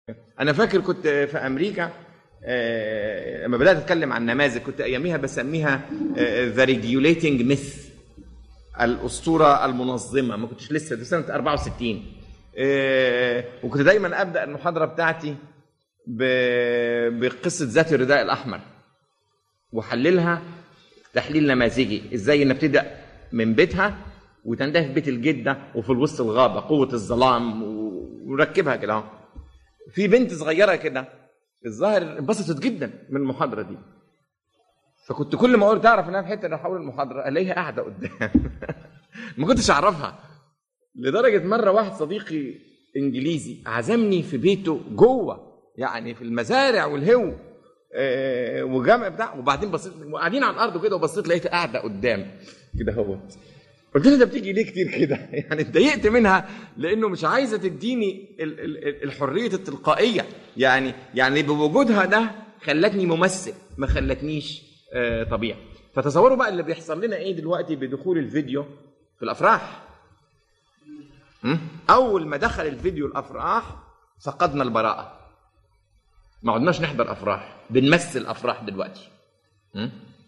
انا فاكر كنت في امريكا آه، لما بدات اتكلم عن نماذج كنت اياميها بسميها ذا ريجيوليتنج ميث الاسطوره المنظمه ما كنتش لسه في سنه 64 آه، وكنت دايما ابدا المحاضره بتاعتي ب- بقصه ذات الرداء الاحمر وحللها تحليل نماذجي ازاي نبتدأ من بيتها وتنتهي في بيت الجده وفي الوسط الغابه قوه الظلام و- ونركبها كده اهو في بنت صغيره كده الظاهر انبسطت جدا من المحاضره دي فكنت كل ما اقول تعرف انها في حته اللي حول المحاضره الاقيها قاعده قدام ما كنتش اعرفها لدرجه مره واحد صديقي انجليزي عزمني في بيته جوه يعني في المزارع والهو آه، وجامع بتاع وبعدين بصيت قاعدين على الارض كده وبصيت لقيتها قاعده قدام كده هو قلت لها ده بتيجي ليه كتير كده يعني اتضايقت منها لانه مش عايزه تديني ال- ال- الحريه التلقائيه يعني يعني بوجودها ده خلتني ممثل ما خلتنيش آه، طبيعي فتصوروا بقى اللي بيحصل لنا ايه دلوقتي بدخول الفيديو في الافراح م? اول ما دخل الفيديو الافراح فقدنا البراءه ما عدناش نحضر افراح بنمثل افراح دلوقتي م?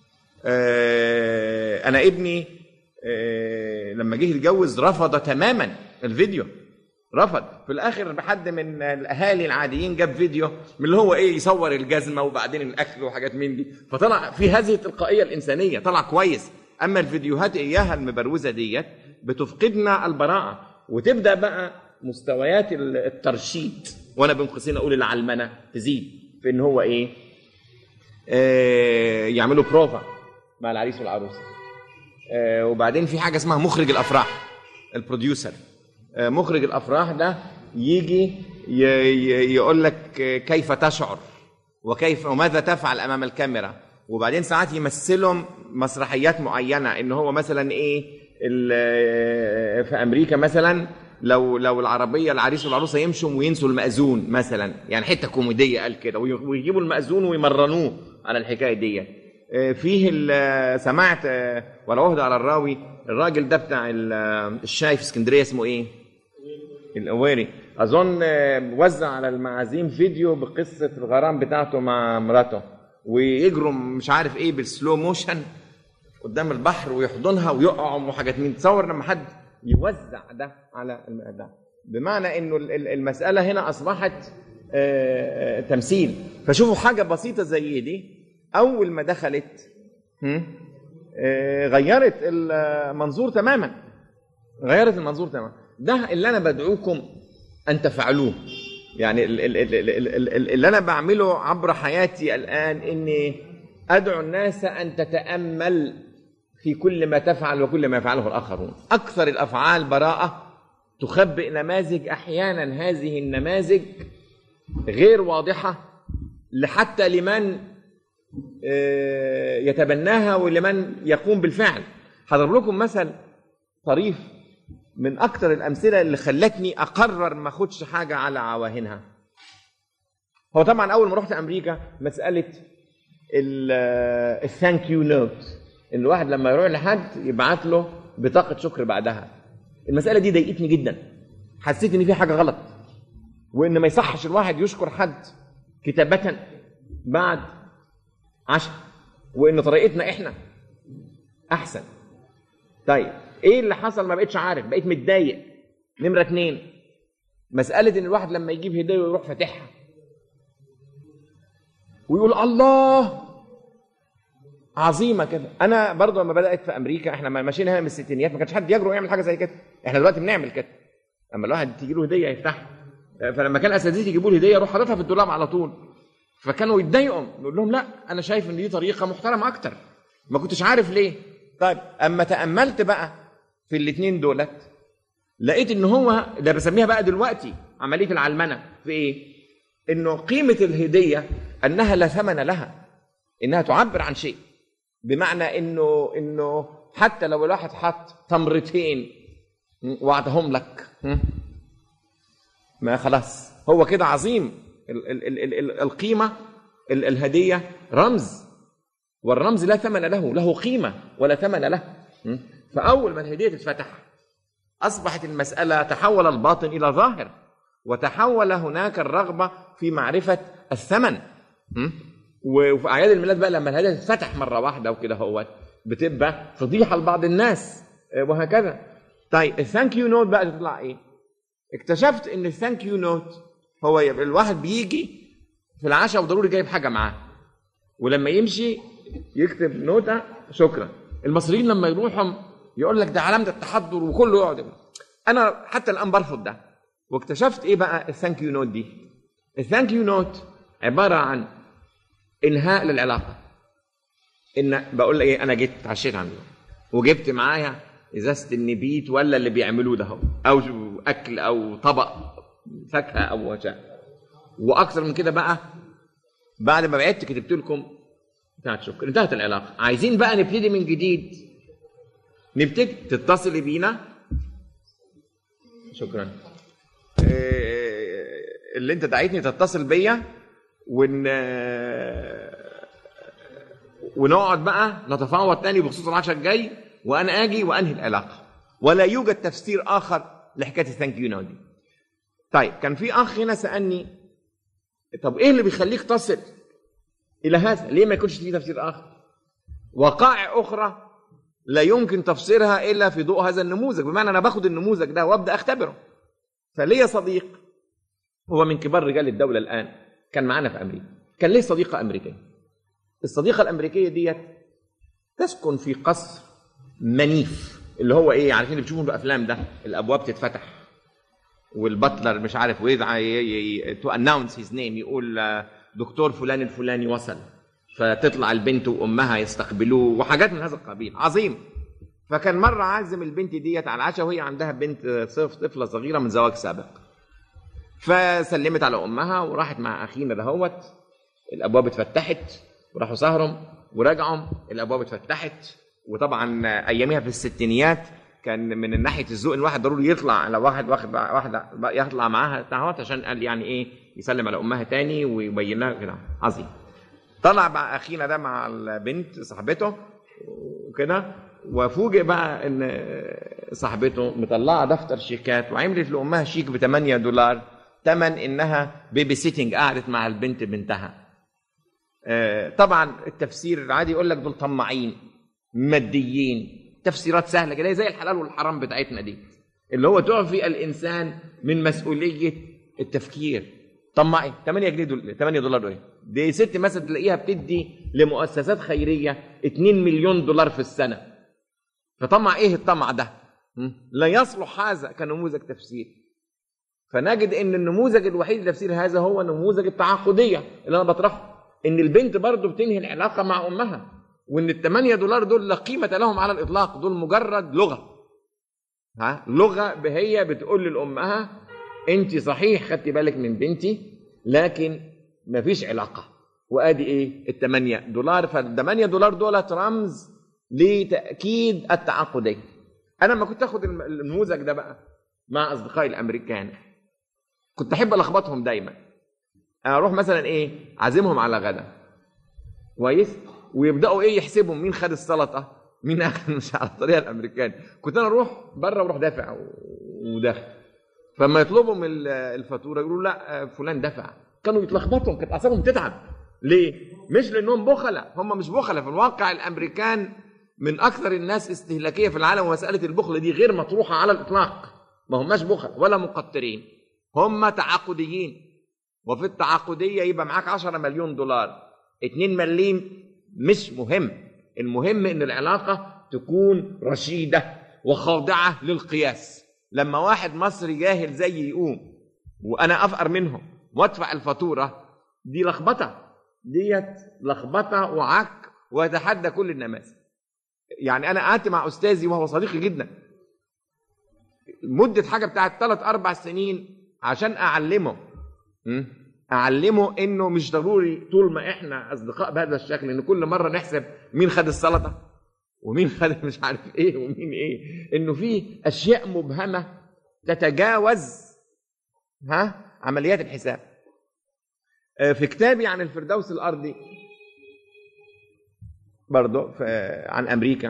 آه، انا ابني آه، لما جه يتجوز رفض تماما الفيديو رفض في الاخر بحد من الاهالي العاديين جاب فيديو من اللي هو ايه يصور الجزمه وبعدين الاكل وحاجات من دي فطلع في هذه التلقائيه الانسانيه طلع كويس اما الفيديوهات اياها المبروزه ديت بتفقدنا البراءه وتبدا بقى مستويات الترشيد وانا بين قوسين اقول العلمنه تزيد في ان هو ايه آه، يعملوا بروفا مع العريس والعروسه آه، وبعدين في حاجه اسمها مخرج الافراح البروديوسر آه، مخرج الافراح ده يجي ي- ي- يقول لك آه، كيف تشعر وكيف وماذا تفعل امام الكاميرا وبعدين ساعات يمثلهم مسرحيات معينه ان هو مثلا ايه ال- آه، في امريكا مثلا لو لو العربيه العريس والعروسه يمشوا وينسوا المأذون مثلا يعني حته كوميديه قال كده وي- ويجيبوا المأذون ويمرنوه على الحكايه دي آه، فيه ال- سمعت آه، والعهد على الراوي الراجل ده بتاع ال- آه، الشاي في اسكندريه اسمه ايه؟ القواري اظن آه، وزع على المعازيم فيديو بقصه الغرام بتاعته مع مراته ويجروا مش عارف ايه بالسلو موشن قدام البحر ويحضنها ويقعوا وحاجات من تصور لما حد يوزع ده على الم- ده بمعنى انه ال- ال- المساله هنا اصبحت آه، آه، تمثيل فشوفوا حاجه بسيطه زي دي اول ما دخلت هم، آه، غيرت المنظور تماما غيرت المنظور تماما ده اللي انا بدعوكم ان تفعلوه يعني ال- ال- ال- ال- ال- ال- اللي انا بعمله عبر حياتي الان اني ادعو الناس ان تتامل في كل ما تفعل وكل ما يفعله الاخرون اكثر الافعال براءه تخبئ نماذج احيانا هذه النماذج غير واضحه لحتى لمن آه، يتبناها ولمن يقوم بالفعل هضرب لكم مثل طريف من اكتر الامثله اللي خلتني اقرر ما اخدش حاجه على عواهنها هو طبعا اول ما رحت امريكا مساله الثانك يو نوت ان الواحد لما يروح لحد يبعت له بطاقه شكر بعدها المساله دي ضايقتني جدا حسيت ان في حاجه غلط وان ما يصحش الواحد يشكر حد كتابه بعد عشاء وان طريقتنا احنا احسن طيب ايه اللي حصل ما بقتش عارف بقيت متضايق نمره اتنين مساله ان الواحد لما يجيب هديه ويروح فاتحها ويقول الله عظيمه كده انا برضو لما بدات في امريكا احنا ما ماشيين هنا من الستينيات ما كانش حد يجرؤ يعمل حاجه زي كده احنا دلوقتي بنعمل كده اما الواحد تيجي له هديه يفتحها فلما كان اساتذتي يجيبوا لي هديه اروح حاططها في الدولاب على طول فكانوا يتضايقوا نقول لهم لا انا شايف ان دي طريقه محترمه اكتر ما كنتش عارف ليه طيب اما تاملت بقى في الاثنين دولت لقيت ان هو ده بسميها بقى دلوقتي عمليه العلمنه في ايه انه قيمه الهديه انها لا ثمن لها انها تعبر عن شيء بمعنى انه انه حتى لو الواحد حط تمرتين وعدهم لك ما خلاص هو كده عظيم ال ال ال ال ال القيمه ال الهديه رمز والرمز لا ثمن له له قيمه ولا ثمن له فاول ما الهديه تتفتح اصبحت المساله تحول الباطن الى ظاهر وتحول هناك الرغبه في معرفه الثمن م? وفي اعياد الميلاد بقى لما الهدايا تتفتح مره واحده وكده هو بتبقى فضيحه لبعض الناس آه، وهكذا طيب الثانك يو نوت بقى تطلع ايه اكتشفت ان الثانك يو نوت هو يبقى الواحد بيجي في العشاء وضروري جايب حاجه معاه ولما يمشي يكتب نوتة شكرا المصريين لما يروحوا يقول لك ده علامة التحضر وكله يقعد انا حتى الان برفض ده واكتشفت ايه بقى الثانك يو نوت دي الثانك يو نوت عبارة عن انهاء للعلاقة ان بقول لك ايه انا جيت اتعشيت عنده وجبت معايا ازازة النبيت ولا اللي بيعملوه ده هو او اكل او طبق فاكهة او شيء واكثر من كده بقى بعد ما بعدت كتبت لكم بتاعت شكر انتهت العلاقه عايزين بقى نبتدي من جديد نبتدي تتصلي بينا شكرا إيه، اللي انت دعيتني تتصل بيا ون ونقعد بقى نتفاوض تاني بخصوص العشاء الجاي وانا اجي وانهي العلاقه ولا يوجد تفسير اخر لحكايه الثانك يو دي طيب كان في اخ هنا سالني طب ايه اللي بيخليك تصل الى هذا ليه ما يكونش في تفسير اخر وقائع اخرى لا يمكن تفسيرها الا في ضوء هذا النموذج بمعنى انا باخد النموذج ده وابدا اختبره فليا صديق هو من كبار رجال الدوله الان كان معانا في امريكا كان ليه صديقه امريكيه الصديقه الامريكيه ديت تسكن في قصر منيف اللي هو ايه عارفين اللي بتشوفوا الافلام ده الابواب تتفتح والبطلر مش عارف ويدعى تو اناونس هيز نيم يقول آه، دكتور فلان الفلاني وصل فتطلع البنت وامها يستقبلوه وحاجات من هذا القبيل عظيم فكان مره عازم البنت ديت على العشاء وهي عندها بنت صف طفله صغيره من زواج سابق فسلمت على امها وراحت مع اخينا دهوت الابواب اتفتحت وراحوا سهرهم ورجعوا الابواب اتفتحت وطبعا اياميها في الستينيات كان من ناحيه الذوق الواحد ضروري يطلع لو واحد واخد واحده يطلع معاها دهوت عشان قال يعني ايه يسلم على امها تاني ويبين لها كده عظيم طلع مع اخينا ده مع البنت صاحبته وكده وفوجئ بقى ان صاحبته مطلعه دفتر شيكات وعملت لامها شيك ب 8 دولار تمن انها بيبي سيتنج قعدت مع البنت بنتها آه، طبعا التفسير العادي يقول لك دول طماعين ماديين تفسيرات سهله كده زي الحلال والحرام بتاعتنا دي اللي هو تعفي الانسان من مسؤوليه التفكير طماعي 8 جنيه دول 8 دولار دول دي ست مثلا تلاقيها بتدي لمؤسسات خيريه 2 مليون دولار في السنه فطمع ايه الطمع ده؟ م? لا يصلح هذا كنموذج تفسير فنجد ان النموذج الوحيد لتفسير هذا هو نموذج التعاقديه اللي انا بطرحه ان البنت برضه بتنهي العلاقه مع امها وان ال 8 دولار دول لا قيمه لهم على الاطلاق دول مجرد لغه ها لغه هي بتقول لامها انت صحيح خدتي بالك من بنتي لكن مفيش علاقه وادي ايه ال 8 دولار فال 8 دولار دولت رمز لتاكيد التعاقديه انا لما كنت اخد الم- النموذج ده بقى مع اصدقائي الامريكان كنت احب الخبطهم دايما اروح مثلا ايه عازمهم على غدا كويس ويبداوا ايه يحسبوا مين خد السلطه مين اخذ مش على الطريقه الامريكاني كنت انا اروح بره واروح دافع و- وداخل فما يطلبوا من ال- الفاتوره يقولوا لا فلان دفع كانوا يتلخبطوا كانت اعصابهم تتعب ليه؟ مش لانهم بخلاء هم مش بخلاء في الواقع الامريكان من اكثر الناس استهلاكيه في العالم ومساله البخل دي غير مطروحه على الاطلاق ما هماش بخل ولا مقترين هم تعاقديين وفي التعاقديه يبقى معاك 10 مليون دولار 2 مليم مش مهم المهم ان العلاقه تكون رشيده وخاضعه للقياس لما واحد مصري جاهل زيي يقوم وانا افقر منهم وادفع الفاتوره دي لخبطه ديت لخبطه وعك ويتحدى كل النماذج يعني انا قعدت مع استاذي وهو صديقي جدا مده حاجه بتاعت ثلاث اربع سنين عشان اعلمه م? اعلمه انه مش ضروري طول ما احنا اصدقاء بهذا الشكل ان كل مره نحسب مين خد السلطه ومين خد مش عارف ايه ومين ايه انه في اشياء مبهمه تتجاوز ها عمليات الحساب آه، في كتابي عن الفردوس الارضي برضه في- عن امريكا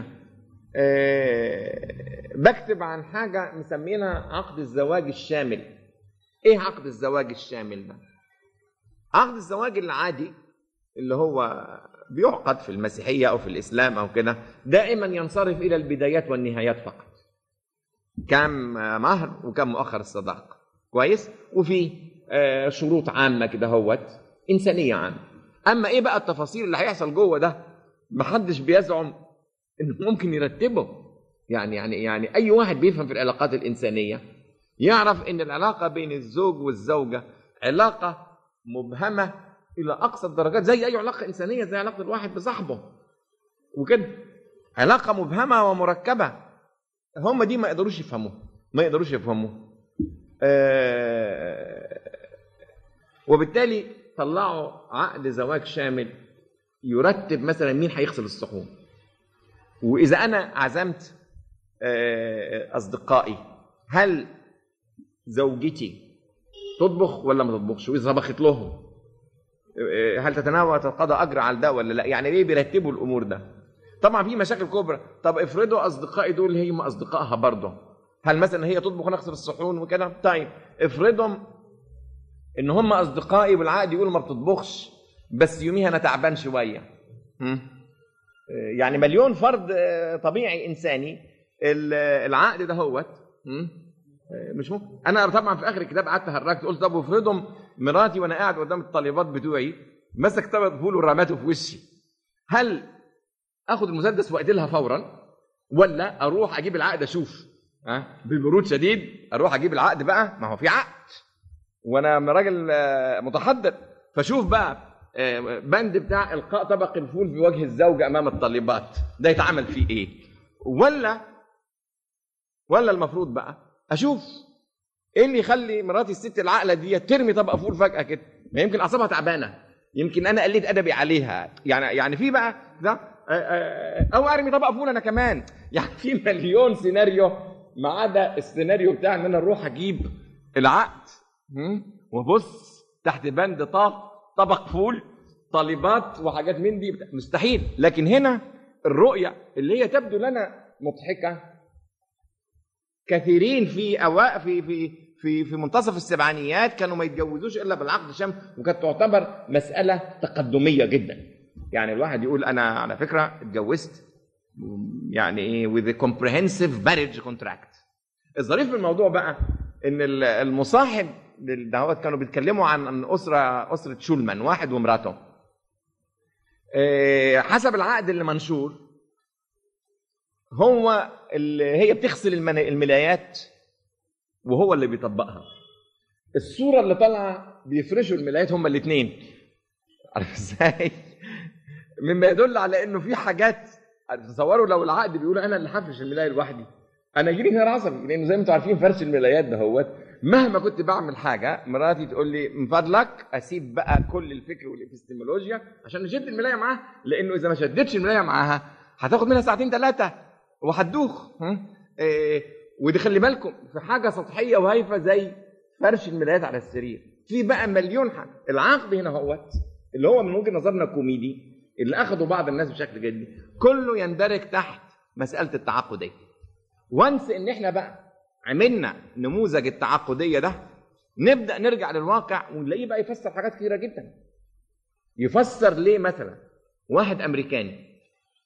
آه، بكتب عن حاجه مسمينها عقد الزواج الشامل ايه عقد الزواج الشامل ده عقد الزواج العادي اللي هو بيعقد في المسيحيه او في الاسلام او كده دائما ينصرف الى البدايات والنهايات فقط كم مهر وكم مؤخر الصداق كويس وفي آه، شروط عامه كده هوت انسانيه عامه اما ايه بقى التفاصيل اللي هيحصل جوه ده محدش بيزعم انه ممكن يرتبه يعني يعني يعني اي واحد بيفهم في العلاقات الانسانيه يعرف ان العلاقه بين الزوج والزوجه علاقه مبهمه الى اقصى الدرجات زي اي علاقه انسانيه زي علاقه الواحد بصاحبه وكده علاقه مبهمه ومركبه هم دي ما يقدروش يفهموها ما يقدروش يفهموها آه وبالتالي طلعوا عقد زواج شامل يرتب مثلا مين هيغسل الصحون واذا انا عزمت آه، اصدقائي هل زوجتي تطبخ ولا ما تطبخش واذا طبخت لهم آه، هل تتناول تتقاضى اجر على ده ولا لا يعني ليه بيرتبوا الامور ده طبعا في مشاكل كبرى طب افرضوا اصدقائي دول هم اصدقائها برضه هل مثلا هي تطبخ ونغسل الصحون وكده طيب افرضهم ان هم اصدقائي بالعقد يقولوا ما بتطبخش بس يوميها انا تعبان شويه هم؟ يعني مليون فرد آه، طبيعي انساني ال- العقد ده هوت هم؟ آه، مش ممكن انا طبعا في اخر الكتاب قعدت هرجت قلت طب وافرضهم مراتي وانا قاعد قدام الطالبات بتوعي مسك طبق فول ورماته في وشي هل اخد المسدس واقتلها فورا ولا اروح اجيب العقد اشوف ها ببرود شديد اروح اجيب العقد بقى ما هو في عقد وانا راجل آه، متحضر فشوف بقى آه، بند بتاع القاء طبق الفول في وجه الزوجه امام الطالبات ده يتعمل فيه ايه ولا ولا المفروض بقى اشوف ايه اللي يخلي مراتي الست العاقله دي ترمي طبق فول فجاه كده ما يمكن اعصابها تعبانه يمكن انا قلت ادبي عليها يعني يعني في بقى ده آه، آه، او ارمي طبق فول انا كمان يعني في مليون سيناريو ما عدا السيناريو بتاع ان انا اروح اجيب العقد هم؟ وبص تحت بند طه طبق فول طالبات وحاجات من دي مستحيل لكن هنا الرؤيه اللي هي تبدو لنا مضحكه كثيرين في أوا في في في في منتصف السبعينيات كانوا ما يتجوزوش الا بالعقد الشام وكانت تعتبر مساله تقدميه جدا يعني الواحد يقول انا على فكره اتجوزت يعني ايه with a comprehensive marriage contract الظريف في الموضوع بقى ان ال- المصاحب دهوت كانوا بيتكلموا عن عن اسره اسره شولمان واحد ومراته آه، حسب العقد اللي منشور هو اللي هي بتغسل المن- الملايات وهو اللي بيطبقها الصوره اللي طالعه بيفرشوا الملايات هما الاثنين عارف ازاي مما يدل على انه في حاجات تصوروا لو العقد بيقول انا اللي هفرش الملايه لوحدي انا يجيلي انهيار عصبي لانه زي ما انتم عارفين فرش الملايات ده هو مهما كنت بعمل حاجه مراتي تقول لي من فضلك اسيب بقى كل الفكر والابستمولوجيا عشان نشد الملايه معاها لانه اذا ما شدتش الملايه معاها هتاخد منها ساعتين ثلاثه وهتدوخ ها؟ إيه ودي خلي بالكم في حاجه سطحيه وهايفه زي فرش الملايات على السرير في بقى مليون حاجه العقد هنا هوت اللي هو من وجهه نظرنا كوميدي اللي اخذوا بعض الناس بشكل جدي كله يندرج تحت مساله التعاقديه وانس ان احنا بقى عملنا نموذج التعاقديه ده نبدا نرجع للواقع ونلاقيه بقى يفسر حاجات كثيره جدا يفسر ليه مثلا واحد امريكاني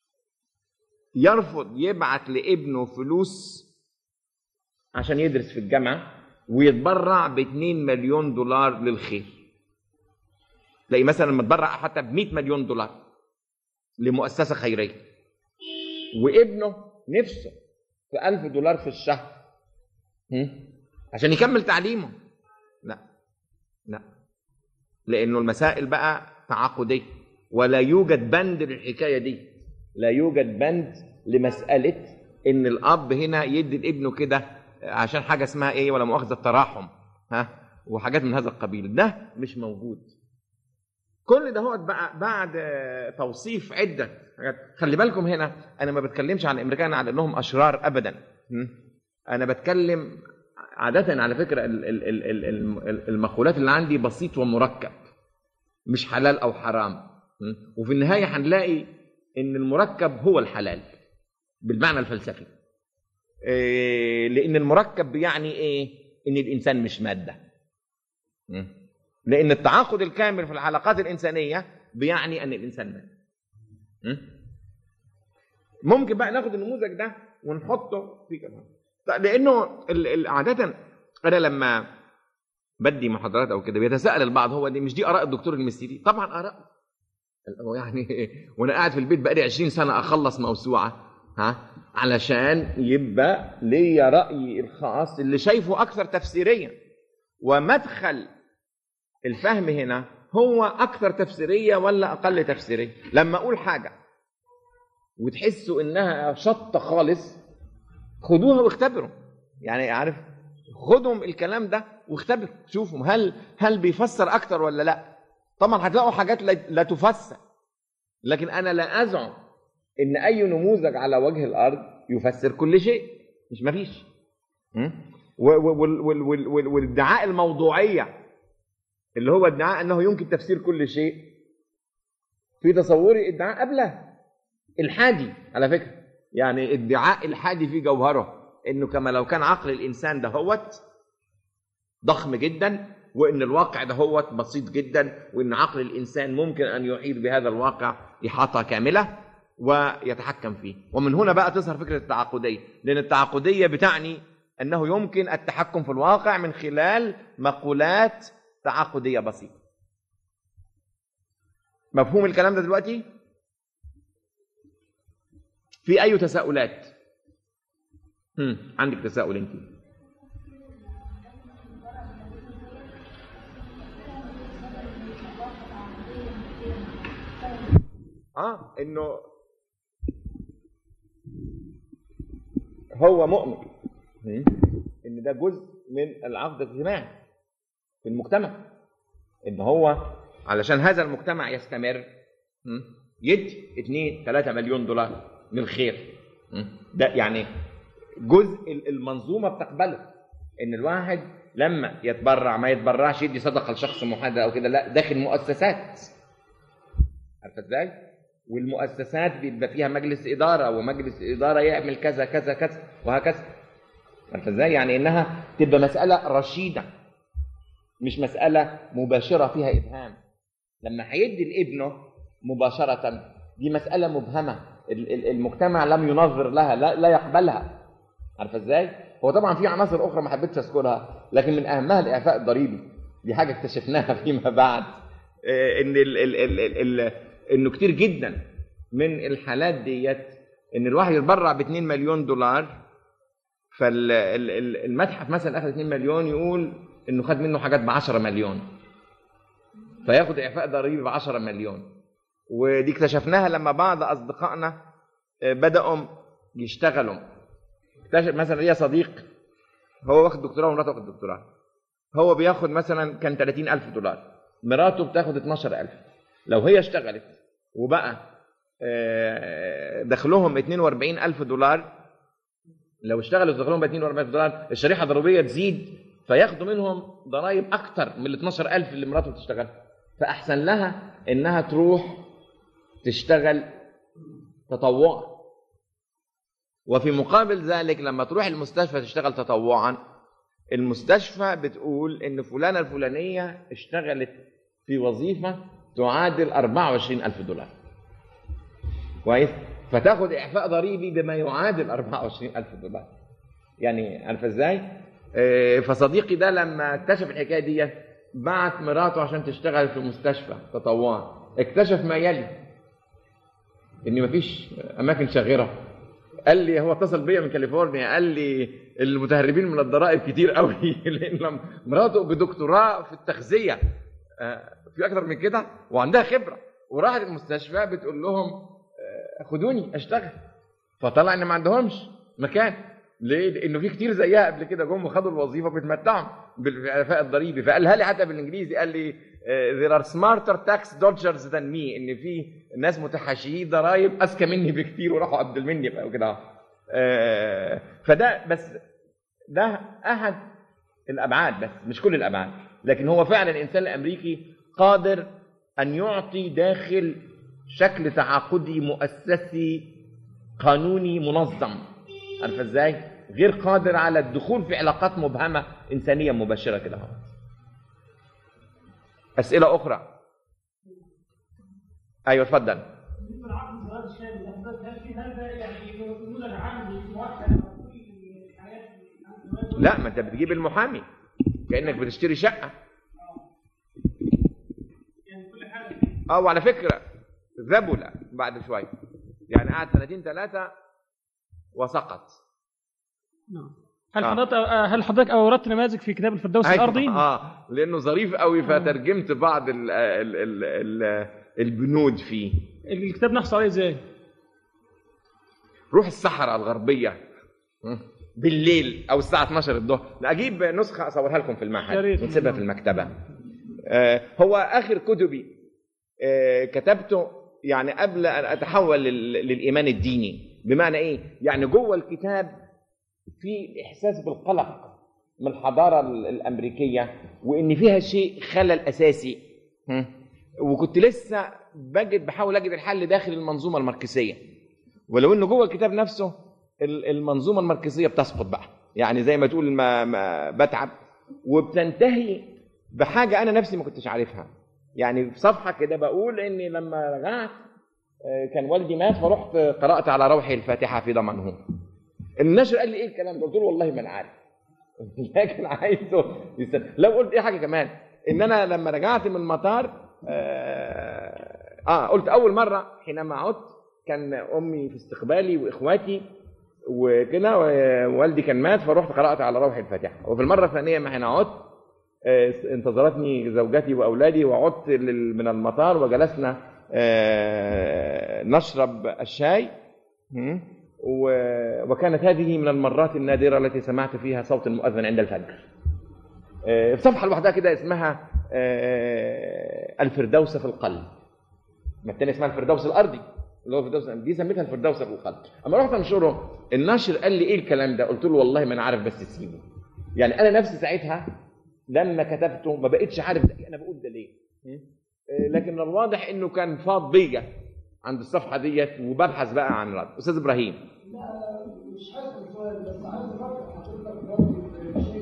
يرفض يبعت لابنه فلوس عشان يدرس في الجامعه ويتبرع ب 2 مليون دولار للخير تلاقي مثلا متبرع حتى ب 100 مليون دولار لمؤسسه خيريه وابنه نفسه في 1000 دولار في الشهر هم؟ عشان يكمل تعليمه لا لا لانه المسائل بقى تعاقديه ولا يوجد بند للحكايه دي لا يوجد بند لمساله ان الاب هنا يدي لابنه كده عشان حاجه اسمها ايه ولا مؤاخذه التراحم ها وحاجات من هذا القبيل ده مش موجود كل ده هو بقى بعد آه، توصيف عده حاجات خلي بالكم هنا انا ما بتكلمش عن الامريكان على انهم اشرار ابدا م? انا بتكلم عاده على فكره ال- ال- ال- ال- ال- المقولات اللي عندي بسيط ومركب مش حلال او حرام م? وفي النهايه هنلاقي ان المركب هو الحلال بالمعنى الفلسفي إيه، لان المركب بيعني ايه ان الانسان مش ماده م? لان التعاقد الكامل في العلاقات الانسانيه بيعني ان الانسان مات م? ممكن بقى ناخد النموذج ده ونحطه في كلام طيب لانه ال- ال- عاده انا لما بدي محاضرات او كده بيتساءل البعض هو دي مش دي اراء الدكتور المستيري طبعا اراء هو يعني وانا قاعد في البيت بقالي 20 سنه اخلص موسوعه ها علشان يبقى ليا رايي الخاص اللي شايفه اكثر تفسيريا ومدخل الفهم هنا هو اكثر تفسيريه ولا اقل تفسيريه لما اقول حاجه وتحسوا انها شطه خالص خدوها واختبروا يعني عارف خدهم الكلام ده واختبروا شوفوا هل هل بيفسر اكتر ولا لا طبعا هتلاقوا حاجات لا لا تفسر لكن انا لا ازعم ان اي نموذج على وجه الارض يفسر كل شيء مش مفيش م? و- و- وال- وال- وال- وال- والادعاء الموضوعيه اللي هو ادعاء انه يمكن تفسير كل شيء في تصوري ادعاء قبله الحادي على فكره يعني ادعاء الحادي في جوهره انه كما لو كان عقل الانسان دهوت ضخم جدا وان الواقع دهوت بسيط جدا وان عقل الانسان ممكن ان يحيط بهذا الواقع احاطه كامله ويتحكم فيه ومن هنا بقى تظهر فكره التعاقديه لان التعاقديه بتعني انه يمكن التحكم في الواقع من خلال مقولات تعاقديه بسيطه مفهوم الكلام ده دلوقتي في اي تساؤلات هم. عندك تساؤل انت اه انه هو مؤمن هم. ان ده جزء من العقد الاجتماعي في المجتمع ان هو علشان هذا المجتمع يستمر هم، يدي 2 3 مليون دولار للخير هم. ده يعني جزء ال- المنظومه بتقبله ان الواحد لما يتبرع ما يتبرعش يدي صدقه لشخص محدد او كده لا داخل مؤسسات عارفه ازاي؟ والمؤسسات بيبقى فيها مجلس اداره ومجلس اداره يعمل كذا كذا كذا وهكذا عارفه ازاي؟ يعني انها تبقى مساله رشيده مش مساله مباشره فيها ابهام لما هيدي لابنه مباشره دي مساله مبهمه ال- ال- المجتمع لم ينظر لها لا, لا يقبلها عارفه ازاي؟ هو طبعا في عناصر اخرى ما حبيتش اذكرها لكن من اهمها الاعفاء الضريبي دي حاجه اكتشفناها فيما بعد آه، ان ال ال ال ال ال انه كتير جدا من الحالات ديت ان الواحد يتبرع ب 2 مليون دولار فالمتحف مثلا اخذ 2 مليون يقول انه خد منه حاجات ب 10 مليون فياخد اعفاء ضريبي ب 10 مليون ودي اكتشفناها لما بعض اصدقائنا آه، بداوا يشتغلوا اكتشف مثلا ليا صديق هو واخد دكتوراه ومراته واخد دكتوراه هو بياخد مثلا كان 30000 دولار مراته بتاخد 12000 لو هي اشتغلت وبقى آه، دخلهم 42000 دولار لو اشتغلوا دخلهم ب 42000 دولار الشريحه الضريبيه تزيد فياخدوا منهم ضرائب اكتر من ال 12000 اللي مراته بتشتغل فاحسن لها انها تروح تشتغل تطوعا وفي مقابل ذلك لما تروح المستشفى تشتغل تطوعا المستشفى بتقول ان فلانه الفلانيه اشتغلت في وظيفه تعادل 24 ألف دولار كويس فتاخد اعفاء ضريبي بما يعادل 24 ألف دولار يعني عارفه ازاي آه، فصديقي ده لما اكتشف الحكايه دي بعت مراته عشان تشتغل في مستشفى تطوعا اكتشف ما يلي ان مفيش اماكن شاغره قال لي هو اتصل بيا من كاليفورنيا قال لي المتهربين من الضرائب كتير قوي لان لما مراته بدكتوراه في التغذيه آه، في اكتر من كده وعندها خبره وراحت المستشفى بتقول لهم آه، خدوني اشتغل فطلع ان ما عندهمش مكان ليه؟ لانه في كتير زيها قبل كده جم وخدوا الوظيفه بيتمتعوا بالاعفاء الضريبي فقالها لي حتى بالانجليزي قال لي آه، there are smarter tax dodgers than me ان في ناس متحاشيين ضرائب اذكى مني بكتير وراحوا قبل مني بقى وكده آه، فده بس ده احد الابعاد بس مش كل الابعاد لكن هو فعلا الانسان الامريكي قادر ان يعطي داخل شكل تعاقدي مؤسسي قانوني منظم عارفه ازاي غير قادر على الدخول في علاقات مبهمه انسانيه مباشره كده اهو اسئله اخرى ايوه اتفضل بالنسبه لعقد الزواج الشامل ده حضرتك هل في هل ده يعني نموذج عام موحد في كل الحياه عن الزواج لا ما انت بتجيب المحامي كانك بتشتري شقه يعني كل حاجه اه وعلى فكره ذبل بعد شويه يعني قعد سنتين ثلاثه وسقط نعم هل آه. حضرتك هل حضرتك اوردت نماذج في كتاب الفردوس أيوة، الارضي؟ اه لانه ظريف قوي فترجمت بعض ال ال ال ال البنود فيه الكتاب نحصل عليه ازاي؟ روح الصحراء الغربيه م? بالليل او الساعه 12 الظهر لا اجيب نسخه اصورها لكم في المعهد يا ريت. ونسيبها في المكتبه آه هو اخر كتبي آه كتبته يعني قبل ان اتحول لل- للايمان الديني بمعنى ايه يعني جوه الكتاب في احساس بالقلق من الحضاره ال- الامريكيه وان فيها شيء خلل اساسي م? وكنت لسه بجد بحاول اجد الحل داخل المنظومه الماركسيه ولو انه جوه الكتاب نفسه ال- المنظومه الماركسيه بتسقط بقى يعني زي ما تقول ما, ما بتعب وبتنتهي بحاجه انا نفسي ما كنتش عارفها يعني في صفحه كده بقول اني لما رجعت آه، كان والدي مات فرحت قرات على روحي الفاتحه في ضمنه النشر قال لي ايه الكلام ده قلت له والله ما انا عارف لكن عايزه يستنى لو قلت ايه حاجه كمان ان انا لما رجعت من المطار آه, اه قلت اول مره حينما عدت كان امي في استقبالي واخواتي وكده ووالدي كان مات فرحت قرات على روح الفاتحه وفي المره الثانيه ما حين عدت آه، انتظرتني زوجتي واولادي وعدت لل- من المطار وجلسنا آه، نشرب الشاي م? و- وكانت هذه من المرات النادره التي سمعت فيها صوت المؤذن عند الفجر آه، في صفحه لوحدها كده اسمها آه، الفردوس في القلب ما التانية اسمها الفردوس الارضي اللي هو الفردوس دي سميتها الفردوس في القلب اما رحت انشره الناشر قال لي ايه الكلام ده قلت له والله ما انا عارف بس سيبه يعني انا نفسي ساعتها لما كتبته ما بقتش عارف ده انا بقول ده ليه آه، لكن الواضح انه كان فاض بيا عند الصفحه ديت وببحث بقى عن رد استاذ ابراهيم مش هسأل سؤال بس عايز افكر حضرتك برضه في شيء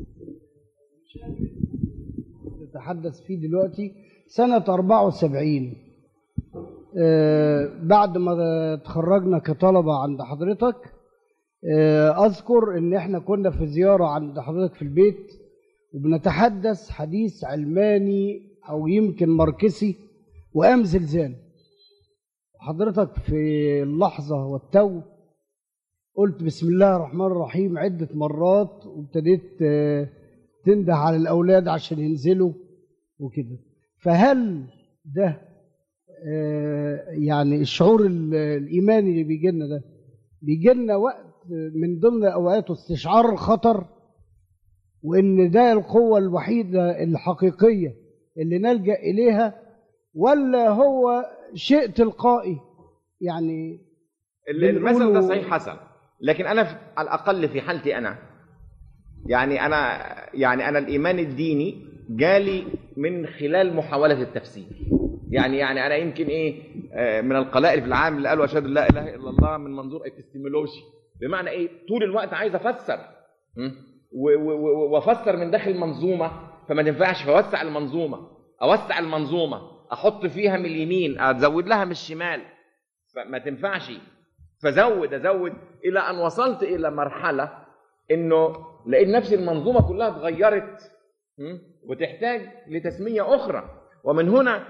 تتحدث فيه دلوقتي سنة 74 آه، بعد ما اتخرجنا كطلبة عند حضرتك آه، أذكر إن إحنا كنا في زيارة عند حضرتك في البيت وبنتحدث حديث علماني أو يمكن ماركسي وقام زلزال حضرتك في اللحظة والتو قلت بسم الله الرحمن الرحيم عدة مرات وابتديت آه، تنده على الأولاد عشان ينزلوا وكده فهل ده آه، يعني الشعور ال- الإيماني اللي بيجي لنا ده بيجي لنا وقت من ضمن أوقاته استشعار الخطر وإن ده القوة الوحيدة الحقيقية اللي نلجأ إليها ولا هو شيء تلقائي يعني ال- المثل ده بنقوله- صحيح حسن لكن انا في على الاقل في حالتي انا يعني انا يعني انا الايمان الديني جالي من خلال محاوله التفسير يعني يعني انا يمكن ايه آه، من القلائل في العالم اللي قالوا اشهد ان لا اله الا الله من منظور ابستيمولوجي بمعنى ايه طول الوقت عايز افسر م? و- و- و- وافسر من داخل المنظومه فما تنفعش فاوسع المنظومه اوسع المنظومه احط فيها من اليمين ازود لها من الشمال فما تنفعش فزود ازود الى ان وصلت الى مرحله انه لقيت نفسي المنظومه كلها اتغيرت م? وتحتاج لتسميه اخرى ومن هنا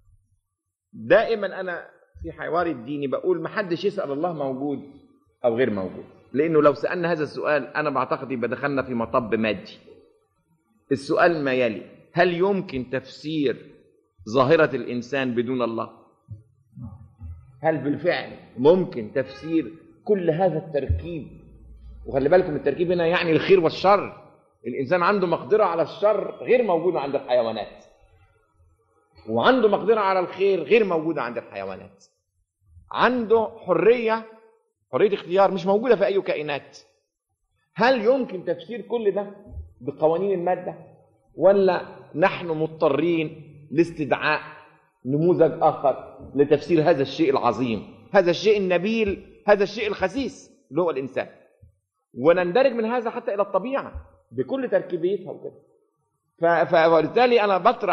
دائما انا في حواري الديني بقول ما حدش يسال الله موجود او غير موجود لانه لو سالنا هذا السؤال انا بعتقد يبقى دخلنا في مطب مادي السؤال ما يلي هل يمكن تفسير ظاهره الانسان بدون الله هل بالفعل ممكن تفسير كل هذا التركيب وخلي بالكم التركيب هنا يعني الخير والشر الانسان عنده مقدره على الشر غير موجوده عند الحيوانات وعنده مقدره على الخير غير موجوده عند الحيوانات عنده حريه حريه اختيار مش موجوده في اي كائنات هل يمكن تفسير كل ده بقوانين الماده ولا نحن مضطرين لاستدعاء نموذج اخر لتفسير هذا الشيء العظيم هذا الشيء النبيل هذا الشيء الخسيس اللي هو الانسان ونندرج من هذا حتى الى الطبيعه بكل تركيبيتها وكده ف- ف- وبالتالي انا بطرح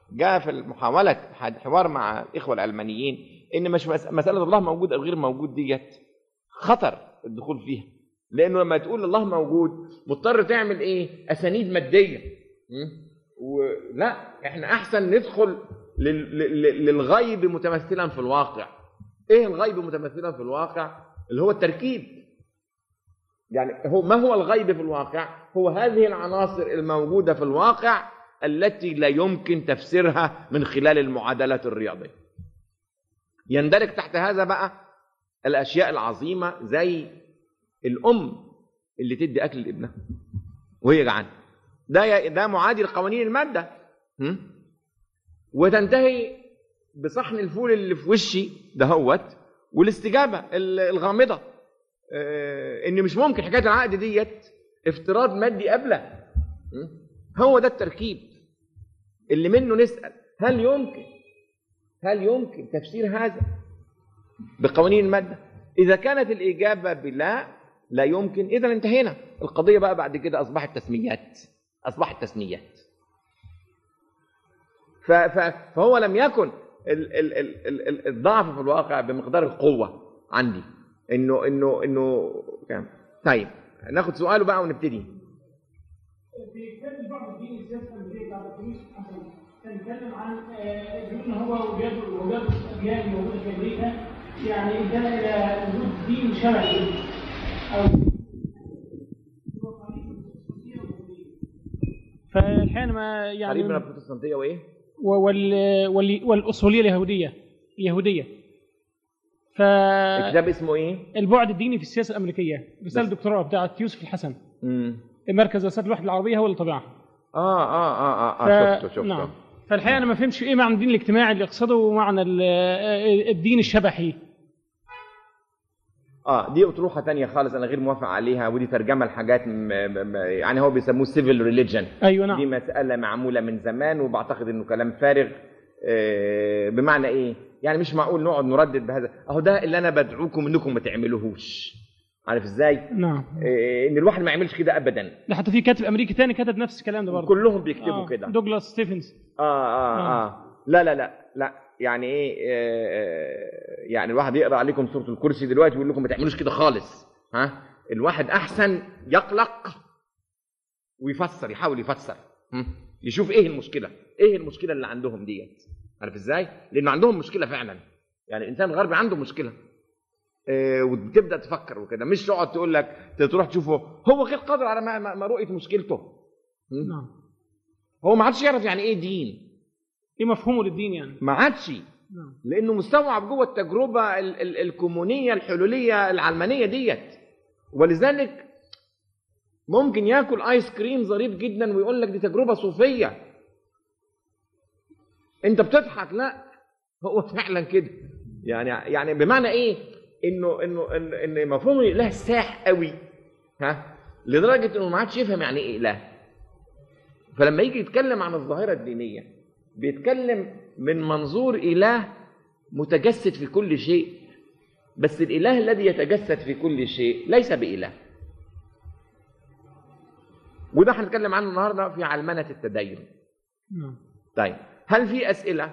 جاء في المحاولة حوار مع الإخوة العلمانيين إن مش مس- مسألة الله موجود أو غير موجود ديت خطر الدخول فيها لأنه لما تقول الله موجود مضطر تعمل إيه؟ أسانيد مادية م? ولا إحنا أحسن ندخل لل- لل- للغيب متمثلا في الواقع إيه الغيب متمثلا في الواقع؟ اللي هو التركيب يعني هو ما هو الغيب في الواقع؟ هو هذه العناصر الموجودة في الواقع التي لا يمكن تفسيرها من خلال المعادلات الرياضية. يندرج تحت هذا بقى الأشياء العظيمة زي الأم اللي تدي أكل لابنها وهي جعانة. ده ده معادي لقوانين المادة. م? وتنتهي بصحن الفول اللي في وشي دهوت والاستجابة ال- الغامضة آه، ان مش ممكن حكايه العقد ديت افتراض مادي قبله م? هو ده التركيب اللي منه نسال هل يمكن هل يمكن تفسير هذا بقوانين الماده اذا كانت الاجابه بلا لا يمكن اذا انتهينا القضيه بقى بعد كده اصبحت تسميات اصبحت تسميات ف- ف- فهو لم يكن ال- ال- ال- ال- ال- الضعف في الواقع بمقدار القوه عندي انه انه انه كام طيب ناخد سؤاله بقى ونبتدي في كتاب البعض الديني السياسي الامريكي بتاع الرئيس حسن كان بيتكلم عن آه، بيقول ان هو وجاد وجاد الاديان الموجوده في امريكا يعني ادانا الى وجود دين شرعي او فالحين ما يعني قريب من البروتستانتيه وايه؟ وال وال والاصوليه اليهوديه اليهوديه فالبعد الكتاب اسمه ايه؟ الديني في السياسه الامريكيه رساله بس. دكتوراه بتاعت يوسف الحسن امم مركز رساله الوحده العربيه هو اللي طبعها اه اه اه اه, ف... آه شفته شفته نعم فالحقيقه انا ما فهمش ايه معنى الدين الاجتماعي اللي يقصده معنى ال- الدين الشبحي اه دي اطروحه تانية خالص انا غير موافق عليها ودي ترجمه لحاجات م... م... م- يعني هو بيسموه سيفل ريليجن ايوه دي نعم مساله معموله من زمان وبعتقد انه كلام فارغ آه بمعنى ايه؟ يعني مش معقول نقعد نردد بهذا اهو ده اللي انا بدعوكم انكم ما تعملوهوش عارف ازاي؟ نعم آه ان الواحد ما يعملش كده ابدا ده حتى في كاتب امريكي تاني كتب نفس الكلام ده برضه كلهم بيكتبوا آه، كده دوغلاس ستيفنز اه اه آه. اه لا لا لا لا يعني ايه آه، آه، يعني الواحد يقرا عليكم سوره الكرسي دلوقتي ويقول لكم ما تعملوش كده خالص ها الواحد احسن يقلق ويفسر يحاول يفسر هم؟ يشوف ايه المشكله ايه المشكله اللي عندهم ديت عارف ازاي لانه عندهم مشكله فعلا يعني الانسان الغربي عنده مشكله آه، وبتبدا تفكر وكده مش تقعد تقول لك تروح تشوفه هو غير قادر على ما- ما ما رؤيه مشكلته هم؟ نعم هو ما عادش يعرف يعني ايه دين ايه مفهومه للدين يعني ما عادش نعم لانه مستوعب جوه التجربه ال- ال- الكومونيه الحلوليه العلمانيه ديت ولذلك ممكن ياكل ايس كريم ظريف جدا ويقول لك دي تجربه صوفيه انت بتضحك لا هو فعلا كده يعني يعني بمعنى ايه انه انه ان, إن مفهوم الاله ساح قوي ها لدرجه انه ما عادش يفهم يعني ايه اله فلما يجي يتكلم عن الظاهره الدينيه بيتكلم من منظور اله متجسد في كل شيء بس الاله الذي يتجسد في كل شيء ليس باله وده هنتكلم عنه النهارده في علمنه التدين نعم طيب هل في اسئله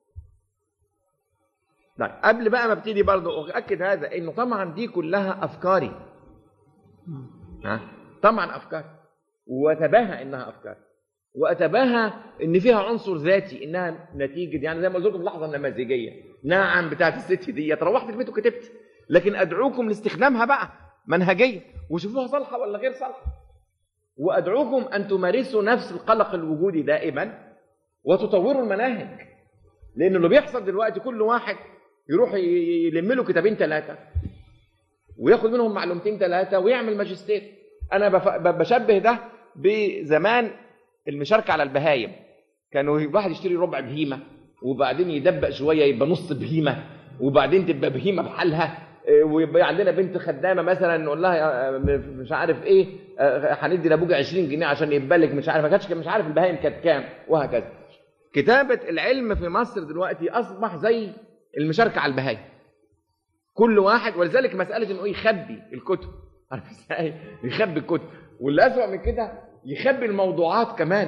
طيب قبل بقى ما ابتدي برضه اؤكد هذا انه طبعا دي كلها افكاري نعم ها طبعا افكار واتباهى انها افكار واتباهى ان فيها عنصر ذاتي انها نتيجه يعني زي ما قلت لكم اللحظه النماذجيه نعم بتاعت الست دي روحت البيت وكتبت لكن ادعوكم لاستخدامها بقى منهجيا وشوفوها صالحه ولا غير صالحه وادعوكم ان تمارسوا نفس القلق الوجودي دائما وتطوروا المناهج لان اللي بيحصل دلوقتي كل واحد يروح ي- يلم له كتابين ثلاثه وياخد منهم معلومتين ثلاثه ويعمل ماجستير انا بف- ب- بشبه ده بزمان المشاركه على البهايم كانوا الواحد يشتري ربع بهيمه وبعدين يدبق شويه يبقى نص بهيمه وبعدين تبقى بهيمه بحالها آه، ويبقى عندنا بنت خدامه مثلا نقول لها آه، مش عارف ايه آه، هندي لابوك 20 جنيه عشان يبقى لك مش عارف ما كانتش مش عارف البهايم كانت كام وهكذا كتابه العلم في مصر دلوقتي اصبح زي المشاركه على البهايم كل واحد ولذلك مساله انه يخبي الكتب عارف ازاي؟ يخبي الكتب واللي اسوء من كده يخبي الموضوعات كمان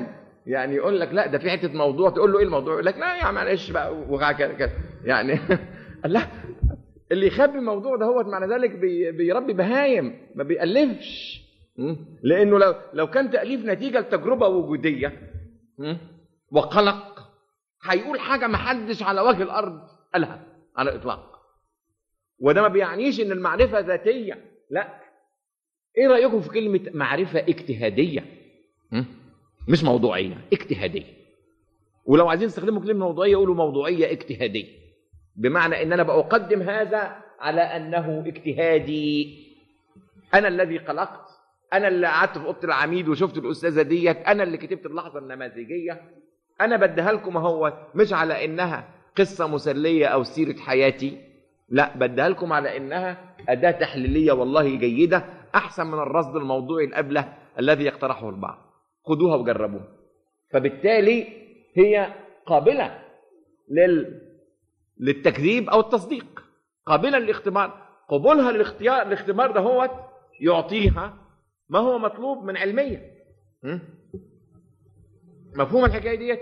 يعني يقول لك لا ده في حته موضوع تقول له ايه الموضوع يقول لك لا يا عم معلش بقى وهكذا كده يعني لا اللي يخبي الموضوع ده هو معنى ذلك بي بيربي بهايم ما بيألفش م? لانه لو لو كان تأليف نتيجه لتجربه وجوديه م? وقلق هيقول حاجه ما حدش على وجه الارض قالها على الاطلاق وده ما بيعنيش ان المعرفه ذاتيه لا ايه رايكم في كلمه معرفه اجتهاديه م? مش موضوعيه اجتهاديه ولو عايزين تستخدموا كلمه موضوعيه قولوا موضوعيه اجتهاديه بمعنى ان انا بقدم هذا على انه اجتهادي انا الذي قلقت انا اللي قعدت في اوضه العميد وشفت الاستاذه ديت انا اللي كتبت اللحظه النماذجيه انا بديها لكم اهو مش على انها قصه مسليه او سيره حياتي لا بديها لكم على انها اداه تحليليه والله جيده احسن من الرصد الموضوعي الابله الذي يقترحه البعض خدوها وجربوها فبالتالي هي قابله لل للتكذيب او التصديق قابله للاختبار قبولها للاختيار الاختبار ده هو يعطيها ما هو مطلوب من علميه م? مفهوم الحكايه ديت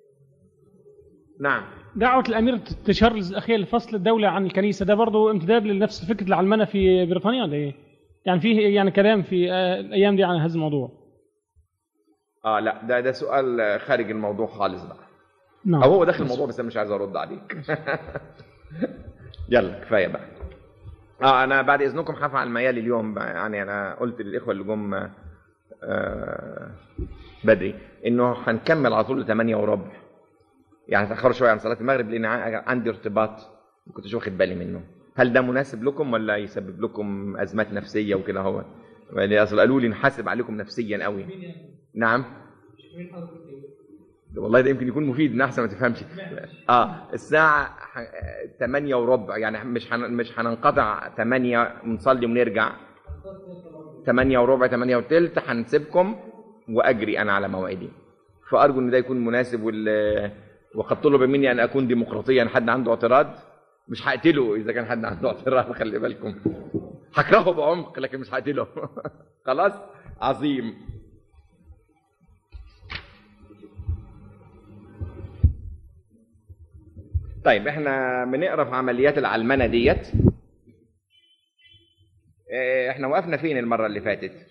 نعم دعوة الأمير تشارلز الأخير لفصل الدولة عن الكنيسة ده برضه امتداد لنفس فكرة العلمنة في بريطانيا ولا إيه؟ يعني فيه يعني كلام في آه، الأيام دي عن هذا الموضوع اه لا ده ده سؤال خارج الموضوع خالص بقى نعم او هو داخل الموضوع بس انا مش عايز ارد عليك يلا كفايه بقى اه انا بعد اذنكم هفعل ميال اليوم بقى يعني انا قلت للاخوه اللي جم آه بدري انه هنكمل على طول 8 وربع يعني تاخروا شويه عن صلاه المغرب لان ع- عندي ارتباط ما كنتش واخد بالي منه هل ده مناسب لكم ولا يسبب لكم ازمات نفسيه وكده هو يعني اصل قالوا لي نحاسب عليكم نفسيا قوي نعم والله ده يمكن يكون مفيد ان احسن ما تفهمش اه الساعه ح- 8 وربع يعني مش حن... مش هننقطع 8 نصلي ونرجع 8 وربع 8 وثلث هنسيبكم واجري انا على موعدي فارجو ان ده يكون مناسب وال... وقد طلب مني ان اكون ديمقراطيا حد عنده اعتراض مش هقتله اذا كان حد عنده اعتراض خلي بالكم هكرهه بعمق لكن مش هقتله خلاص عظيم طيب احنا بنقرا في عمليات العلمنه ديت اه، احنا وقفنا فين المره اللي فاتت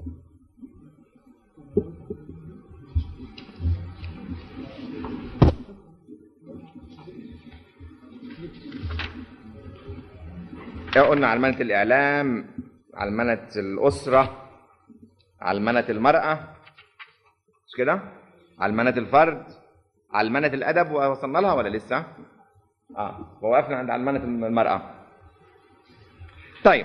اه، قلنا علمنة الإعلام علمنة الأسرة علمنة المرأة مش كده؟ علمنة الفرد علمنة الأدب وصلنا لها ولا لسه؟ اه ووقفنا عند علمنة المرأة طيب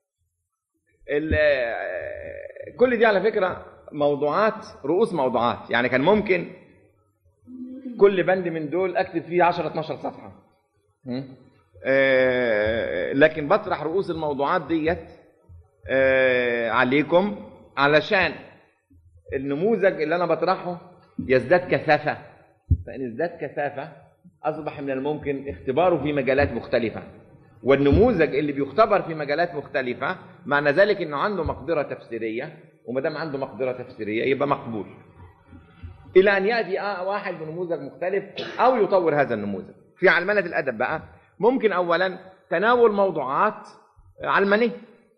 ال- كل دي على فكرة موضوعات رؤوس موضوعات يعني كان ممكن كل بند من دول اكتب فيه 10 12 صفحة م? آه، لكن بطرح رؤوس الموضوعات ديت آه، عليكم علشان النموذج اللي انا بطرحه يزداد كثافة فإن ازداد كثافة أصبح من الممكن اختباره في مجالات مختلفة والنموذج اللي بيختبر في مجالات مختلفة معنى ذلك انه عنده مقدرة تفسيرية وما دام عنده مقدرة تفسيرية يبقى مقبول إلى أن يأتي آه واحد بنموذج مختلف أو يطور هذا النموذج في علمنة الأدب بقى ممكن أولا تناول موضوعات علمانية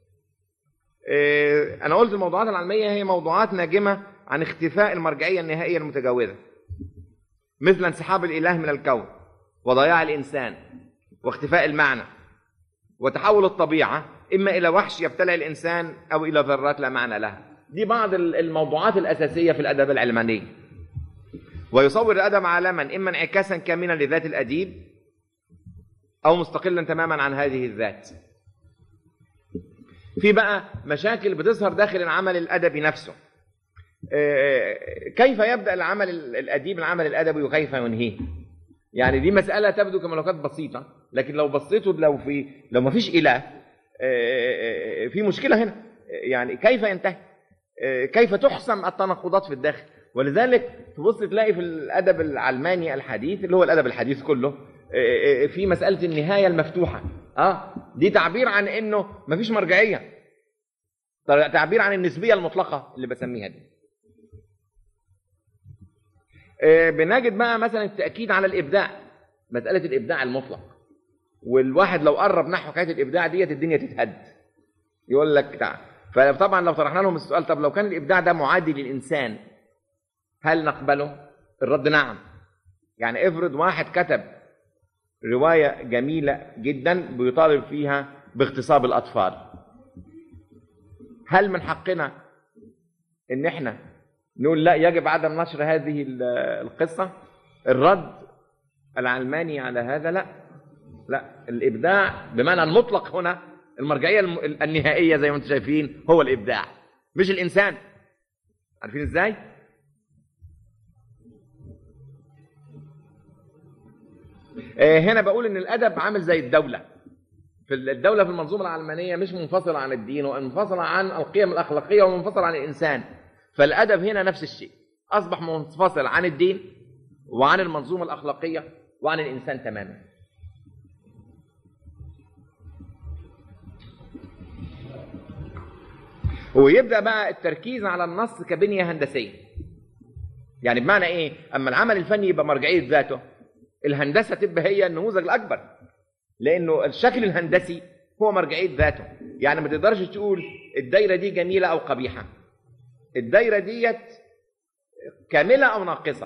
إيه، أنا قلت الموضوعات العلمية هي موضوعات ناجمة عن اختفاء المرجعية النهائية المتجاوزة مثل انسحاب الإله من الكون وضياع الإنسان واختفاء المعنى وتحول الطبيعة إما إلى وحش يبتلع الإنسان أو إلى ذرات لا معنى لها دي بعض الموضوعات الأساسية في الأدب العلماني ويصور الأدب عالما إما انعكاسا كاملا لذات الأديب أو مستقلا تماما عن هذه الذات في بقى مشاكل بتظهر داخل العمل الأدبي نفسه آه، كيف يبدأ العمل الأديب العمل الأدبي وكيف ينهيه يعني دي مسألة تبدو كما لو كانت بسيطة لكن لو بصيتوا لو في لو ما فيش إله آه، في مشكلة هنا يعني كيف ينتهي آه، كيف تحسم التناقضات في الداخل ولذلك تبص تلاقي في الأدب العلماني الحديث اللي هو الأدب الحديث كله آه، آه، في مسألة النهاية المفتوحة اه دي تعبير عن انه ما فيش مرجعية تعبير عن النسبية المطلقة اللي بسميها دي آه، بنجد بقى مثلا التاكيد على الابداع مساله الابداع المطلق والواحد لو قرب نحو حكايه الابداع ديت الدنيا تتهد يقول لك بتاع فطبعا لو طرحنا لهم السؤال طب لو كان الابداع ده معادي للانسان هل نقبله الرد نعم يعني افرض واحد كتب روايه جميله جدا بيطالب فيها باغتصاب الاطفال هل من حقنا ان احنا نقول لا يجب عدم نشر هذه ال- القصه الرد العلماني على هذا لا لا الابداع بمعنى المطلق هنا المرجعيه الم- النهائيه زي ما انتم شايفين هو الابداع مش الانسان عارفين ازاي آه، هنا بقول ان الادب عامل زي الدوله في الدوله في المنظومه العلمانيه مش منفصله عن الدين ومنفصله عن القيم الاخلاقيه ومنفصله عن الانسان فالادب هنا نفس الشيء اصبح منفصل عن الدين وعن المنظومه الاخلاقيه وعن الانسان تماما ويبدا بقى التركيز على النص كبنيه هندسيه يعني بمعنى ايه اما العمل الفني يبقى مرجعيه ذاته الهندسه تبقى هي النموذج الاكبر لانه الشكل الهندسي هو مرجعيه ذاته يعني ما تقدرش تقول الدايره دي جميله او قبيحه الدايره ديت كامله او ناقصه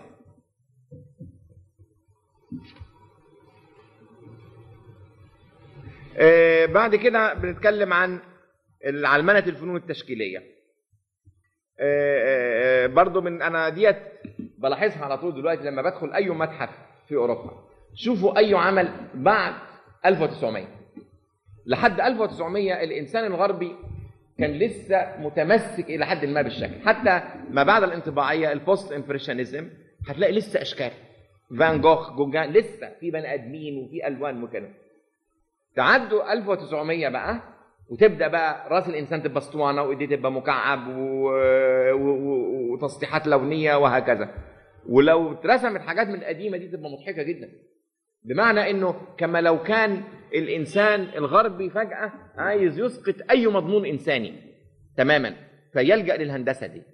آه، بعد كده بنتكلم عن علمنة الفنون التشكيلية آه، آه، برضو من انا ديت بلاحظها على طول دلوقتي لما بدخل اي متحف في اوروبا شوفوا اي عمل بعد 1900 لحد 1900 الانسان الغربي كان لسه متمسك الى حد ما بالشكل حتى ما بعد الانطباعيه البوست امبريشنزم هتلاقي لسه اشكال فان جوخ جوجان لسه في بني ادمين وفي الوان وكده تعدوا 1900 بقى وتبدا بقى راس الانسان تبقى اسطوانه وايديه تبقى مكعب و... و... و... وتسطيحات لونيه وهكذا ولو اترسمت حاجات من القديمه دي تبقى مضحكه جدا بمعنى انه كما لو كان الانسان الغربي فجاه عايز يسقط اي مضمون انساني تماما فيلجا للهندسه دي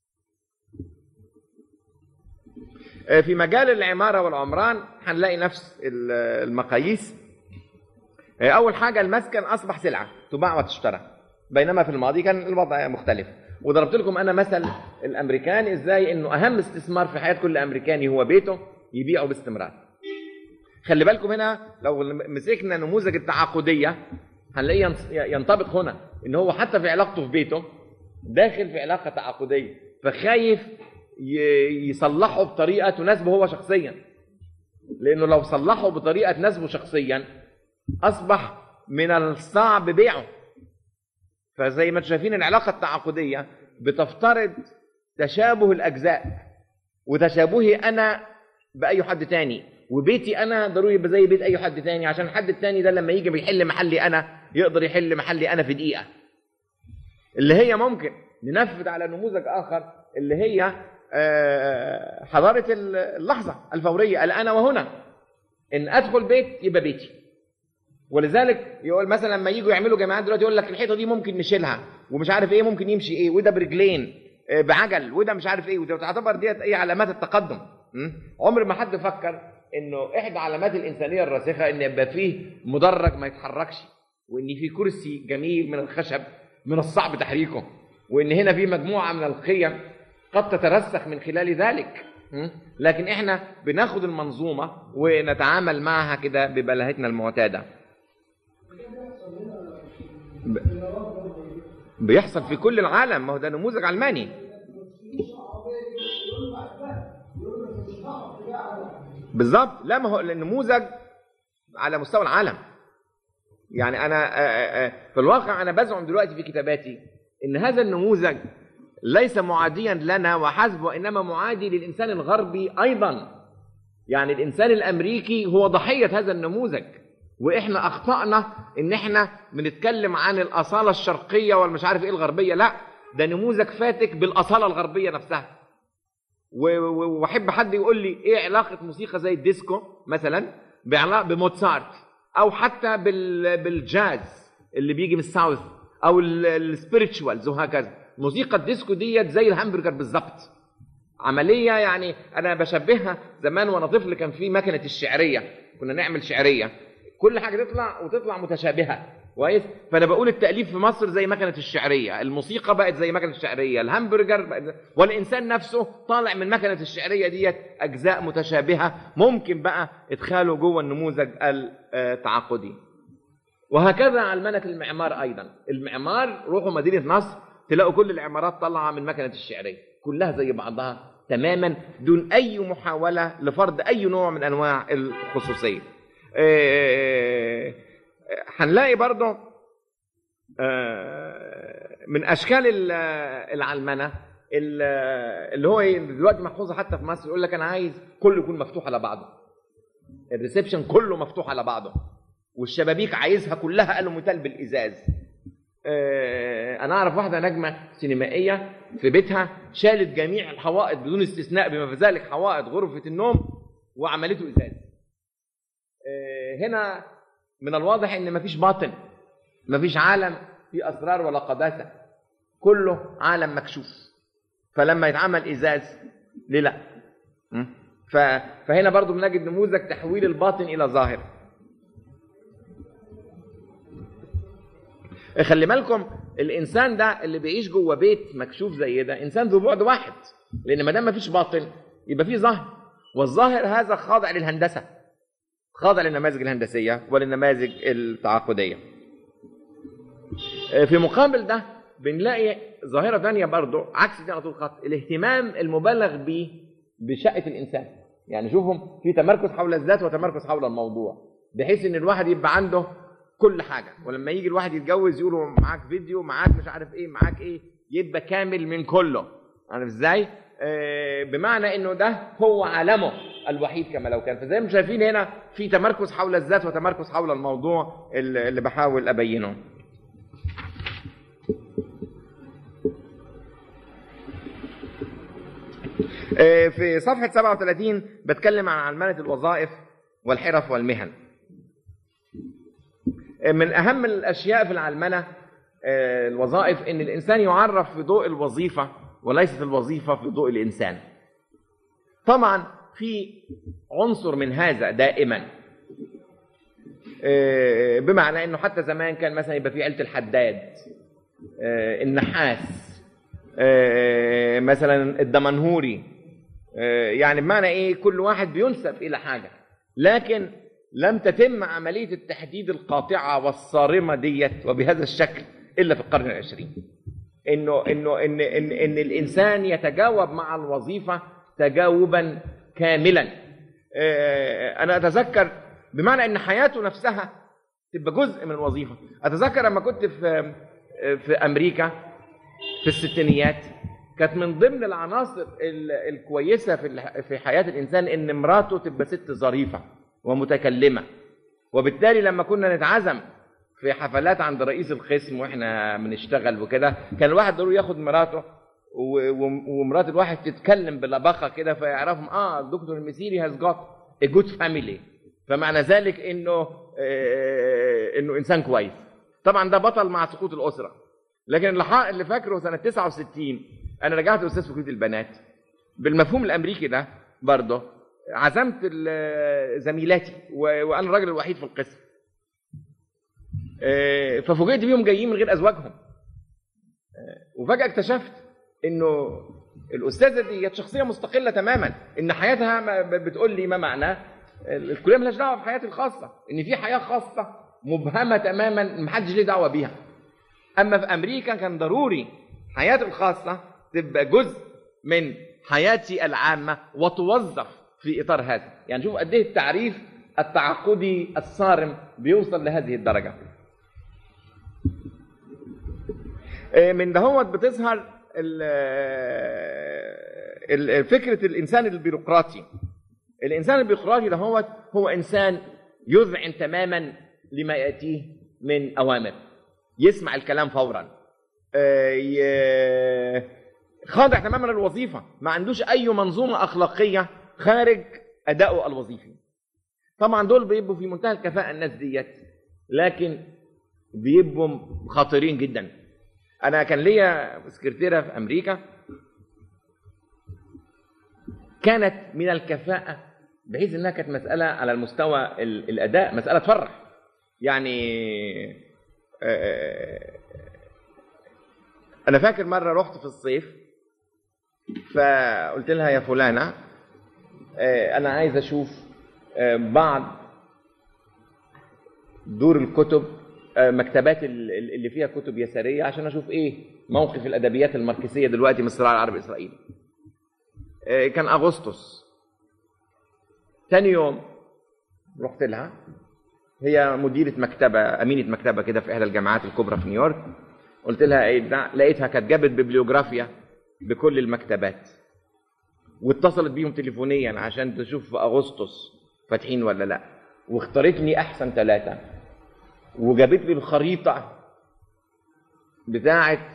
آه، في مجال العماره والعمران هنلاقي نفس ال- المقاييس آه، اول حاجه المسكن اصبح سلعه تباع وتشترى بينما في الماضي كان الوضع مختلف وضربت لكم انا مثل الامريكان ازاي انه اهم استثمار في حياه كل امريكاني هو بيته يبيعه باستمرار خلي بالكم هنا لو مسكنا نموذج التعاقديه هنلاقيه ينص- ينطبق هنا ان هو حتى في علاقته في بيته داخل في علاقه تعاقديه فخايف ي- يصلحه بطريقه تناسبه هو شخصيا لانه لو صلحه بطريقه تناسبه شخصيا اصبح من الصعب بيعه فزي ما انتم شايفين العلاقه التعاقديه بتفترض تشابه الاجزاء وتشابهي انا باي حد تاني وبيتي انا ضروري يبقى زي بيت اي حد تاني عشان الحد التاني ده لما يجي بيحل محلي انا يقدر يحل محلي انا في دقيقه اللي هي ممكن ننفذ على نموذج اخر اللي هي آه، حضاره اللحظه الفوريه الان وهنا ان ادخل بيت يبقى بيتي ولذلك يقول مثلا لما يجوا يعملوا جامعات دلوقتي يقول لك الحيطه دي ممكن نشيلها ومش عارف ايه ممكن يمشي ايه وده برجلين آه، بعجل وده مش عارف ايه وده تعتبر ديت ايه علامات التقدم م? عمر ما حد فكر انه احدى علامات الانسانيه الراسخه ان يبقى فيه مدرج ما يتحركش وان في كرسي جميل من الخشب من الصعب تحريكه وان هنا في مجموعه من القيم قد تترسخ من خلال ذلك م? لكن احنا بناخد المنظومه ونتعامل معها كده ببلاهتنا المعتاده ب... بيحصل في كل العالم ما هو ده نموذج علماني بالظبط لا ما هو النموذج على مستوى العالم يعني انا آه، آه، آه، في الواقع انا بزعم دلوقتي في كتاباتي ان هذا النموذج ليس معاديا لنا وحسب وانما معادي للانسان الغربي ايضا يعني الانسان الامريكي هو ضحيه هذا النموذج واحنا اخطانا ان احنا بنتكلم عن الاصاله الشرقيه والمش عارف ايه الغربيه لا ده نموذج فاتك بالاصاله الغربيه نفسها و- و- واحب حد يقول لي ايه علاقه موسيقى زي الديسكو مثلا بعلاقه بموتسارت او حتى بال بالجاز اللي بيجي من الساوث او السبيريتشوالز وهكذا موسيقى الديسكو ديت زي الهامبرجر بالظبط عمليه يعني انا بشبهها زمان وانا طفل كان في مكنه الشعريه كنا نعمل شعريه كل حاجه تطلع وتطلع متشابهه كويس فانا بقول التاليف في مصر زي مكنه الشعريه الموسيقى بقت زي مكنه الشعريه الهامبرجر بقت والانسان نفسه طالع من مكنه الشعريه ديت اجزاء متشابهه ممكن بقى ادخاله جوه النموذج التعاقدي وهكذا علمنة المعمار ايضا المعمار روحوا مدينه نصر تلاقوا كل العمارات طالعه من مكنه الشعريه كلها زي بعضها تماما دون اي محاوله لفرض اي نوع من انواع الخصوصيه آه، هنلاقي برضه آه، من اشكال ال- العلمنه ال- اللي هو إيه، دلوقتي محفوظه حتى في مصر يقول لك انا عايز كله يكون مفتوح على بعضه الريسبشن كله مفتوح على بعضه والشبابيك عايزها كلها الوميتال بالازاز آه، انا اعرف واحده نجمه سينمائيه في بيتها شالت جميع الحوائط بدون استثناء بما في ذلك حوائط غرفه النوم وعملته ازاز آه، هنا من الواضح ان مفيش باطن مفيش عالم فيه اسرار ولا قداسه كله عالم مكشوف فلما يتعمل ازاز ليه لا م? ف- فهنا برضو بنجد نموذج تحويل الباطن الى ظاهر خلي بالكم الانسان ده اللي بيعيش جوه بيت مكشوف زي ده انسان ذو بعد واحد لان ما دام ما فيش باطن يبقى فيه ظاهر والظاهر هذا خاضع للهندسه خاضع للنماذج الهندسيه وللنماذج التعاقديه في مقابل ده بنلاقي ظاهره ثانيه برضو عكس دي على طول خط الاهتمام المبالغ به بشأة الانسان يعني شوفهم في تمركز حول الذات وتمركز حول الموضوع بحيث ان الواحد يبقى عنده كل حاجه ولما يجي الواحد يتجوز يقولوا معاك فيديو معاك مش عارف ايه معاك ايه يبقى كامل من كله عارف ازاي آه بمعنى انه ده هو عالمه الوحيد كما لو كان فزي ما شايفين هنا في تمركز حول الذات وتمركز حول الموضوع اللي اللي بحاول ابينه آه، في صفحة 37 بتكلم عن علمنة الوظائف والحرف والمهن من اهم الاشياء في العلمنه آه، الوظائف ان الانسان يعرف في ضوء الوظيفه وليست الوظيفه في ضوء الانسان طبعا في عنصر من هذا دائما آه، بمعنى انه حتى زمان كان مثلا يبقى في عيله الحداد آه، النحاس آه، مثلا الدمنهوري آه، يعني بمعنى ايه كل واحد بينسب الى حاجه لكن لم تتم عمليه التحديد القاطعه والصارمه ديت وبهذا الشكل الا في القرن العشرين انه انه ان ان ان الانسان يتجاوب مع الوظيفه تجاوبا كاملا آه، انا اتذكر بمعنى ان حياته نفسها تبقى جزء من الوظيفه اتذكر لما كنت في في امريكا في الستينيات كانت من ضمن العناصر ال- الكويسه في الح- في حياه الانسان ان مراته تبقى ست ظريفه ومتكلمه وبالتالي لما كنا نتعزم في حفلات عند رئيس القسم واحنا بنشتغل وكده كان الواحد ضروري ياخد مراته و- و- ومرات الواحد تتكلم بلباقه كده فيعرفهم اه الدكتور المسيري هاز جوت ا جود فاميلي فمعنى ذلك انه آه، انه انسان كويس طبعا ده بطل مع سقوط الاسره لكن اللي حا- اللي فاكره سنه 69 انا رجعت استاذ في كليه البنات بالمفهوم الامريكي ده برضه عزمت ال- زميلاتي و- وانا الراجل الوحيد في القسم آه، ففوجئت بيهم جايين من غير ازواجهم آه، وفجاه اكتشفت انه الاستاذه دي شخصيه مستقله تماما ان حياتها ما- ب- بتقول لي ما معناه ال- الكليه ملهاش دعوه بحياتي الخاصه ان في حياه خاصه مبهمه تماما محدش ليه دعوه بيها اما في امريكا كان ضروري حياتي الخاصه تبقى جزء من حياتي العامه وتوظف في اطار هذا يعني شوف قد ايه التعريف التعاقدي الصارم بيوصل لهذه الدرجه آه، من دهوت بتظهر ال- ال- فكره الانسان البيروقراطي الانسان البيروقراطي دهوت هو انسان يذعن تماما لما ياتيه من اوامر يسمع الكلام فورا آه، ي- خاضع تماما للوظيفه ما عندوش اي منظومه اخلاقيه خارج ادائه الوظيفي طبعا دول بيبقوا في منتهى الكفاءه الناس ديت لكن بيبقوا خطيرين جدا انا كان ليا سكرتيره في امريكا كانت من الكفاءه بحيث انها كانت مساله على المستوى ال- الاداء مساله تفرح يعني آه، انا فاكر مره رحت في الصيف فقلت لها يا فلانه آه، انا عايز اشوف آه، بعض دور الكتب آه، مكتبات ال- ال- اللي فيها كتب يساريه عشان اشوف ايه موقف الادبيات الماركسيه دلوقتي من الصراع العربي الاسرائيلي آه، كان اغسطس تاني يوم رحت لها هي مديرة مكتبة أمينة مكتبة كده في إحدى الجامعات الكبرى في نيويورك قلت لها إيه ده؟ لقيتها كانت جابت ببليوجرافيا بكل المكتبات واتصلت بيهم تليفونيا عشان تشوف في أغسطس فاتحين ولا لا واختارت لي أحسن ثلاثة وجابت لي الخريطة بتاعة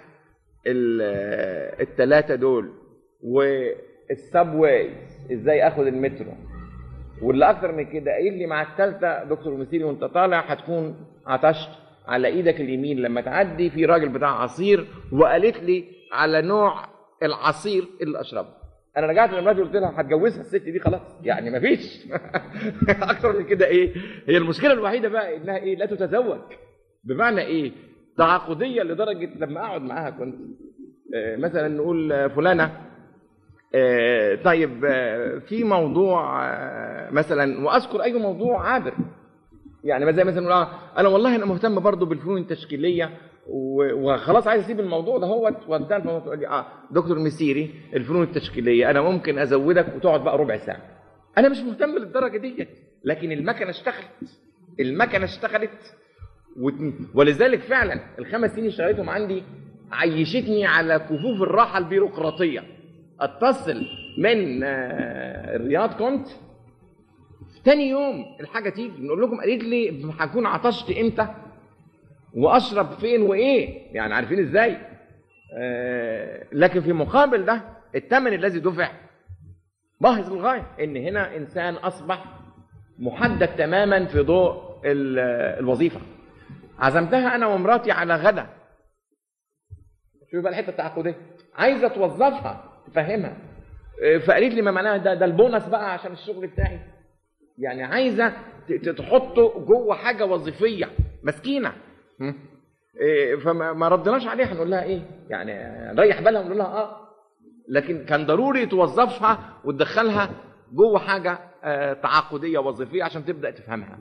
الثلاثة دول والسبواي ازاي اخد المترو واللي اكتر من كده قايل لي مع الثالثه دكتور مسيري وانت طالع هتكون عطشت على ايدك اليمين لما تعدي في راجل بتاع عصير وقالت لي على نوع العصير اللي اشربه انا رجعت لمراتي قلت لها هتجوزها الست دي خلاص يعني مفيش اكتر من كده ايه هي المشكله الوحيده بقى انها ايه لا تتزوج بمعنى ايه تعاقديه لدرجه لما اقعد معاها كنت آه، مثلا نقول آه، فلانه آه، طيب آه، في موضوع آه، مثلا واذكر اي موضوع عابر يعني زي مثلا نقول آه، انا والله انا مهتم برضه بالفنون التشكيليه و- وخلاص عايز اسيب الموضوع ده هو وانتهى فهو تقول لي اه دكتور مسيري الفنون التشكيليه انا ممكن ازودك وتقعد بقى ربع ساعه انا مش مهتم للدرجه دي لكن المكنه اشتغلت المكنه اشتغلت وت- ولذلك فعلا الخمس سنين اللي اشتغلتهم عندي عيشتني على كفوف الراحه البيروقراطيه اتصل من آه، الرياض كنت تاني يوم الحاجه تيجي نقول لكم قالت لي هكون عطشت امتى واشرب فين وايه يعني عارفين ازاي آه، لكن في مقابل ده الثمن الذي دفع باهظ للغايه ان هنا انسان اصبح محدد تماما في ضوء ال- الوظيفه عزمتها انا ومراتي على غدا شوف بقى الحته التعاقديه عايزه توظفها تفهمها إيه، فقالت لي ما معناها ده ده البونص بقى عشان الشغل بتاعي يعني عايزه ت- ت- تحطه جوه حاجه وظيفيه مسكينه هم؟ إيه، فما ما ردناش عليها هنقول لها ايه يعني نريح بالها ونقول لها اه لكن كان ضروري توظفها وتدخلها جوه حاجه آه، تعاقديه وظيفيه عشان تبدا تفهمها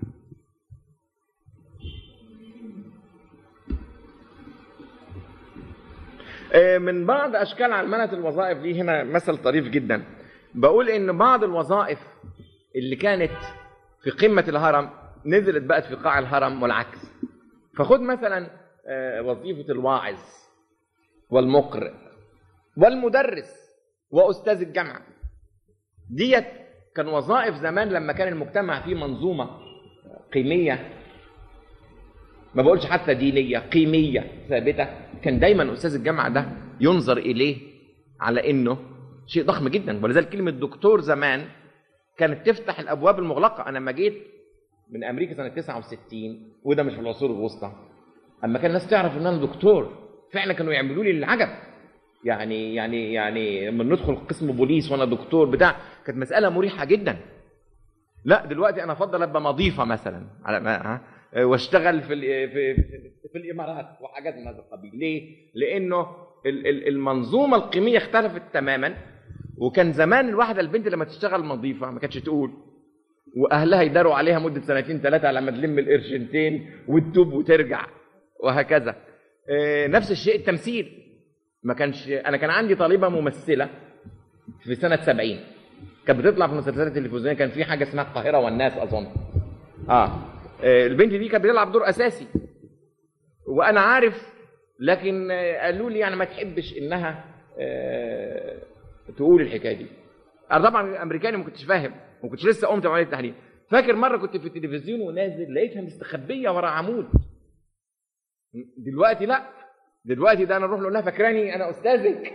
آه، من بعض اشكال علمنه الوظائف دي هنا مثل طريف جدا بقول ان بعض الوظائف اللي كانت في قمه الهرم نزلت بقت في قاع الهرم والعكس فخد مثلا آه، وظيفه الواعظ والمقرئ والمدرس واستاذ الجامعه ديت كان وظائف زمان لما كان المجتمع فيه منظومه قيميه ما بقولش حتى دينيه قيميه ثابته كان دايما استاذ الجامعه ده ينظر اليه على انه شيء ضخم جدا ولذلك كلمه دكتور زمان كانت تفتح الابواب المغلقه انا لما جيت من امريكا سنه 69 وده مش في العصور الوسطى اما كان الناس تعرف ان انا دكتور فعلا كانوا يعملوا لي العجب يعني يعني يعني لما ندخل قسم بوليس وانا دكتور بتاع كانت مساله مريحه جدا لا دلوقتي انا افضل ابقى مضيفه مثلا على ما ها واشتغل في ال- في في, في الامارات وحاجات من هذا القبيل ليه لانه ال- ال- المنظومه القيميه اختلفت تماما وكان زمان الواحده البنت لما تشتغل مضيفه ما كانتش تقول واهلها يداروا عليها مده سنتين ثلاثه على ما تلم القرشنتين وتتوب وترجع وهكذا آه، نفس الشيء التمثيل ما كانش انا كان عندي طالبه ممثله في سنه 70 كانت بتطلع في المسلسلات التلفزيونيه كان في حاجه اسمها القاهره والناس اظن اه آه، البنت دي كانت بتلعب دور اساسي وانا عارف لكن آه، قالوا لي يعني ما تحبش انها آه، تقول الحكايه دي انا طبعا امريكاني ما كنتش فاهم ما كنتش لسه قمت بعمليه التحليل فاكر مره كنت في التلفزيون ونازل لقيتها مستخبيه ورا عمود دلوقتي لا دلوقتي ده انا نروح نقول لها فاكراني انا استاذك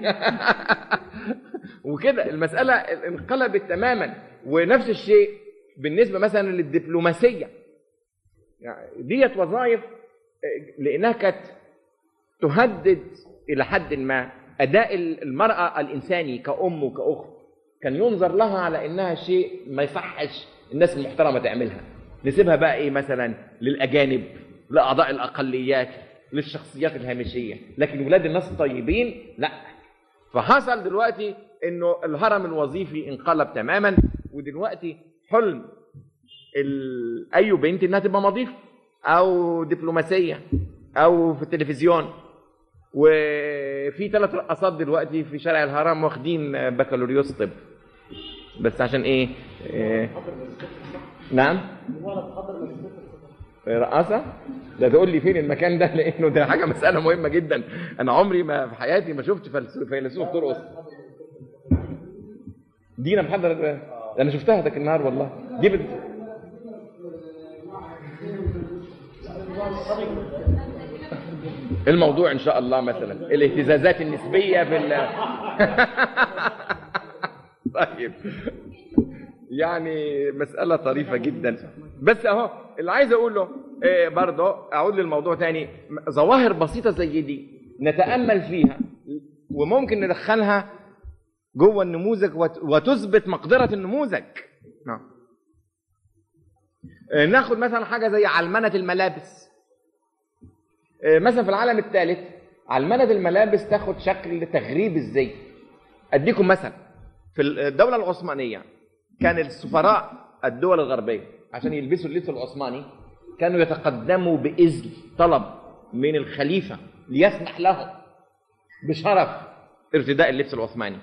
وكده المساله انقلبت تماما ونفس الشيء بالنسبه مثلا للدبلوماسيه يعني ديت وظائف لانها كانت تهدد الى حد ما اداء المراه الانساني كام وكاخت كان ينظر لها على انها شيء ما يصحش الناس المحترمه تعملها نسيبها بقى ايه مثلا للاجانب لاعضاء الاقليات للشخصيات الهامشيه لكن ولاد الناس الطيبين لا فحصل دلوقتي انه الهرم الوظيفي انقلب تماما ودلوقتي حلم ال... اي بنت انها تبقى مضيفه او دبلوماسيه او في التلفزيون وفي ثلاث رقصات دلوقتي في شارع الهرم واخدين بكالوريوس طب بس عشان ايه, إيه؟ نعم رقاصة ده تقول لي فين المكان ده لانه ده حاجه مساله مهمه جدا انا عمري ما في حياتي ما شفت فلسفه فيلسوف ترقص دينا محضر انا شفتها ذاك النهار والله دي بت... الموضوع ان شاء الله مثلا الاهتزازات النسبيه في ال... طيب يعني مسألة طريفة جدا بس اهو اللي عايز اقوله إيه برضه اعود للموضوع تاني ظواهر بسيطة زي دي نتأمل فيها وممكن ندخلها جوه النموذج وت- وتثبت مقدرة النموذج نعم إيه ناخد مثلا حاجة زي علمنة الملابس إيه مثلا في العالم الثالث علمنة الملابس تاخد شكل تغريب الزي اديكم مثل في الدولة العثمانية كان السفراء الدول الغربية عشان يلبسوا اللبس العثماني كانوا يتقدموا بإذن طلب من الخليفة ليسمح لهم بشرف ارتداء اللبس العثماني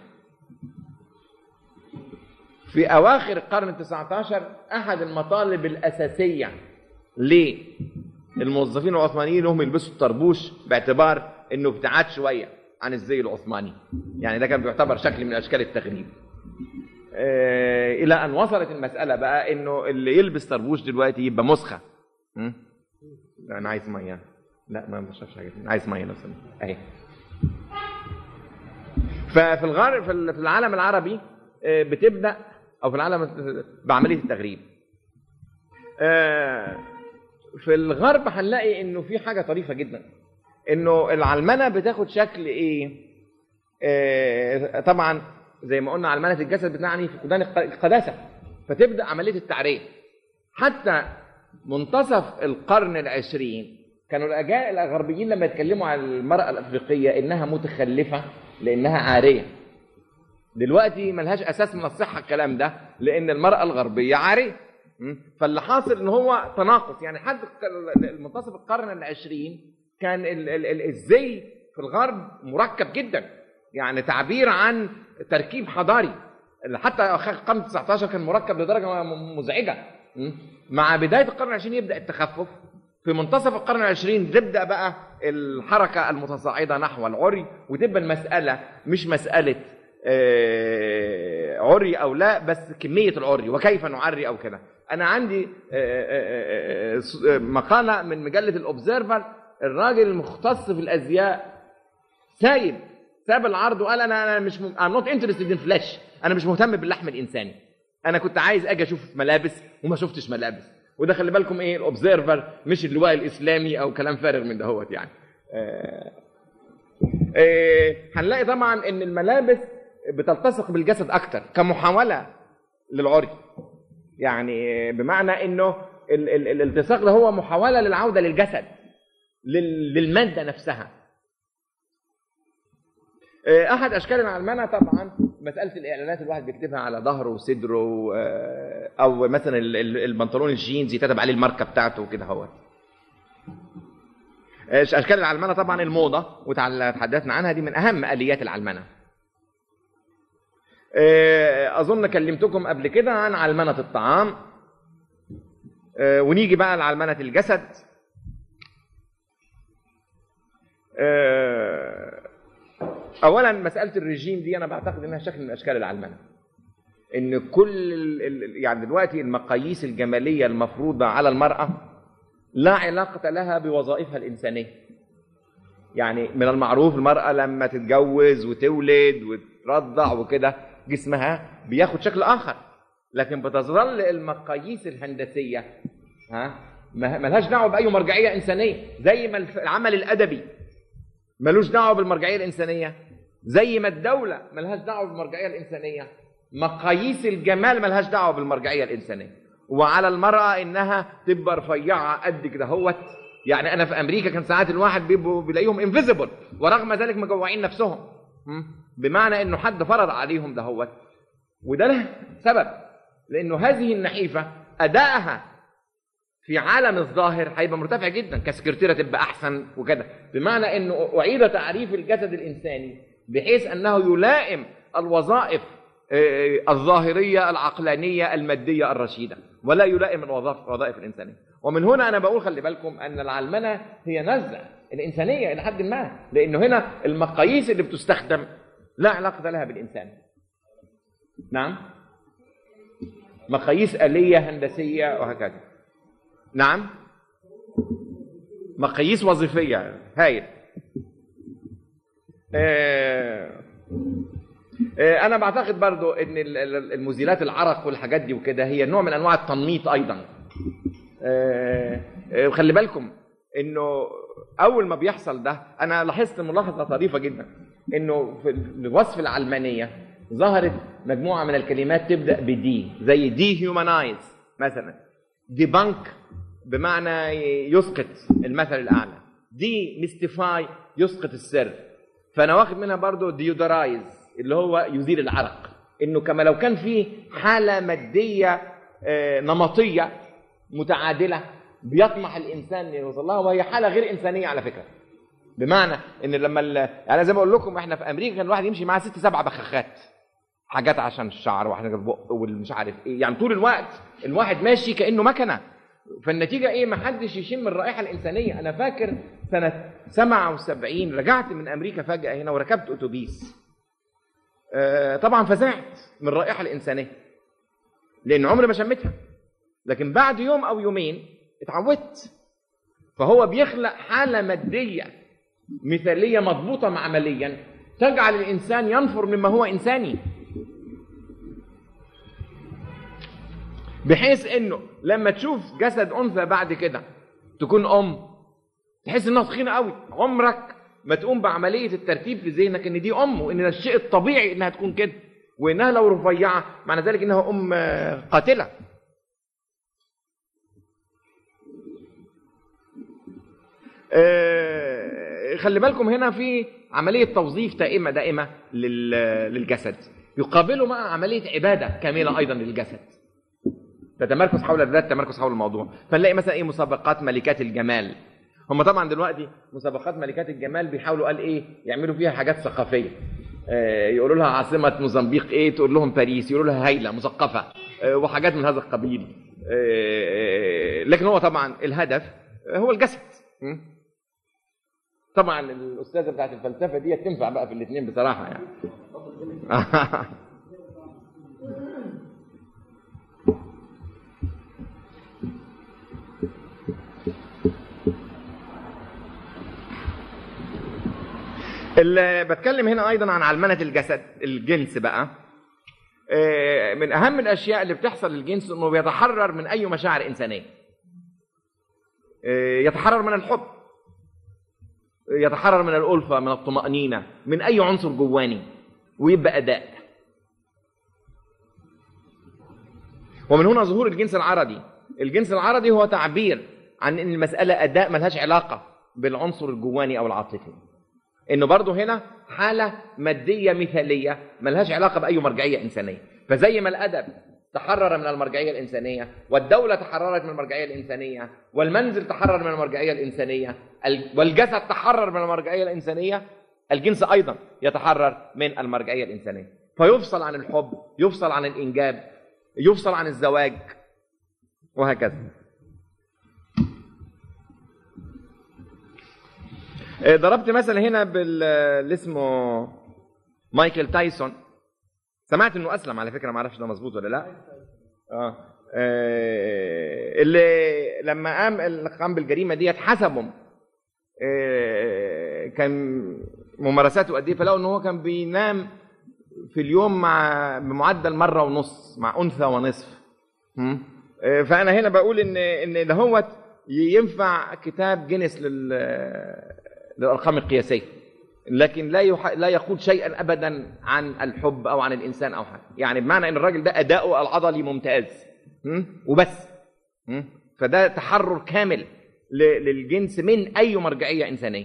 في أواخر القرن التسعة عشر أحد المطالب الأساسية للموظفين العثمانيين انهم يلبسوا الطربوش باعتبار انه ابتعاد شويه عن الزي العثماني يعني ده كان بيعتبر شكل من اشكال التغريب آه، الى ان وصلت المساله بقى انه اللي يلبس طربوش دلوقتي يبقى مسخه م? لا انا عايز ميه لا ما بشربش حاجه أنا عايز ميه لو سمحت اهي ففي الغرب في ال- في العالم العربي آه، بتبدا او في العالم بعمليه التغريب آه، في الغرب هنلاقي انه في حاجه طريفه جدا انه العلمنه بتاخد شكل ايه آه، طبعا زي ما قلنا علمنه الجسد بتعني فقدان الق- القداسه فتبدا عمليه التعريه حتى منتصف القرن العشرين كانوا الأجا- الغربيين لما يتكلموا عن المرأة الأفريقية إنها متخلفة لأنها عارية دلوقتي ملهاش أساس من الصحة الكلام ده لأن المرأة الغربية عارية م? فاللي حاصل إن هو تناقص يعني حد منتصف القرن العشرين كان ال- ال- ال- الزي في الغرب مركب جدا يعني تعبير عن تركيب حضاري حتى اخر القرن 19 كان مركب لدرجه م- مزعجه م? مع بدايه القرن العشرين يبدا التخفف في منتصف القرن العشرين تبدا بقى الحركه المتصاعده نحو العري وتبقى المساله مش مساله آه، عري او لا بس كميه العري وكيف نعري او كده انا عندي آه، آه، آه، آه، مقاله من مجله الاوبزرفر الراجل المختص في الازياء سايب ساب العرض وقال انا انا مش م... I'm not interested in flesh انا مش مهتم باللحم الانساني انا كنت عايز اجي اشوف ملابس وما شفتش ملابس وده خلي بالكم ايه الاوبزرفر مش اللواء الاسلامي او كلام فارغ من دهوت يعني آه آه هنلاقي طبعا ان الملابس بتلتصق بالجسد اكتر كمحاوله للعري يعني بمعنى انه ال- ال- الالتصاق ده هو محاوله للعوده للجسد لل- للماده نفسها آه، احد اشكال العلمنه طبعا مساله الاعلانات الواحد بيكتبها على ظهره وصدره آه، او مثلا ال- ال- البنطلون الجينز يتكتب عليه الماركه بتاعته وكده هو اشكال العلمنه طبعا الموضه وتحدثنا عنها دي من اهم اليات العلمنه آه، اظن كلمتكم قبل كده عن علمنه الطعام آه، ونيجي بقى لعلمنه الجسد آه، اولا مساله الرجيم دي انا بعتقد انها شكل من اشكال العلمنه ان كل ال- ال- يعني دلوقتي المقاييس الجماليه المفروضه على المراه لا علاقه لها بوظائفها الانسانيه يعني من المعروف المراه لما تتجوز وتولد وترضع وكده جسمها بياخد شكل اخر لكن بتظل المقاييس الهندسيه ها ما- ملهاش دعوه باي مرجعيه انسانيه زي ما الف- العمل الادبي ملوش دعوه بالمرجعيه الانسانيه زي ما الدوله ملهاش دعوه بالمرجعيه الانسانيه مقاييس الجمال ملهاش دعوه بالمرجعيه الانسانيه وعلى المراه انها تبقى رفيعه قد كده هوت يعني انا في امريكا كان ساعات الواحد بيبقوا بيلاقيهم انفيزبل ورغم ذلك مجوعين نفسهم م? بمعنى انه حد فرض عليهم ده هوت وده له سبب لانه هذه النحيفه ادائها في عالم الظاهر هيبقى مرتفع جدا كسكرتيره تبقى احسن وكده بمعنى انه اعيد تعريف الجسد الانساني بحيث انه يلائم الوظائف آه، الظاهريه العقلانيه الماديه الرشيده ولا يلائم الوظائف الوظائف الانسانيه ومن هنا انا بقول خلي بالكم ان العلمنه هي نزع الانسانيه الى حد ما لانه هنا المقاييس اللي بتستخدم لا علاقه لها بالانسان نعم مقاييس آلية هندسية وهكذا نعم مقاييس وظيفية هايل آه، آه، أنا بعتقد برضو إن ال- ال- المزيلات العرق والحاجات دي وكده هي نوع من أنواع التنميط أيضا آه، آه، خلي بالكم إنه أول ما بيحصل ده أنا لاحظت ملاحظة طريفة جدا إنه في الوصف العلمانية ظهرت مجموعة من الكلمات تبدأ بدي زي دي هيومنايز مثلا ديبانك بمعنى يسقط المثل الأعلى دي ميستيفاي يسقط السر فأنا واخد منها برضو ديودرايز اللي هو يزيل العرق إنه كما لو كان في حالة مادية آه، نمطية متعادلة بيطمح الإنسان إنه يوصل لها وهي حالة غير إنسانية على فكرة بمعنى ان لما ال... يعني زي ما اقول لكم احنا في امريكا كان الواحد يمشي معاه ست سبع بخاخات حاجات عشان الشعر وحاجات في البق والمش عارف ايه يعني طول الوقت الواحد ماشي كانه مكنه فالنتيجه ايه ما حدش يشم الرائحه الانسانيه انا فاكر سنه 77 رجعت من امريكا فجاه هنا وركبت اتوبيس آه طبعا فزعت من الرائحه الانسانيه لان عمري ما شمتها لكن بعد يوم او يومين اتعودت فهو بيخلق حاله ماديه مثاليه مضبوطه عمليا تجعل الانسان ينفر مما هو انساني بحيث انه لما تشوف جسد انثى بعد كده تكون ام تحس انها تخينه قوي عمرك ما تقوم بعمليه الترتيب في ذهنك ان دي ام وان ده الشيء الطبيعي انها تكون كده وانها لو رفيعه معنى ذلك انها ام آه، قاتله آه، خلي بالكم هنا في عملية توظيف دائمة دائمة لل- للجسد يقابله مع عملية عبادة كاملة أيضا للجسد تتمركز حول الذات تمركز حول الموضوع فنلاقي مثلا ايه مسابقات ملكات الجمال هم طبعا دلوقتي مسابقات ملكات الجمال بيحاولوا قال ايه يعملوا فيها حاجات ثقافيه آه، يقولوا لها عاصمه موزمبيق ايه تقول لهم باريس يقولوا لها هايله مثقفه آه، وحاجات من هذا القبيل آه، لكن هو طبعا الهدف هو الجسد م? طبعا الاستاذه بتاعت الفلسفه دي تنفع بقى في الاثنين بصراحه يعني اللي بتكلم هنا ايضا عن علمنه الجسد الجنس بقى آه، من اهم الاشياء اللي بتحصل للجنس انه بيتحرر من اي مشاعر انسانيه آه، يتحرر من الحب يتحرر من الألفة من الطمأنينة من أي عنصر جواني ويبقى أداء ومن هنا ظهور الجنس العرضي الجنس العرضي هو تعبير عن ان المسألة أداء ملهاش علاقة بالعنصر الجواني أو العاطفي انه برضه هنا حالة مادية مثالية ملهاش علاقة بأي مرجعية إنسانية فزي ما الأدب تحرر من المرجعية الإنسانية والدولة تحررت من المرجعية الإنسانية والمنزل تحرر من المرجعية الإنسانية ال- والجسد تحرر من المرجعية الإنسانية الجنس أيضا يتحرر من المرجعية الإنسانية فيفصل عن الحب يفصل عن الإنجاب يفصل عن الزواج وهكذا آه، ضربت مثل هنا بال اللي اسمه مايكل تايسون سمعت انه اسلم على فكره ما اعرفش ده مظبوط ولا لا اه آه، اللي لما قام اللي قام بالجريمه ديت حسبهم آه، كان ممارساته قد ايه فلقوا ان هو كان بينام في اليوم مع بمعدل مره ونص مع انثى ونصف م? آه، فانا هنا بقول ان ان دهوت ينفع كتاب جينيس لل للارقام القياسيه لكن لا يح... لا يقول شيئا ابدا عن الحب او عن الانسان او حاجه يعني بمعنى ان الراجل ده اداؤه العضلي ممتاز م? وبس م? فده تحرر كامل ل... للجنس من اي مرجعيه انسانيه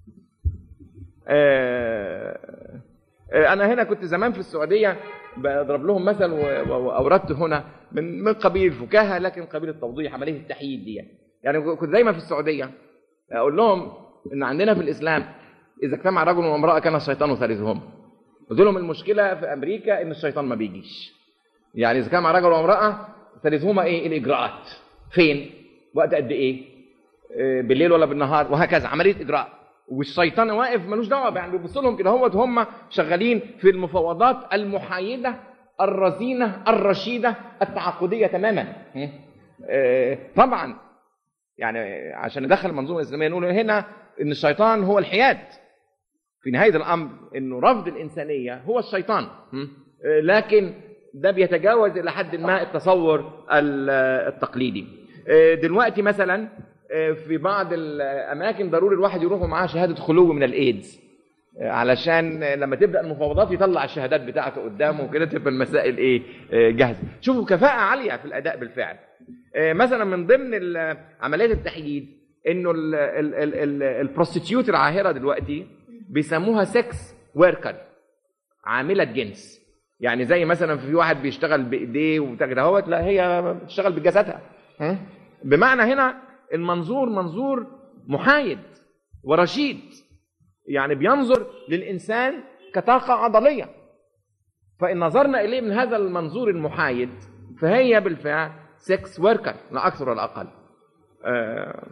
آه... آه، انا هنا كنت زمان في السعوديه بضرب لهم مثل و- و- واوردت هنا من من قبيل الفكاهه لكن قبيل التوضيح عمليه التحييد دي يعني. يعني كنت دايما في السعوديه اقول لهم ان عندنا في الاسلام اذا اجتمع رجل وامراه كان الشيطان ثالثهما قلت لهم المشكله في امريكا ان الشيطان ما بيجيش يعني اذا كان مع رجل وامراه ثالثهما ايه الاجراءات فين وقت قد ايه آه، بالليل ولا بالنهار وهكذا عمليه اجراء والشيطان واقف ملوش دعوه يعني بيبص لهم كده هوت هم شغالين في المفاوضات المحايده الرزينه الرشيده التعاقديه تماما آه، طبعا يعني عشان ندخل المنظومه الاسلاميه نقول هنا ان الشيطان هو الحياد في نهايه الامر انه رفض الانسانيه هو الشيطان م? آه، لكن ده بيتجاوز الى حد ما التصور ال- التقليدي آه، دلوقتي مثلا آه، في بعض الاماكن ضروري الواحد يروح معاه شهاده خلو من الايدز آه، علشان آه، لما تبدا المفاوضات يطلع الشهادات بتاعته قدامه وكده تبقى المسائل ايه آه، جاهزه شوفوا كفاءه عاليه في الاداء بالفعل آه، مثلا من ضمن ال- عمليات التحييد انه ال- ال- ال- ال- البروستيتيوت العاهره دلوقتي بيسموها سكس وركر عامله جنس يعني زي مثلا في واحد بيشتغل بايديه وبتاع كده اهوت لا هي بتشتغل بجسدها ها؟ بمعنى هنا المنظور منظور محايد ورشيد يعني بينظر للانسان كطاقه عضليه فان نظرنا اليه من هذا المنظور المحايد فهي بالفعل سكس وركر لا اكثر ولا اقل آه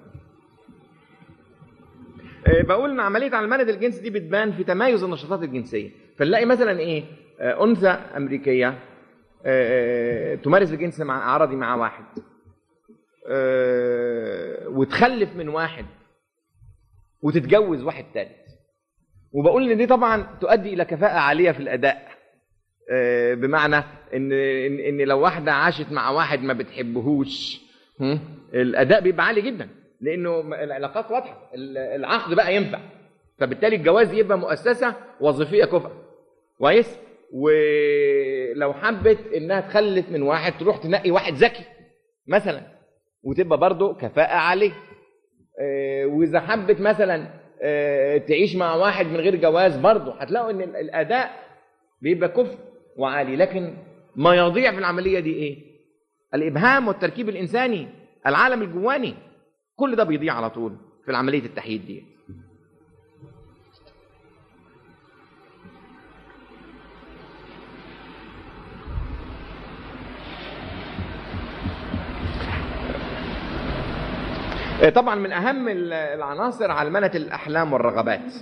آه، بقول ان عمليه علمنه الجنس دي بتبان في تمايز النشاطات الجنسيه فنلاقي مثلا ايه آه، انثى امريكيه آه، تمارس الجنس مع عرضي مع واحد آه، وتخلف من واحد وتتجوز واحد ثالث وبقول ان دي طبعا تؤدي الى كفاءه عاليه في الاداء آه، بمعنى ان ان إن لو واحده عاشت مع واحد ما بتحبهوش هم، الاداء بيبقى عالي جدا لانه م- العلاقات واضحه ال- العقد بقى ينفع فبالتالي الجواز يبقى مؤسسه وظيفيه كفء كويس ولو حبت انها تخلف من واحد تروح تنقي واحد ذكي مثلا وتبقى برضه كفاءه عاليه آه، واذا حبت مثلا آه، تعيش مع واحد من غير جواز برضه هتلاقوا ان ال- الاداء بيبقى كفء وعالي لكن ما يضيع في العمليه دي ايه الابهام والتركيب الانساني العالم الجواني كل ده بيضيع على طول في عمليه التحييد دي آه، طبعا من اهم ال- العناصر علمنه الاحلام والرغبات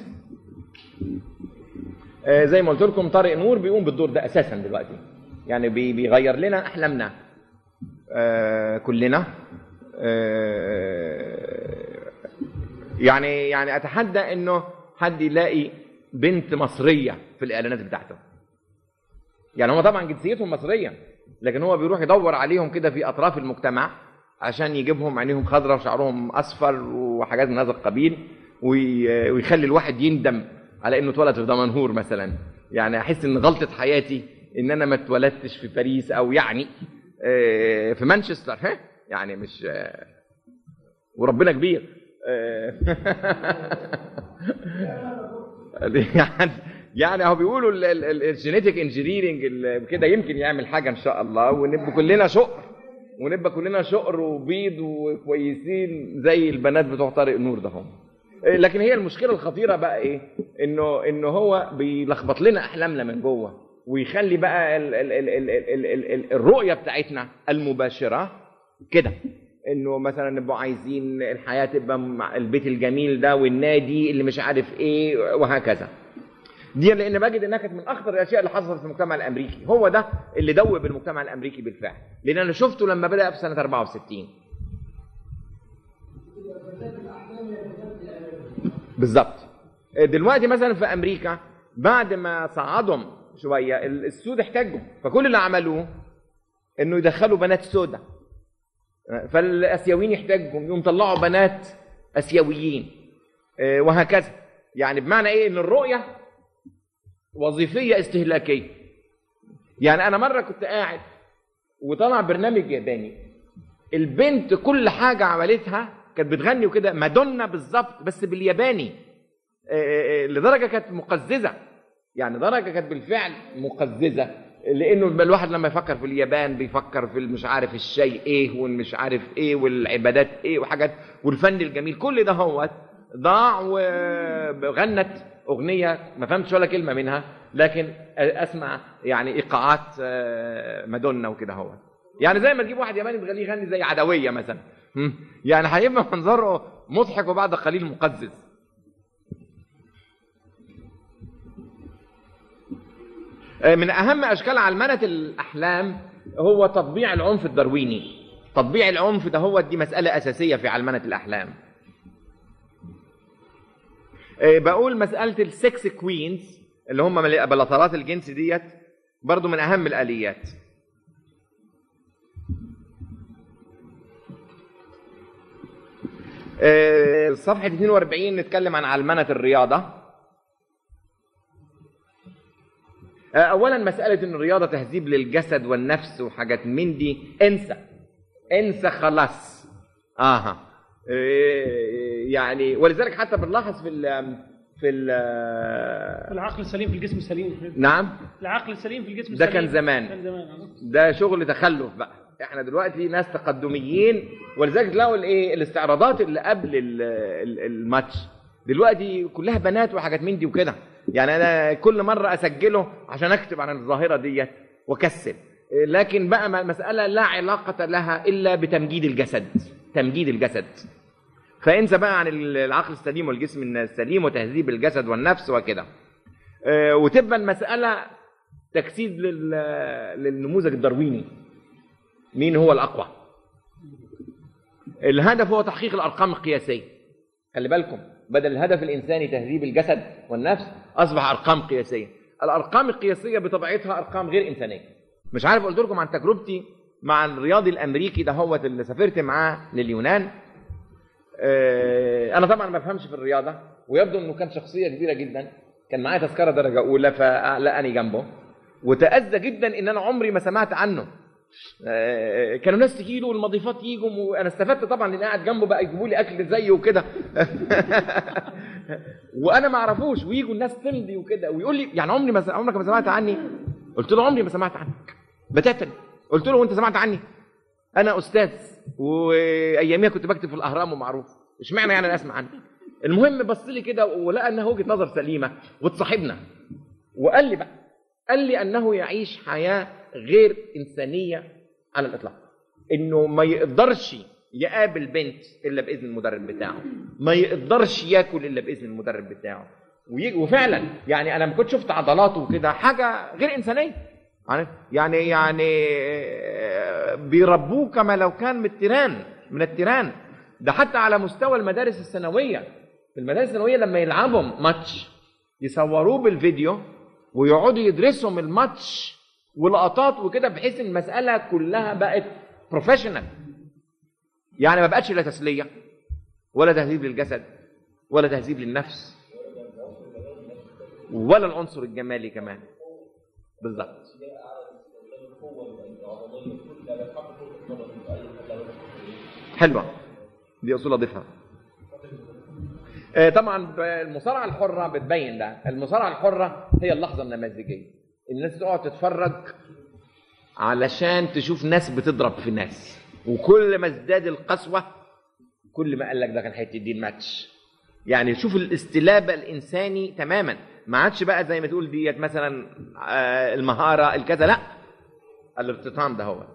آه، زي ما قلت لكم طارق نور بيقوم بالدور ده اساسا دلوقتي يعني بي- بيغير لنا احلامنا آه، كلنا آه، يعني يعني اتحدى انه حد يلاقي بنت مصريه في الاعلانات بتاعته يعني هو طبعا جنسيتهم مصريه لكن هو بيروح يدور عليهم كده في اطراف المجتمع عشان يجيبهم عينيهم خضراء وشعرهم اصفر وحاجات من هذا القبيل وي- ويخلي الواحد يندم على انه اتولد في دمنهور مثلا يعني احس ان غلطه حياتي ان انا ما اتولدتش في باريس او يعني آه، في مانشستر ها يعني مش آه، وربنا كبير آه، يعني يعني هو بيقولوا الجينيتك انجينيرنج كده يمكن يعمل حاجه ان شاء الله ونبقى كلنا شقر ونبقى كلنا شقر وبيض وكويسين زي البنات بتوع طارق نور ده هم لكن هي المشكله الخطيره بقى ايه انه انه هو بيلخبط لنا احلامنا من جوه ويخلي بقى ال ال ال ال ال ال ال الرؤيه بتاعتنا المباشره كده انه مثلا نبقى عايزين الحياه تبقى مع البيت الجميل ده والنادي اللي مش عارف ايه وهكذا دي لان بجد انها كانت من اخطر الاشياء اللي حصلت في المجتمع الامريكي هو ده اللي دوب المجتمع الامريكي بالفعل لان انا شفته لما بدا في سنه 64 بالظبط دلوقتي مثلا في امريكا بعد ما صعدهم شويه السود احتجوا فكل اللي عملوه انه يدخلوا بنات سودة فالاسيويين يحتاجوا يقوم طلعوا بنات اسيويين آه، وهكذا يعني بمعنى ايه ان الرؤيه وظيفيه استهلاكيه يعني انا مره كنت قاعد وطلع برنامج ياباني البنت كل حاجه عملتها كانت بتغني وكده مادونا بالظبط بس بالياباني آه، آه، آه، لدرجه كانت مقززه يعني درجه كانت بالفعل مقززه لانه الواحد لما يفكر في اليابان بيفكر في مش عارف الشاي ايه والمش عارف ايه والعبادات ايه وحاجات والفن الجميل كل ده هو ضاع وغنت اغنيه ما فهمتش ولا كلمه منها لكن اسمع يعني ايقاعات آه، مادونا وكده هو يعني زي ما تجيب واحد ياباني تخليه يغني زي عدويه مثلا هم؟ يعني هيبقى منظره مضحك وبعد قليل مقزز من اهم اشكال علمنه الاحلام هو تطبيع العنف الدرويني تطبيع العنف ده هو دي مساله اساسيه في علمنه الاحلام آه، بقول مساله السكس كوينز اللي هم مل- بلاطرات الجنس ديت برضو من اهم الاليات آه، صفحه 42 نتكلم عن علمنه الرياضه اولا مساله ان الرياضه تهذيب للجسد والنفس وحاجات من دي انسى انسى خلاص اها إيه، يعني ولذلك حتى بنلاحظ في ال في ال العقل السليم في الجسم السليم نعم العقل السليم في الجسم ده السليم كان زمان. كان زمان آه. ده شغل تخلف بقى احنا دلوقتي ناس تقدميين ولذلك تلاقوا الايه الاستعراضات اللي قبل ال- ال- الماتش دلوقتي كلها بنات وحاجات من دي وكده يعني انا كل مره اسجله عشان اكتب عن الظاهره ديت واكسل لكن بقى م- مساله لا علاقه لها الا بتمجيد الجسد تمجيد الجسد فانسى بقى عن العقل السليم والجسم السليم وتهذيب الجسد والنفس وكده آه، وتبقى المساله تجسيد لل- للنموذج الدرويني مين هو الاقوى الهدف هو تحقيق الارقام القياسيه خلي بالكم بدل الهدف الانساني تهذيب الجسد والنفس اصبح ارقام قياسيه الارقام القياسيه بطبيعتها ارقام غير انسانيه مش عارف قلت لكم عن تجربتي مع الرياضي الامريكي ده هو اللي سافرت معاه لليونان آه، انا طبعا ما بفهمش في الرياضه ويبدو انه كان شخصيه كبيره جدا كان معايا تذكره درجه اولى فلقاني جنبه وتاذى جدا ان انا عمري ما سمعت عنه آه، كانوا ناس تجي له والمضيفات يجوا وانا استفدت طبعا ان قاعد جنبه بقى يجيبوا لي اكل زيه وكده وانا ما اعرفوش ويجوا الناس تمضي وكده ويقول لي يعني عمري ما عمرك ما سمعت عني قلت له عمري ما سمعت عنك بتاتا قلت له وانت سمعت عني انا استاذ واياميها كنت بكتب في الاهرام ومعروف اشمعنى يعني انا اسمع عنك المهم بص لي كده ولقى انها وجهه نظر سليمه وتصاحبنا وقال لي بقى قال لي انه يعيش حياه غير انسانيه على الاطلاق انه ما يقدرش يقابل بنت الا باذن المدرب بتاعه ما يقدرش ياكل الا باذن المدرب بتاعه ويجي وفعلا يعني انا لما كنت شفت عضلاته وكده حاجه غير انسانيه عارف؟ يعني يعني آه، بيربوه كما لو كان من التيران من التيران ده حتى على مستوى المدارس الثانويه في المدارس الثانويه لما يلعبوا ماتش يصوروه بالفيديو ويقعدوا يدرسوا من الماتش ولقطات وكده بحيث المساله كلها بقت بروفيشنال يعني ما بقتش لا تسليه ولا تهذيب للجسد ولا تهذيب للنفس ولا العنصر الجمالي كمان بالظبط حلوه دي اصول اضيفها آه، طبعا المصارعه الحره بتبين ده المصارعه الحره هي اللحظه النماذجيه الناس تقعد تتفرج علشان تشوف ناس بتضرب في ناس وكل ما ازداد القسوه كل ما قال لك ده كان هيبتدي الماتش يعني شوف الاستلابه الانساني تماما ما عادش بقى زي ما تقول ديت مثلا آه، المهاره الكذا لا الارتطام ده هو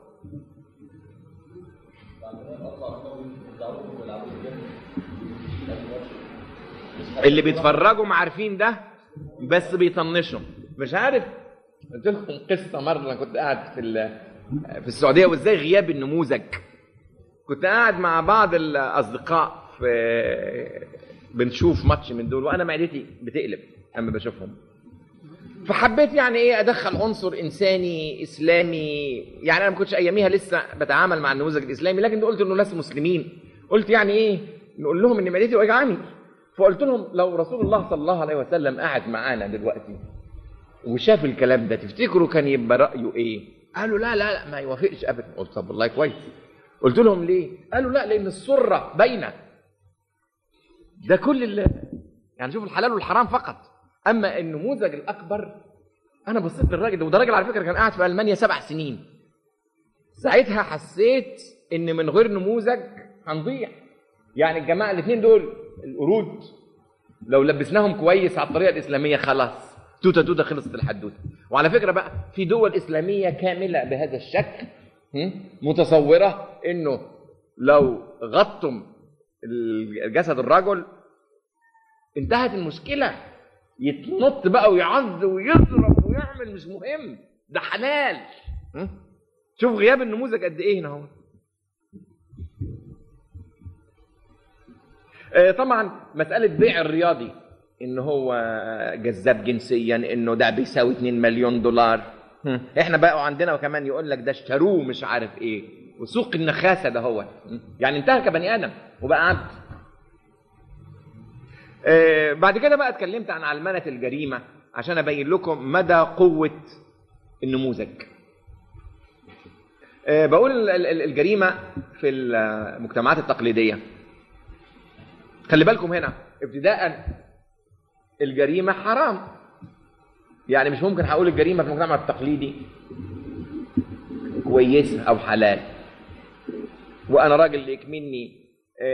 اللي بيتفرجوا ما عارفين ده بس بيطنشوا مش عارف قلت لكم قصه مره انا كنت قاعد في ال- في السعوديه وازاي غياب النموذج كنت قاعد مع بعض الاصدقاء في بنشوف ماتش من دول وانا معدتي بتقلب اما بشوفهم فحبيت يعني ايه ادخل عنصر انساني اسلامي يعني انا ما كنتش اياميها لسه بتعامل مع النموذج الاسلامي لكن قلت انه ناس مسلمين قلت يعني ايه نقول لهم ان معدتي وجعاني فقلت لهم لو رسول الله صلى الله عليه وسلم قاعد معانا دلوقتي وشاف الكلام ده تفتكروا كان يبقى رايه ايه قالوا لا لا لا ما يوافقش ابدا قلت طب والله كويس قلت لهم ليه قالوا لا لان السره باينه ده كل ال... يعني شوف الحلال والحرام فقط اما النموذج الاكبر انا بصيت للراجل ده وده راجل على فكره كان قاعد في المانيا سبع سنين ساعتها حسيت ان من غير نموذج هنضيع يعني الجماعه الاثنين دول القرود لو لبسناهم كويس على الطريقه الاسلاميه خلاص توته توته خلصت الحدوته وعلى فكره بقى في دول اسلاميه كامله بهذا الشكل هم؟ متصوره انه لو غطم جسد الرجل انتهت المشكله يتنط بقى ويعض ويضرب ويعمل مش مهم ده حلال هم؟ شوف غياب النموذج قد ايه هنا هو آه، طبعا مسألة بيع الرياضي ان هو جذاب جنسيا انه ده بيساوي 2 مليون دولار هم. احنا بقى عندنا وكمان يقول لك ده اشتروه مش عارف ايه وسوق النخاسة ده هو هم. يعني انتهى كبني ادم وبقى عبد آه، بعد كده بقى اتكلمت عن علمنة الجريمة عشان ابين لكم مدى قوة النموذج آه، بقول ال- ال- الجريمة في المجتمعات التقليدية خلي بالكم هنا ابتداء الجريمة حرام يعني مش ممكن هقول الجريمة في المجتمع التقليدي كويسة أو حلال وأنا راجل يكمني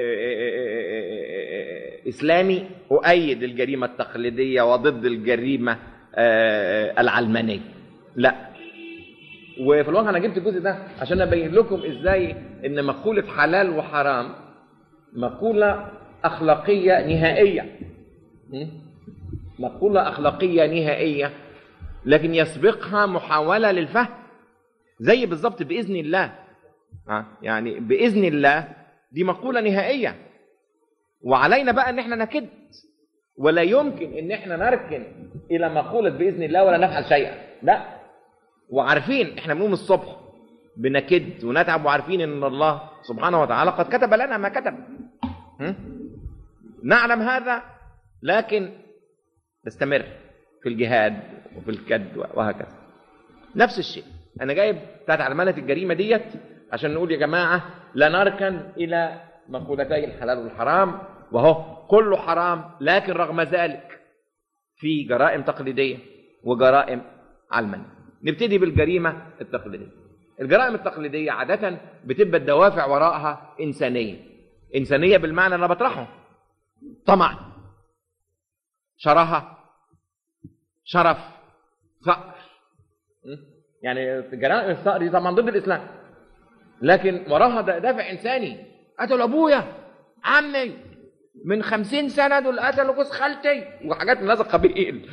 إسلامي أؤيد الجريمة التقليدية وضد الجريمة آه، العلمانية لا وفي الواقع انا جبت الجزء ده عشان ابين لكم ازاي ان مقوله حلال وحرام مقوله اخلاقيه نهائيه م? مقوله اخلاقيه نهائيه لكن يسبقها محاوله للفهم زي بالظبط باذن الله ها؟ يعني باذن الله دي مقوله نهائيه وعلينا بقى ان احنا نكد ولا يمكن ان احنا نركن الى مقوله باذن الله ولا نفعل شيئا لا وعارفين احنا بنقوم الصبح بنكد ونتعب وعارفين ان الله سبحانه وتعالى قد كتب لنا ما كتب م? نعلم هذا لكن نستمر في الجهاد وفي الكد وهكذا نفس الشيء انا جايب بتاعت علمانه الجريمه ديت عشان نقول يا جماعه لا نركن الى مقولتي الحلال والحرام وهو كله حرام لكن رغم ذلك في جرائم تقليديه وجرائم علمانيه نبتدي بالجريمه التقليديه الجرائم التقليديه عاده بتبقى الدوافع وراءها انسانيه انسانيه بالمعنى اللي انا بطرحه طمع شراهه شرف فقر م? يعني جرائم الثأر دي طبعا ضد الاسلام لكن وراها دا- دافع انساني قتلوا ابويا عمي من خمسين سنة دول قتلوا جوز خالتي وحاجات من هذا القبيل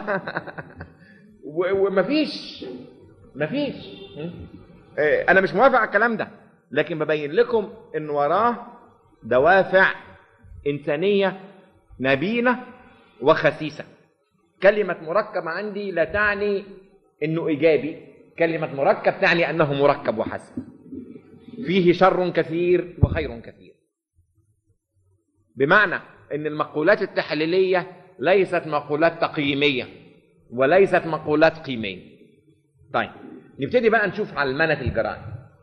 و- ومفيش مفيش م? إيه، انا مش موافق على الكلام ده لكن ببين لكم ان وراه دوافع انسانيه نبيله وخسيسه كلمه مركب عندي لا تعني انه ايجابي كلمه مركب تعني انه مركب وحسب فيه شر كثير وخير كثير بمعنى ان المقولات التحليليه ليست مقولات تقييميه وليست مقولات قيميه طيب نبتدي بقى نشوف علمنه الجرائم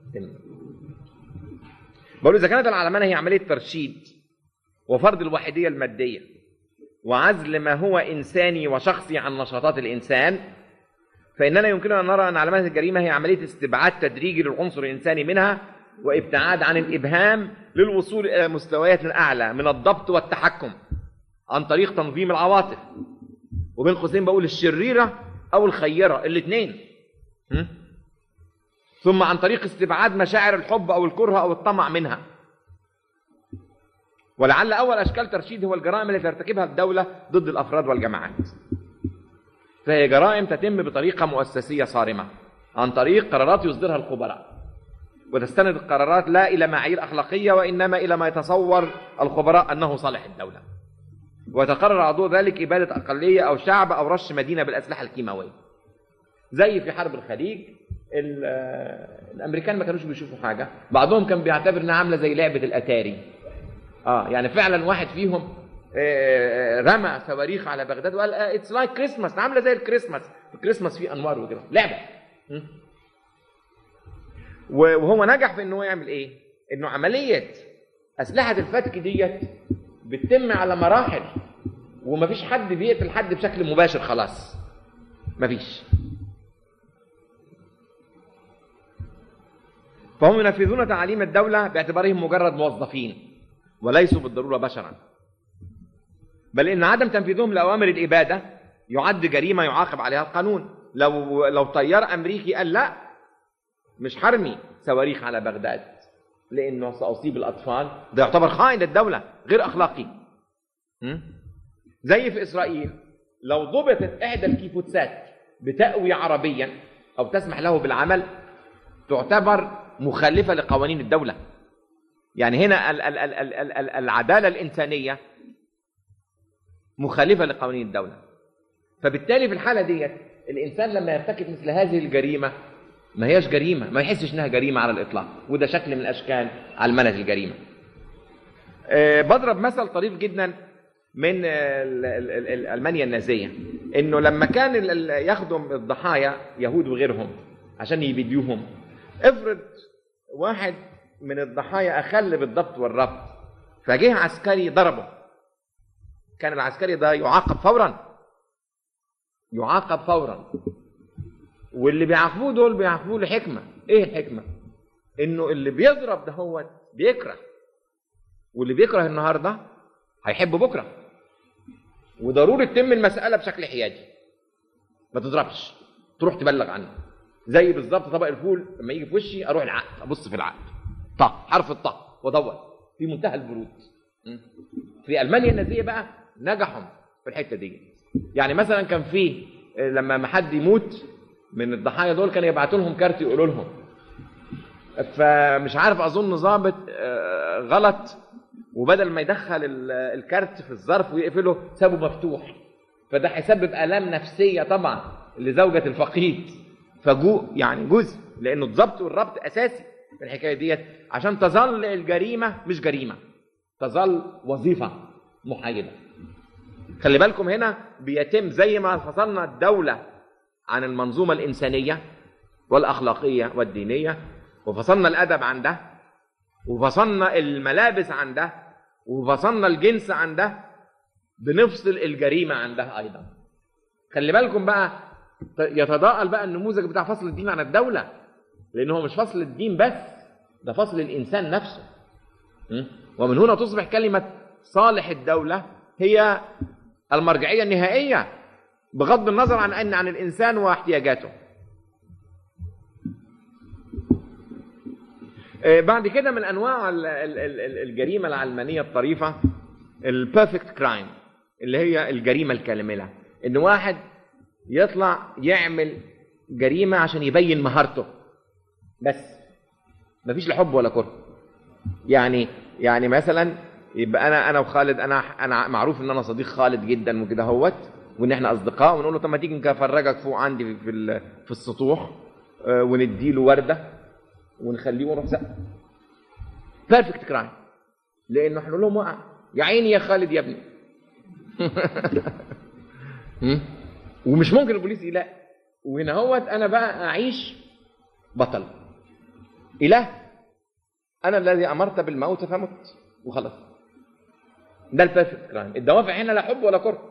بقول اذا كانت العلمنه هي عمليه ترشيد وفرض الوحيديه الماديه وعزل ما هو انساني وشخصي عن نشاطات الانسان فاننا يمكننا ان نرى ان علمنه الجريمه هي عمليه استبعاد تدريجي للعنصر الانساني منها وابتعاد عن الابهام للوصول الى مستويات اعلى من الضبط والتحكم عن طريق تنظيم العواطف وبين قوسين بقول الشريره او الخيره الاثنين ثم عن طريق استبعاد مشاعر الحب او الكره او الطمع منها ولعل اول اشكال ترشيد هو الجرائم التي ترتكبها الدوله ضد الافراد والجماعات فهي جرائم تتم بطريقه مؤسسيه صارمه عن طريق قرارات يصدرها الخبراء وتستند القرارات لا الى معايير اخلاقيه وانما الى ما يتصور الخبراء انه صالح الدوله ويتقرر عضو ذلك اباده اقليه او شعب او رش مدينه بالاسلحه الكيماويه زي في حرب الخليج ال- آه، الامريكان ما كانوش بيشوفوا حاجه بعضهم كان بيعتبر انها عامله زي لعبه الاتاري اه يعني فعلا واحد فيهم آه، رمى صواريخ على بغداد وقال اتس لايك كريسماس عامله زي الكريسماس الكريسماس فيه انوار وكده لعبه م? وهو نجح في ان هو يعمل ايه انه عمليه اسلحه الفتك ديت بتتم على مراحل ومفيش حد بيقتل حد بشكل مباشر خلاص مفيش فهم ينفذون تعاليم الدولة باعتبارهم مجرد موظفين وليسوا بالضرورة بشرا بل إن عدم تنفيذهم لأوامر الإبادة يعد جريمة يعاقب عليها القانون لو لو طيار أمريكي قال لا مش حرمي صواريخ على بغداد لأنه سأصيب الأطفال ده يعتبر خائن للدولة غير أخلاقي م? زي في إسرائيل لو ضبطت إحدى الكيبوتسات بتأوي عربيا أو تسمح له بالعمل تعتبر مخالفة لقوانين الدولة يعني هنا ال- ال- ال- ال- ال- ال- العدالة الإنسانية مخالفة لقوانين الدولة فبالتالي في الحالة ديت الإنسان لما يرتكب مثل هذه الجريمة ما هياش جريمة ما يحسش إنها جريمة على الإطلاق وده شكل من أشكال علمنة الجريمة آه، بضرب مثل طريف جدا من آه، ال- ال- ال- ال- ألمانيا النازية إنه لما كان ال- ال- يخدم الضحايا يهود وغيرهم عشان يبيدوهم افرض واحد من الضحايا أخل بالضبط والربط فجه عسكري ضربه كان العسكري ده يعاقب فورا يعاقب فورا واللي بيعاقبوه دول بيعاقبوه لحكمة ايه الحكمة انه اللي بيضرب ده هو بيكره واللي بيكره النهارده هيحب بكره وضروري تتم المسألة بشكل حيادي ما تضربش تروح تبلغ عنه زي بالظبط طبق الفول لما يجي في وشي اروح العقد ابص في العقد طه حرف الطه وادور في منتهى البرود م? في المانيا النازيه بقى نجحوا في الحته دي يعني مثلا كان في آه، لما ما حد يموت من الضحايا دول كانوا يبعتوا لهم كارت يقولوا لهم فمش عارف اظن ظابط آه، غلط وبدل ما يدخل ال- الكارت في الظرف ويقفله سابه مفتوح فده هيسبب الام نفسيه طبعا لزوجه الفقيد فجو يعني جزء لانه الضبط والربط اساسي في الحكايه ديت عشان تظل الجريمه مش جريمه تظل وظيفه محايده خلي بالكم هنا بيتم زي ما فصلنا الدوله عن المنظومه الانسانيه والاخلاقيه والدينيه وفصلنا الادب عن ده وفصلنا الملابس عن ده وفصلنا الجنس عن ده بنفصل الجريمه عن ده ايضا خلي بالكم بقى ت- يتضاءل بقى النموذج بتاع فصل الدين عن الدوله لان هو مش فصل الدين بس ده فصل الانسان نفسه م? ومن هنا تصبح كلمه صالح الدوله هي المرجعيه النهائيه بغض النظر عن ان عن الانسان واحتياجاته آه، بعد كده من انواع ال- ال- ال- ال- الجريمه العلمانيه الطريفه البيرفكت كرايم اللي هي الجريمه الكامله ان واحد يطلع يعمل جريمه عشان يبين مهارته بس مفيش لا حب ولا كره يعني يعني مثلا يبقى انا انا وخالد انا انا معروف ان انا صديق خالد جدا وكده هوت وان احنا اصدقاء ونقول له طب ما تيجي نفرجك فوق عندي في ال- في السطوح آه، ونديله ورده ونخليه ونروح سقف بيرفكت كرايم لانه احنا نقول لهم وقع يا عيني يا خالد يا ابني م? ومش ممكن البوليس يلاقي وهنا هوت انا بقى اعيش بطل اله انا الذي امرت بالموت فمت وخلاص ده البيرفكت كرايم الدوافع هنا لا حب ولا كره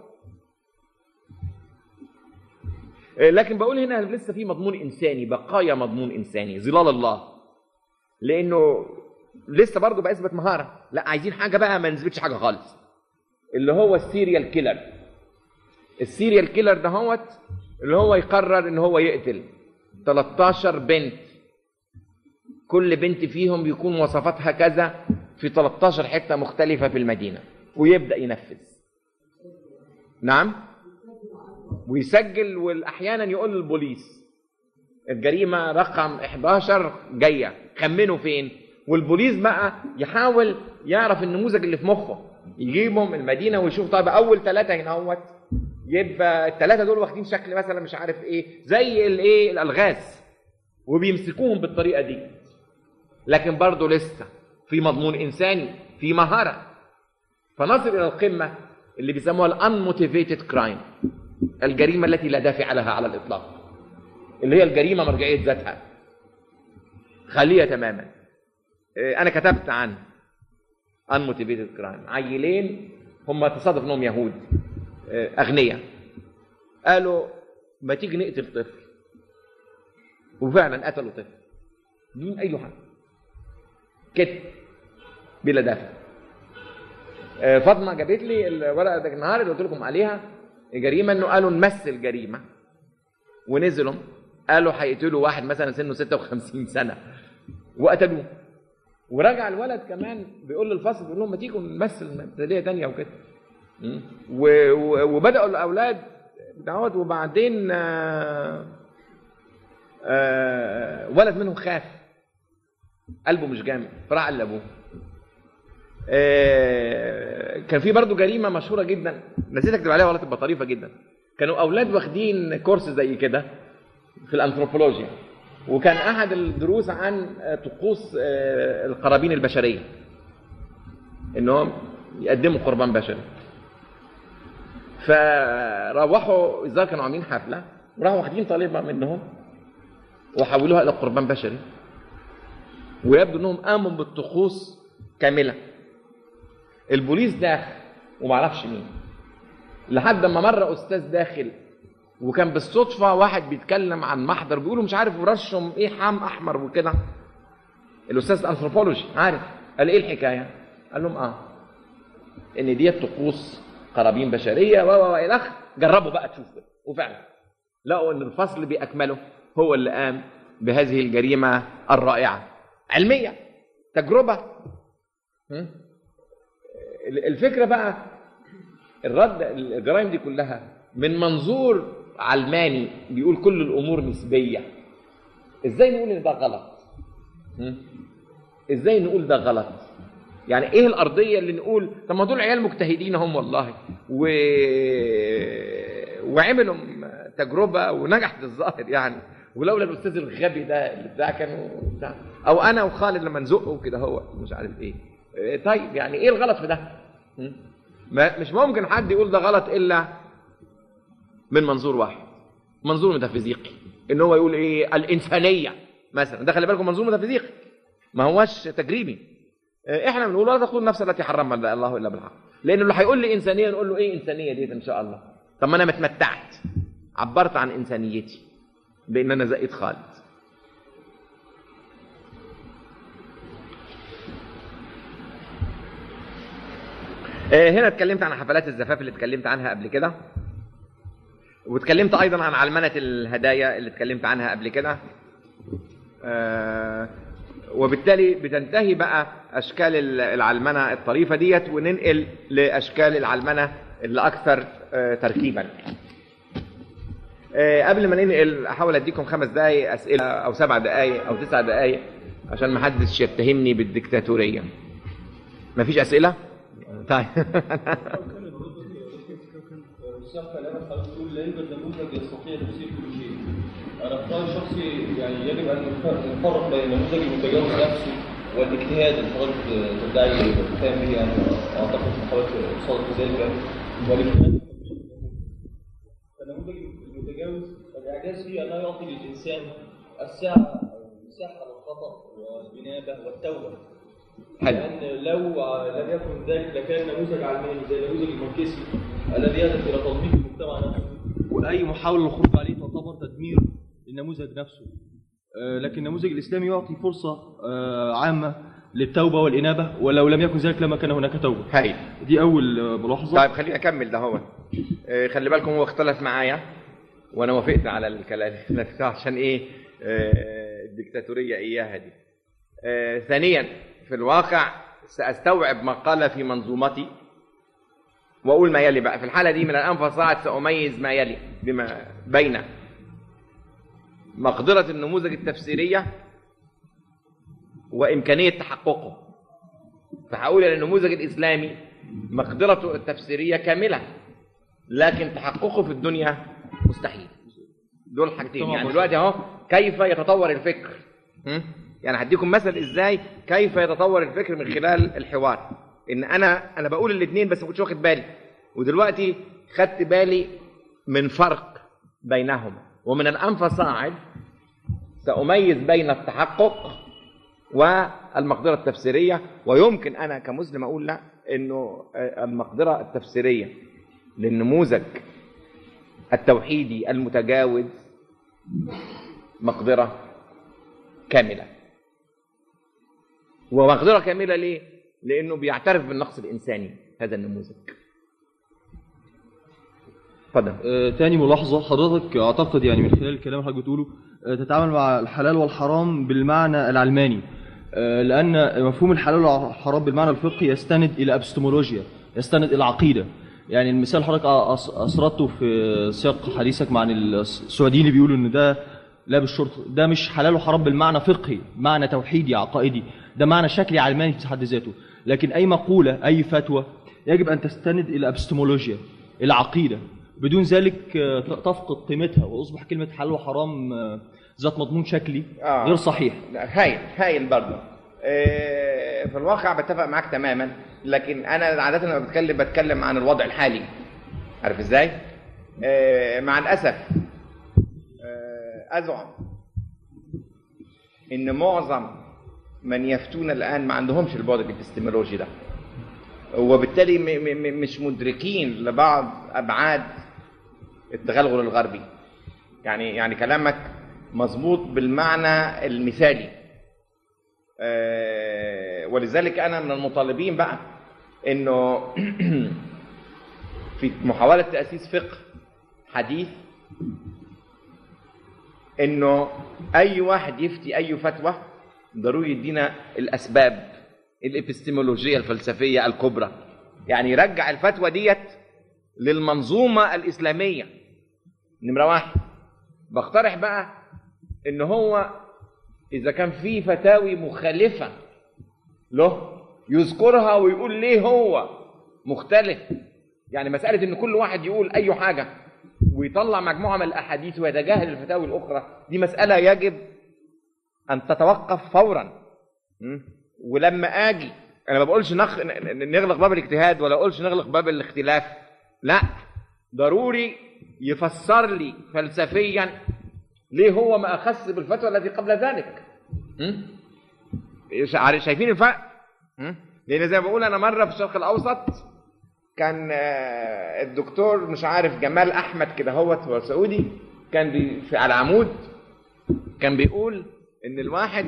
إيه، لكن بقول هنا لسه في مضمون انساني بقايا مضمون انساني ظلال الله لانه لسه برضه بثبت مهاره لا عايزين حاجه بقى ما نثبتش حاجه خالص اللي هو السيريال كيلر السيريال كيلر ده هوت اللي هو يقرر ان هو يقتل 13 بنت كل بنت فيهم بيكون مواصفاتها كذا في 13 حته مختلفه في المدينه ويبدا ينفذ نعم ويسجل واحيانا يقول للبوليس الجريمه رقم 11 جايه خمنوا فين والبوليس بقى يحاول يعرف النموذج اللي في مخه يجيبهم المدينه ويشوف طيب اول ثلاثه هنا اهوت يبقى الثلاثه دول واخدين شكل مثلا مش عارف ايه زي الايه الالغاز وبيمسكوهم بالطريقه دي لكن برضه لسه في مضمون انساني في مهاره فنصل الى القمه اللي بيسموها الانموتيفيتد كرايم الجريمه التي لا دافع لها على الاطلاق اللي هي الجريمه مرجعيه ذاتها خاليه تماما آه، انا كتبت عن unmotivated crime عيلين هم تصادف انهم يهود آه، اغنياء قالوا ما تيجي نقتل طفل وفعلا قتلوا طفل بدون اي حاجه كده بلا دافع آه، فاطمه جابت لي الورقه ده النهار اللي قلت لكم عليها جريمه انه قالوا نمثل جريمه ونزلوا قالوا هيقتلوا واحد مثلا سنه 56 سنه وقتلوه ورجع الولد كمان بيقول للفصل بيقول لهم ما تيجوا نمثل مثاليه تانية وكده م? و- و- وبداوا الاولاد دوت وبعدين آه، آه، ولد منهم خاف قلبه مش جامد فراح قال لابوه آه، كان في برضه جريمه مشهوره جدا نسيت اكتب عليها ولا تبقى طريفه جدا كانوا اولاد واخدين كورس زي كده في الانثروبولوجيا وكان احد الدروس عن آه، طقوس آه، القرابين البشريه انهم يقدموا قربان بشري فروحوا الظاهر كانوا عاملين حفله وراحوا واخدين طالبه منهم وحولوها الى قربان بشري ويبدو انهم قاموا بالطقوس كامله البوليس داخل ومعرفش مين لحد ما مره استاذ داخل وكان بالصدفه واحد بيتكلم عن محضر بيقولوا مش عارف ورشهم ايه حام احمر وكده الاستاذ انثروبولوجي عارف قال ايه الحكايه قال لهم اه ان ديت طقوس قرابين بشريه و و و الى اخره جربوا بقى تشوفوا وفعلا لقوا ان الفصل باكمله هو اللي قام بهذه الجريمه الرائعه علميه تجربه م? الفكره بقى الرد الجرائم دي كلها من منظور علماني بيقول كل الامور نسبيه ازاي نقول ان ده غلط م? ازاي نقول ده غلط يعني ايه الارضيه اللي نقول طب ما دول عيال مجتهدين هم والله و... وعملوا تجربه ونجحت الظاهر يعني ولولا الاستاذ الغبي ده اللي بتاع كانوا بتاع او انا وخالد لما نزقه كده هو مش عارف ايه إيه طيب يعني ايه الغلط في ده م? ما مش ممكن حد يقول ده غلط الا من منظور واحد منظور ميتافيزيقي ان هو يقول ايه الانسانيه مثلا ده خلي بالكم منظور ميتافيزيقي ما هوش تجريبي آه، احنا بنقول لا تقول نفس التي حرمها الله الا بالحق لانه اللي هيقول لي انسانيه نقول له ايه انسانيه ديت ان شاء الله طب ما انا متمتعت عبرت عن انسانيتي بان انا زقيت خالد آه، هنا اتكلمت عن حفلات الزفاف اللي اتكلمت عنها قبل كده واتكلمت ايضا عن علمنه الهدايا اللي اتكلمت عنها قبل كده آه، وبالتالي بتنتهي بقى اشكال ال- العلمنه الطريفه ديت وننقل لاشكال العلمنه اللي اكثر آه، تركيبا آه، قبل ما ننقل احاول اديكم خمس دقائق اسئله او سبع دقائق او تسع دقائق عشان ما حدش يتهمني بالديكتاتوريه مفيش اسئله طيب الشيخ كلامك حضرتك تقول لا يوجد نموذج يستطيع تفسير كل شيء. انا في رايي الشخصي يعني يجب ان نفرق بين النموذج المتجاوز نفسه والاجتهاد اللي حضرتك تدعي تفهم به يعني اعتقد ان حضرتك صادق في ذلك والاجتهاد النموذج المتجاوز الاعجاز فيه انه يعطي للانسان الساعه او مساحه للخطا والانابه والتوبه حلو لأن لو لم يكن ذلك لكان نموذج علماني زي نموذج الماركسي الذي يهدف إلى تطبيق المجتمع نفسه وأي محاولة للخروج عليه تعتبر تدمير للنموذج نفسه آه، لكن النموذج الإسلامي يعطي فرصة آه، عامة للتوبة والإنابة ولو لم يكن ذلك لما كان هناك توبة هاي دي أول آه، ملاحظة طيب خليني اكمل ده هو آه، خلي بالكم هو اختلف معايا وانا وافقت على الكلام عشان ايه آه، الدكتاتوريه اياها دي آه، ثانيا في الواقع ساستوعب ما قال في منظومتي واقول ما يلي بقى في الحاله دي من الان فصاعد ساميز ما يلي بما بين مقدره النموذج التفسيريه وامكانيه تحققه فهقول ان النموذج الاسلامي مقدرته التفسيريه كامله لكن تحققه في الدنيا مستحيل دول حاجتين طبعاً. يعني دلوقتي اهو كيف يتطور الفكر م? يعني هديكم مثل ازاي كيف يتطور الفكر من خلال الحوار ان انا انا بقول الاثنين بس ما كنتش واخد بالي ودلوقتي خدت بالي من فرق بينهما ومن الان فصاعد ساميز بين التحقق والمقدره التفسيريه ويمكن انا كمسلم اقول لا انه المقدره التفسيريه للنموذج التوحيدي المتجاوز مقدره كامله ومقدره كامله ليه لانه بيعترف بالنقص الانساني هذا النموذج اتفضل آه، تاني ملاحظة حضرتك أعتقد يعني من خلال الكلام اللي حضرتك بتقوله آه، تتعامل مع الحلال والحرام بالمعنى العلماني آه، لأن مفهوم الحلال والحرام بالمعنى الفقهي يستند إلى أبستمولوجيا يستند إلى عقيدة يعني المثال اللي حضرتك أس- أسردته في سياق حديثك مع السعوديين اللي بيقولوا إن ده لا بالشرط ده مش حلال وحرام بالمعنى فقهي معنى توحيدي عقائدي ده معنى شكلي علماني في حد ذاته لكن أي مقولة أي فتوى يجب أن تستند إلى أبستمولوجيا إلى عقيدة بدون ذلك آه، تفقد قيمتها ويصبح كلمة حلال وحرام آه، ذات مضمون شكلي آه. غير صحيح لا، هايل هايل برضه آه، في الواقع بتفق معاك تماما لكن انا عاده لما بتكلم بتكلم عن الوضع الحالي عارف ازاي آه، مع الاسف آه، ازعم ان معظم من يفتون الان ما عندهمش البعد الابستمولوجي ده وبالتالي م- م- م- مش مدركين لبعض ابعاد التغلغل الغربي يعني يعني كلامك مظبوط بالمعنى المثالي آه، ولذلك انا من المطالبين بقى انه في محاوله تاسيس فقه حديث انه اي واحد يفتي اي فتوى ضروري يدينا الاسباب الابستمولوجيه الفلسفيه الكبرى يعني يرجع الفتوى ديت للمنظومه الاسلاميه نمره واحد بقترح بقى ان هو اذا كان في فتاوي مخالفه له يذكرها ويقول ليه هو مختلف يعني مساله ان كل واحد يقول اي حاجه ويطلع مجموعه من الاحاديث ويتجاهل الفتاوي الاخرى دي مساله يجب ان تتوقف فورا م? ولما اجي انا ما بقولش نخ... ن- نغلق باب الاجتهاد ولا اقولش نغلق باب الاختلاف لا ضروري يفسر لي فلسفيا ليه هو ما اخس بالفتوى التي قبل ذلك م? شا- شايفين الفرق م? لان زي ما بقول انا مره في الشرق الاوسط كان آه، الدكتور مش عارف جمال احمد كده هو هو سعودي كان بي في على العمود كان بيقول ان الواحد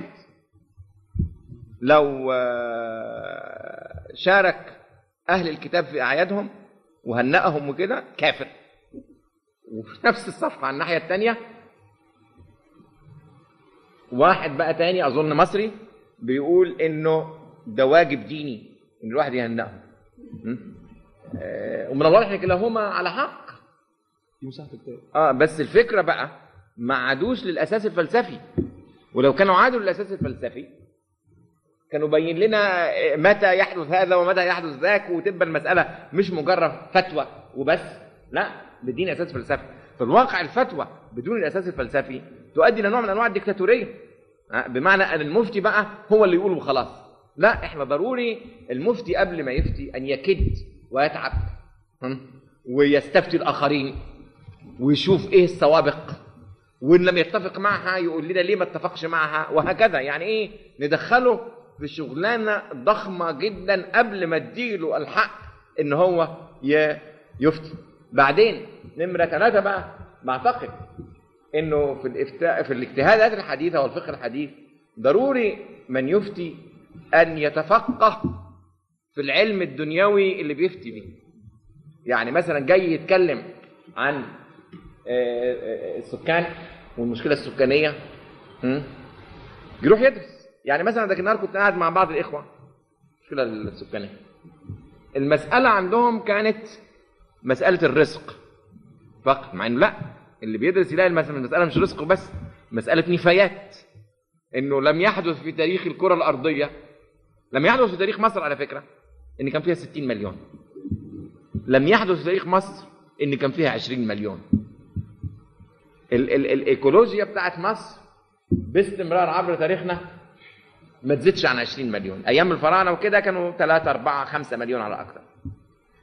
لو آه، شارك اهل الكتاب في اعيادهم وهنأهم وكده كافر وفي نفس الصفحه على الناحيه الثانيه واحد بقى تاني اظن مصري بيقول انه ده واجب ديني ان الواحد يهنأهم م? آه، ومن الواضح ان كلاهما على حق دي مساحة الكتاب اه بس الفكره بقى ما عادوش للاساس الفلسفي ولو كانوا عادوا للاساس الفلسفي كانوا باين لنا متى يحدث هذا ومتى يحدث ذاك وتبقى المساله مش مجرد فتوى وبس لا بدين اساس فلسفي في الواقع الفتوى بدون الاساس الفلسفي تؤدي الى نوع من انواع الدكتاتوريه آه، بمعنى ان المفتي بقى هو اللي يقول وخلاص لا احنا ضروري المفتي قبل ما يفتي ان يكد ويتعب هم؟ ويستفتي الاخرين ويشوف ايه السوابق وان لم يتفق معها يقول لنا ليه ما اتفقش معها وهكذا يعني ايه ندخله في شغلانه ضخمه جدا قبل ما اديله الحق ان هو ي- يفتي بعدين نمره ثلاثه بقى بعتقد انه في الافتاء في الاجتهادات الحديثه والفقه الحديث ضروري من يفتي ان يتفقه في العلم الدنيوي اللي بيفتي بيه يعني مثلا جاي يتكلم عن آه، آه، السكان والمشكله السكانيه م? يروح يدرس يعني مثلا ذاك النهار كنت قاعد مع بعض الاخوه المشكله السكانيه المساله عندهم كانت مساله الرزق فقط مع انه لا اللي بيدرس يلاقي المساله المساله مش رزق بس مساله نفايات انه لم يحدث في تاريخ الكره الارضيه لم يحدث في تاريخ مصر على فكره ان كان فيها 60 مليون لم يحدث في تاريخ مصر ان كان فيها 20 مليون ال ال الايكولوجيا بتاعت مصر باستمرار عبر تاريخنا ما تزيدش عن 20 مليون ايام الفراعنه وكده كانوا 3 4 5 مليون على اكثر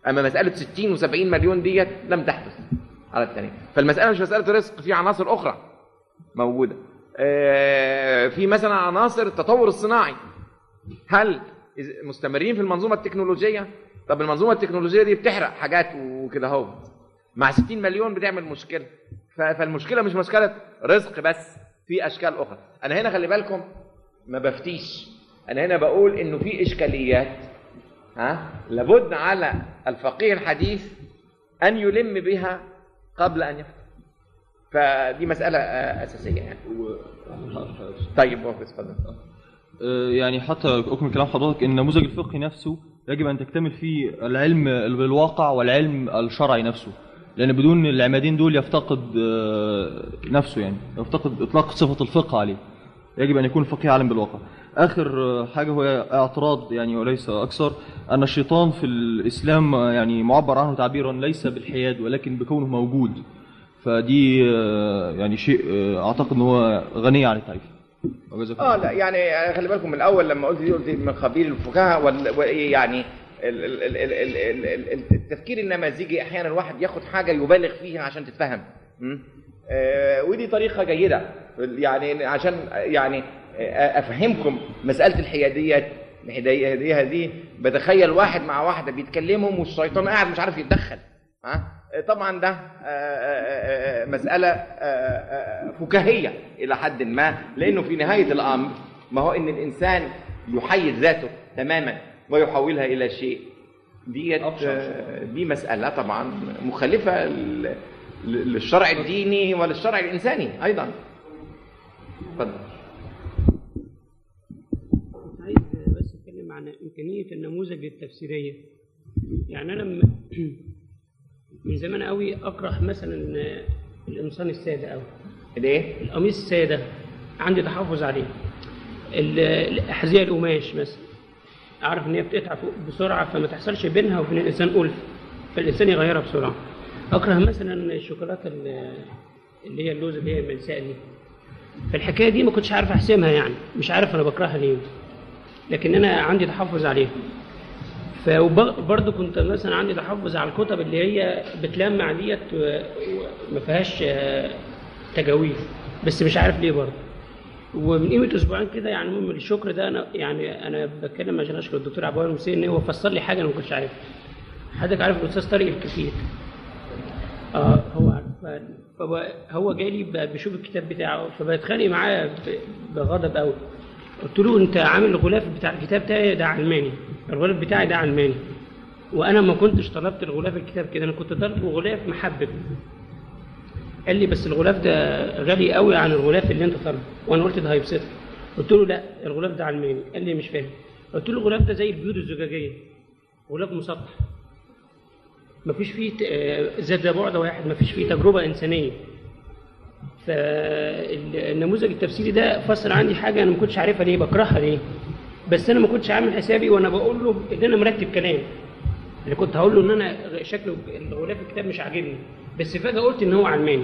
اما مساله 60 و70 مليون ديت لم تحدث على الثانيه فالمساله مش مساله رزق في عناصر اخرى موجوده آه، في مثلا عناصر التطور الصناعي هل إذ- مستمرين في المنظومه التكنولوجيه طب المنظومه التكنولوجيه دي بتحرق حاجات وكده اهو مع 60 مليون بتعمل مشكله ف- فالمشكله مش مشكله رزق بس في اشكال اخرى انا هنا خلي بالكم ما بفتيش انا هنا بقول انه في اشكاليات ها لابد على الفقيه الحديث ان يلم بها قبل ان يفتي فدي مساله آه، اساسيه يعني طيب وقف اتفضل آه، يعني حتى أكمل كلام حضرتك إن النموذج الفقهي نفسه يجب أن تكتمل فيه العلم بالواقع والعلم الشرعي نفسه لأن بدون العمادين دول يفتقد آه، نفسه يعني يفتقد إطلاق صفة الفقه عليه يجب أن يكون الفقيه عالم بالواقع آخر آه، حاجة هو اعتراض يعني وليس أكثر أن الشيطان في الإسلام آه، يعني معبر عنه تعبيرا ليس بالحياد ولكن بكونه موجود فدي آه، يعني شيء آه، أعتقد أنه هو غني عن التعريف وجزاكم اه الله لا يعني خلي بالكم من الاول لما قلت دي قلت من قبيل الفكاهه وال- ويعني ال- ال- ال- ال- ال- ال- ال- التفكير النماذجي احيانا الواحد ياخد حاجه يبالغ فيها عشان تتفهم م? آه، ودي طريقه جيده يعني عشان يعني آه، افهمكم مساله الحياديه الحياديه دي بتخيل واحد مع واحده بيتكلموا والشيطان قاعد مش عارف يتدخل ها طبعا ده آه، آه، آه، مسألة آه، آه، فكاهية إلى حد ما لأنه في نهاية الأمر ما هو إن الإنسان يحيد ذاته تماما ويحولها إلى شيء ديت آه، دي مسألة طبعا مخالفة لل- للشرع الديني وللشرع الإنساني أيضا اتفضل كنت عايز بس اتكلم عن امكانيه النموذج التفسيريه يعني انا م- من زمان قوي اكره مثلا القمصان الساده قوي الإيه؟ القميص الساده عندي تحفظ عليه ال- الاحذيه القماش مثلا اعرف ان هي بتقطع فوق بسرعه فما تحصلش بينها وبين الانسان الف فالانسان يغيرها بسرعه اكره مثلا الشوكولاته ال- اللي هي اللوز اللي هي الملساء دي فالحكايه دي ما كنتش عارف احسمها يعني مش عارف انا بكرهها ليه لكن انا عندي تحفظ عليها فبرضه كنت مثلا عندي تحفظ على الكتب اللي هي بتلمع ديت و- وما فيهاش آه، تجاويز بس مش عارف ليه برضه ومن قيمه اسبوعين كده يعني المهم الشكر ده انا يعني انا بتكلم عشان اشكر الدكتور عبد الوهاب المسيري ان هو فسر لي حاجه انا ما كنتش عارفها حضرتك عارف الاستاذ طارق الكفيل اه هو عارف ف- فهو هو جاي لي ب- بيشوف الكتاب بتاعه فبتخانق معاه ب- بغضب قوي قلت له انت عامل الغلاف بتاع الكتاب بتاعي ده علماني الغلاف بتاعي ده علماني وانا ما كنتش طلبت الغلاف الكتاب كده انا كنت طالبه غلاف محبب قال لي بس الغلاف ده غالي قوي عن الغلاف اللي انت طالبه وانا قلت ده هيبسطك قلت له لا الغلاف ده علماني قال لي مش فاهم قلت له الغلاف ده زي البيوت الزجاجيه غلاف مسطح مفيش فيه ت- آه، زاد بعد واحد مفيش فيه تجربه انسانيه فالنموذج التفسيري ده فسر عندي حاجه انا ما كنتش عارفها ليه بكرهها ليه بس انا ما كنتش عامل حسابي وانا بقول له ان انا مرتب كلام انا كنت هقول له ان انا شكله الغلاف الكتاب مش عاجبني بس فجاه قلت ان هو علماني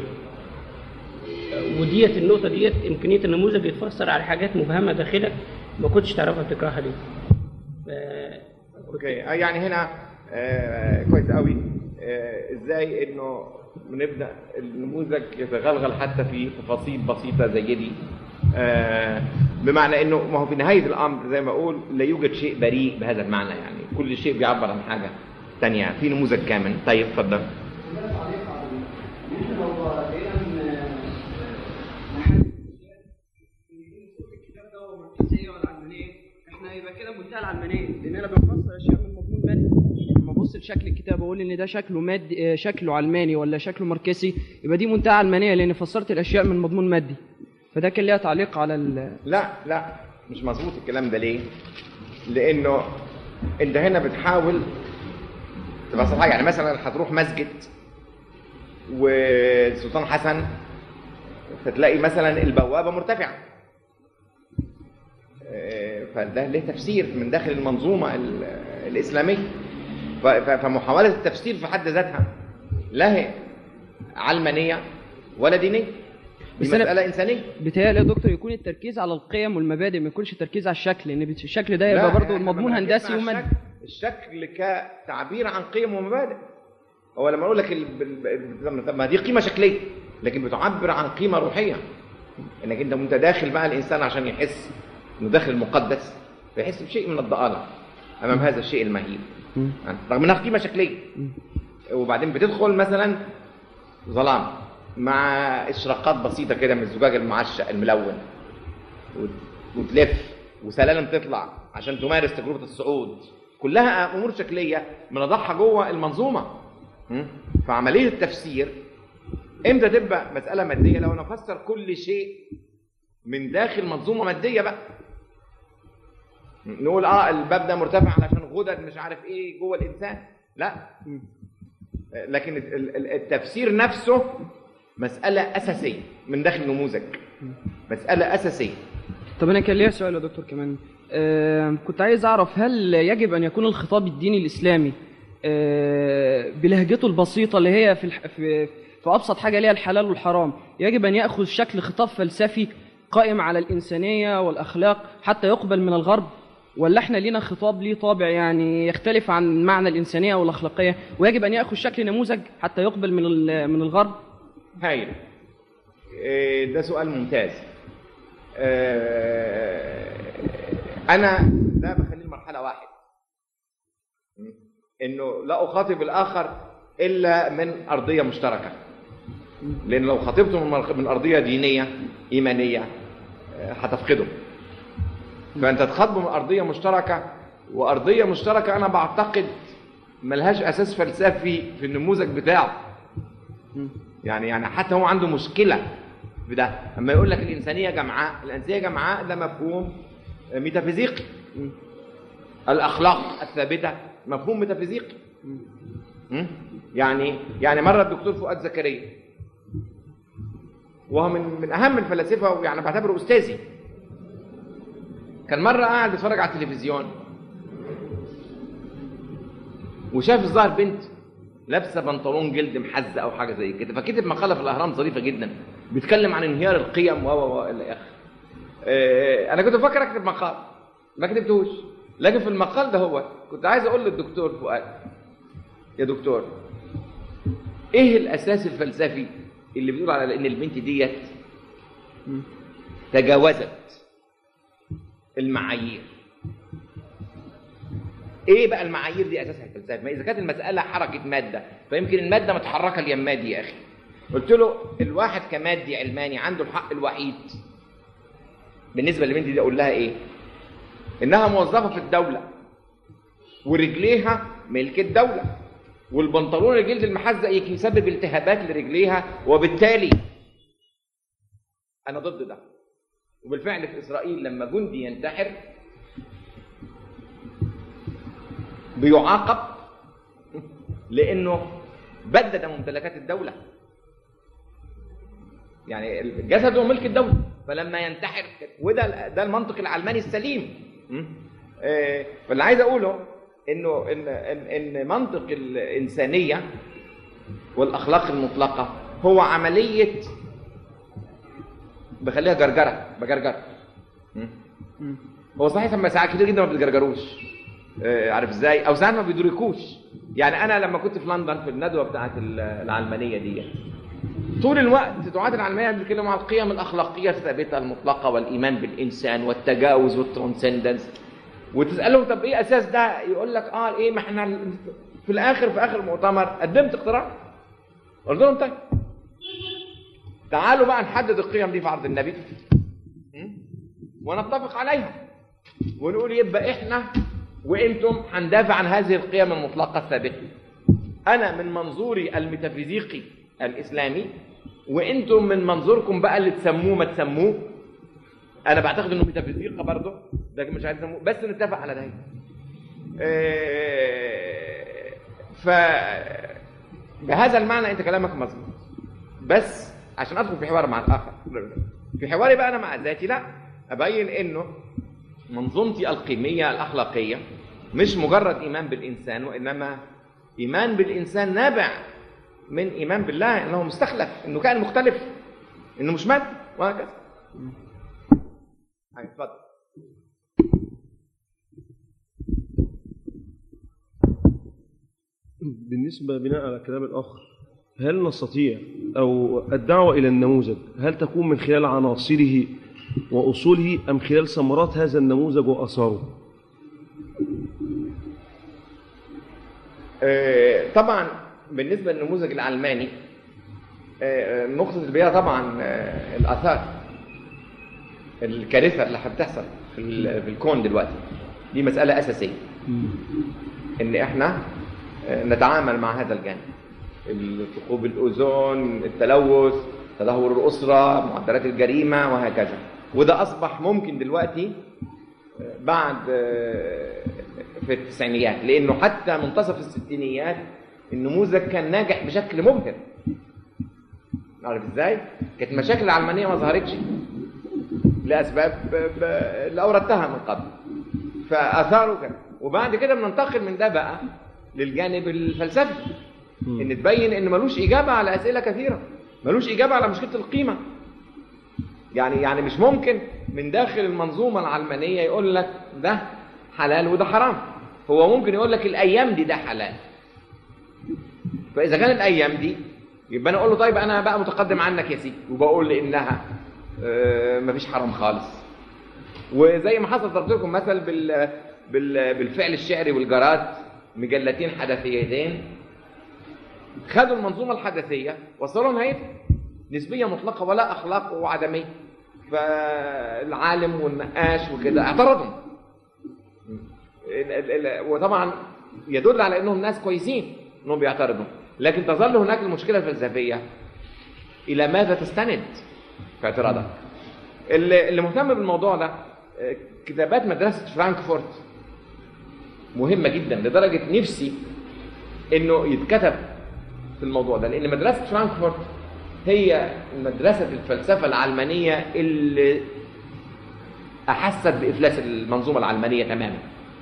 وديت النقطه ديت امكانيه النموذج يتفسر على حاجات مبهمه داخلك ما كنتش تعرفها بتكرهها ليه ف- اوكي آه، يعني هنا آه كويس قوي آه ازاي انه بنبدا النموذج يتغلغل حتى في تفاصيل بسيطه زي دي آه بمعنى انه ما هو في نهايه الامر زي ما اقول لا يوجد شيء بريء بهذا المعنى يعني كل شيء بيعبر عن حاجه تانية في نموذج كامل طيب اتفضل السيئة والعلمانية احنا يبقى كده منتهى العلمانية لان انا بفسر اشياء من مضمون مادي لما ابص لشكل الكتاب اقول ان ده شكله مادي آه، شكله علماني ولا شكله ماركسي يبقى دي منتهى علمانية لان فسرت الاشياء من مضمون مادي فده كان ليها تعليق على ال لا لا مش مظبوط الكلام ده ليه؟ لانه انت هنا بتحاول تبسط حاجه يعني مثلا هتروح مسجد والسلطان حسن فتلاقي مثلا البوابه مرتفعه آه، فده له تفسير من داخل المنظومه ال- الاسلاميه ف- ف- فمحاوله التفسير في حد ذاتها لا هي علمانيه ولا دينيه دي بس أنا- مساله انسانيه بيتهيألي يا دكتور يكون التركيز على القيم والمبادئ ما يكونش التركيز على الشكل لان الشكل ده يبقى لا، برضه إحنا المضمون ما بنركزش هندسي على ومادي الشكل. الشكل كتعبير عن قيم ومبادئ هو لما اقول لك ال... ال- طب ما دي قيمه شكليه لكن بتعبر عن قيمه روحيه انك انت وانت داخل بقى الانسان عشان يحس انه داخل المقدس فيحس بشيء من الضآلة امام هذا الشيء المهيب يعني رغم انها قيمه شكليه وبعدين بتدخل مثلا ظلام مع اشراقات بسيطه كده من الزجاج المعشق الملون وت- وتلف وسلالم تطلع عشان تمارس تجربه الصعود كلها امور شكليه بنضعها جوه المنظومه م? فعمليه التفسير امتى تبقى مساله ماديه لو نفسر كل شيء من داخل منظومه ماديه بقى نقول اه الباب ده مرتفع علشان غدد مش عارف ايه جوه الانسان لا لكن ال- ال- التفسير نفسه مساله اساسيه من داخل نموذج مساله اساسيه طب انا كان ليا سؤال يا دكتور كمان آه كنت عايز اعرف هل يجب ان يكون الخطاب الديني الاسلامي آه بلهجته البسيطه اللي هي في الح... في في ابسط حاجه اللي هي الحلال والحرام يجب ان ياخذ شكل خطاب فلسفي قائم على الانسانيه والاخلاق حتى يقبل من الغرب ولا احنا لينا خطاب ليه طابع يعني يختلف عن معنى الانسانيه والاخلاقيه ويجب ان ياخذ شكل نموذج حتى يقبل من ال- من الغرب هايل إيه، ده سؤال ممتاز آه، انا ده بخليه مرحله واحد م? انه لا اخاطب الاخر الا من ارضيه مشتركه لان لو خاطبته من مرخ- من ارضيه دينيه ايمانيه آه، هتفقده فانت تخاطبه من ارضيه مشتركه وارضيه مشتركه انا بعتقد ملهاش اساس فلسفي في النموذج بتاعه يعني يعني حتى هو عنده مشكله في ده اما يقول لك الانسانيه جمعاء الانسانيه جمعاء ده مفهوم ميتافيزيقي الاخلاق الثابته مفهوم ميتافيزيقي م? يعني يعني مره الدكتور فؤاد زكريا وهو من من اهم الفلاسفه ويعني بعتبره استاذي كان مره قاعد بيتفرج على التلفزيون وشاف الظاهر بنت لابسه بنطلون جلد محزق او حاجه زي كده فكتب مقاله في الاهرام ظريفه جدا بيتكلم عن انهيار القيم و و و الى اخره آه، انا كنت بفكر اكتب مقال ما كتبتهوش لكن في المقال ده هو كنت عايز اقول للدكتور فؤاد يا دكتور ايه الاساس الفلسفي اللي بيقول على ان البنت ديت تجاوزت المعايير ايه بقى المعايير دي اساسها الفلسفه ما اذا كانت المساله حركه ماده فيمكن الماده متحركه اليمه دي يا اخي قلت له الواحد كمادي علماني عنده الحق الوحيد بالنسبه للبنت دي اقول لها ايه انها موظفه في الدوله ورجليها ملك الدوله والبنطلون الجلد المحزق يجي يسبب التهابات لرجليها وبالتالي انا ضد ده وبالفعل في اسرائيل لما جندي ينتحر بيعاقب لانه بدد ممتلكات الدوله يعني الجسد هو ملك الدوله فلما ينتحر وده ده المنطق العلماني السليم م? آه، فاللي عايز اقوله انه ان ان ان منطق الانسانيه والاخلاق المطلقه هو عمليه بخليها جرجره بجرجر م? هو صحيح لما ساعات كتير جدا ما بتجرجروش آه، عارف ازاي او ساعات ما بيدركوش يعني انا لما كنت في لندن في الندوه بتاعت العلمانيه دي طول الوقت دعاة العلمانية بيتكلموا عن القيم الأخلاقية الثابتة المطلقة والإيمان بالإنسان والتجاوز والترانسندنس وتسألهم طب إيه أساس ده؟ يقول لك آه إيه ما إحنا في الآخر في آخر المؤتمر قدمت اقتراح قلت لهم طيب تعالوا بقى نحدد القيم دي في عرض النبي م? ونتفق عليها ونقول يبقى إحنا وإنتم هندافع عن هذه القيم المطلقة الثابتة أنا من منظوري الميتافيزيقي الاسلامي وانتم من منظوركم بقى اللي تسموه ما تسموه انا بعتقد انه ميتافيزيقا برضه لكن مش عايز اسموه بس نتفق على ده آه، ف بهذا المعنى انت كلامك مظبوط بس عشان ادخل في حوار مع الاخر في حواري بقى انا مع ذاتي لا ابين انه منظومتي القيميه الاخلاقيه مش مجرد ايمان بالانسان وانما ايمان بالانسان نابع من ايمان بالله انه مستخلف انه كائن مختلف انه مش مادي وهكذا هاي، اتفضل بالنسبة بناء على كلام الأخ هل نستطيع أو الدعوة إلى النموذج هل تكون من خلال عناصره وأصوله أم خلال ثمرات هذا النموذج وأثاره؟ آه، طبعا بالنسبه للنموذج العلماني آه، نقطه البدايه طبعا آه، الاثار الكارثه اللي هتحصل في ال- في الكون دلوقتي دي مساله اساسيه ان احنا آه، نتعامل مع هذا الجانب ثقوب الاوزون التلوث تدهور الاسره معدلات الجريمه وهكذا وده اصبح ممكن دلوقتي آه، بعد آه، في التسعينيات لانه حتى منتصف الستينيات النموذج كان ناجح بشكل مبهر عارف ازاي؟ كانت مشاكل العلمانيه ما ظهرتش لاسباب ب- ب- اللي اوردتها من قبل فاثاره كده وبعد كده بننتقل من ده بقى للجانب الفلسفي ان تبين ان ملوش اجابه على اسئله كثيره ملوش اجابه على مشكله القيمه يعني يعني مش ممكن من داخل المنظومه العلمانيه يقول لك ده حلال وده حرام هو ممكن يقول لك الايام دي ده حلال فاذا كان الايام دي يبقى انا اقول له طيب انا بقى متقدم عنك يا سيدي وبقول انها آه، مفيش حرام خالص وزي ما حصل ضربت لكم مثل بال بال بالفعل الشعري والجراد مجلتين حدثيتين خدوا المنظومه الحدثيه وصلوا نهايتها نسبيه مطلقه ولا اخلاق وعدميه فالعالم والنقاش وكده اعترضوا ال- ال- ال- وطبعا يدل على انهم ناس كويسين انهم بيعترضوا لكن تظل هناك المشكله الفلسفيه الى ماذا تستند في اعتراضك اللي اللي مهتم بالموضوع ده آه، كتابات مدرسه فرانكفورت مهمه جدا لدرجه نفسي انه يتكتب في الموضوع ده لان مدرسه فرانكفورت هي مدرسه الفلسفه العلمانيه اللي احست بافلاس المنظومه العلمانيه تماما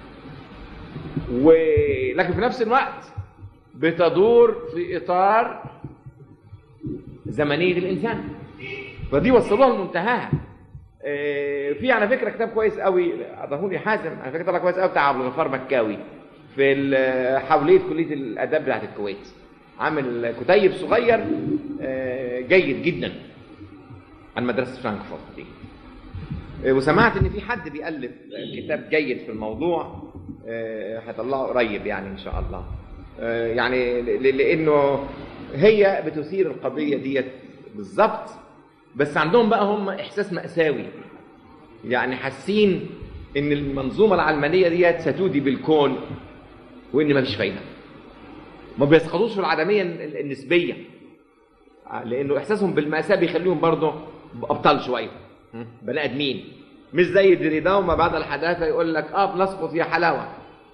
ولكن في نفس الوقت بتدور في اطار زمنيه الانسان فدي وصلوها لمنتهاها آه، في على فكره كتاب كويس قوي اعطاه لي حازم على فكره طلع كويس قوي بتاع عبد الغفار مكاوي في ال- حوليه كليه الاداب بتاعت الكويت عامل كتيب صغير آه، جيد جدا عن مدرسه فرانكفورت دي آه، وسمعت ان في حد بيالف كتاب جيد في الموضوع آه، هيطلعه قريب يعني ان شاء الله آه، يعني ل- لانه هي بتثير القضيه ديت بالظبط بس عندهم بقى هم احساس ماساوي يعني حاسين ان المنظومه العلمانيه ديت ستودي بالكون وان مفيش فايده ما بيسقطوش في العدميه ال- النسبيه لانه احساسهم بالماساه بيخليهم برضه ابطال شويه بني ادمين مش زي دريدا وما بعد الحداثه يقول لك اه بنسقط يا حلاوه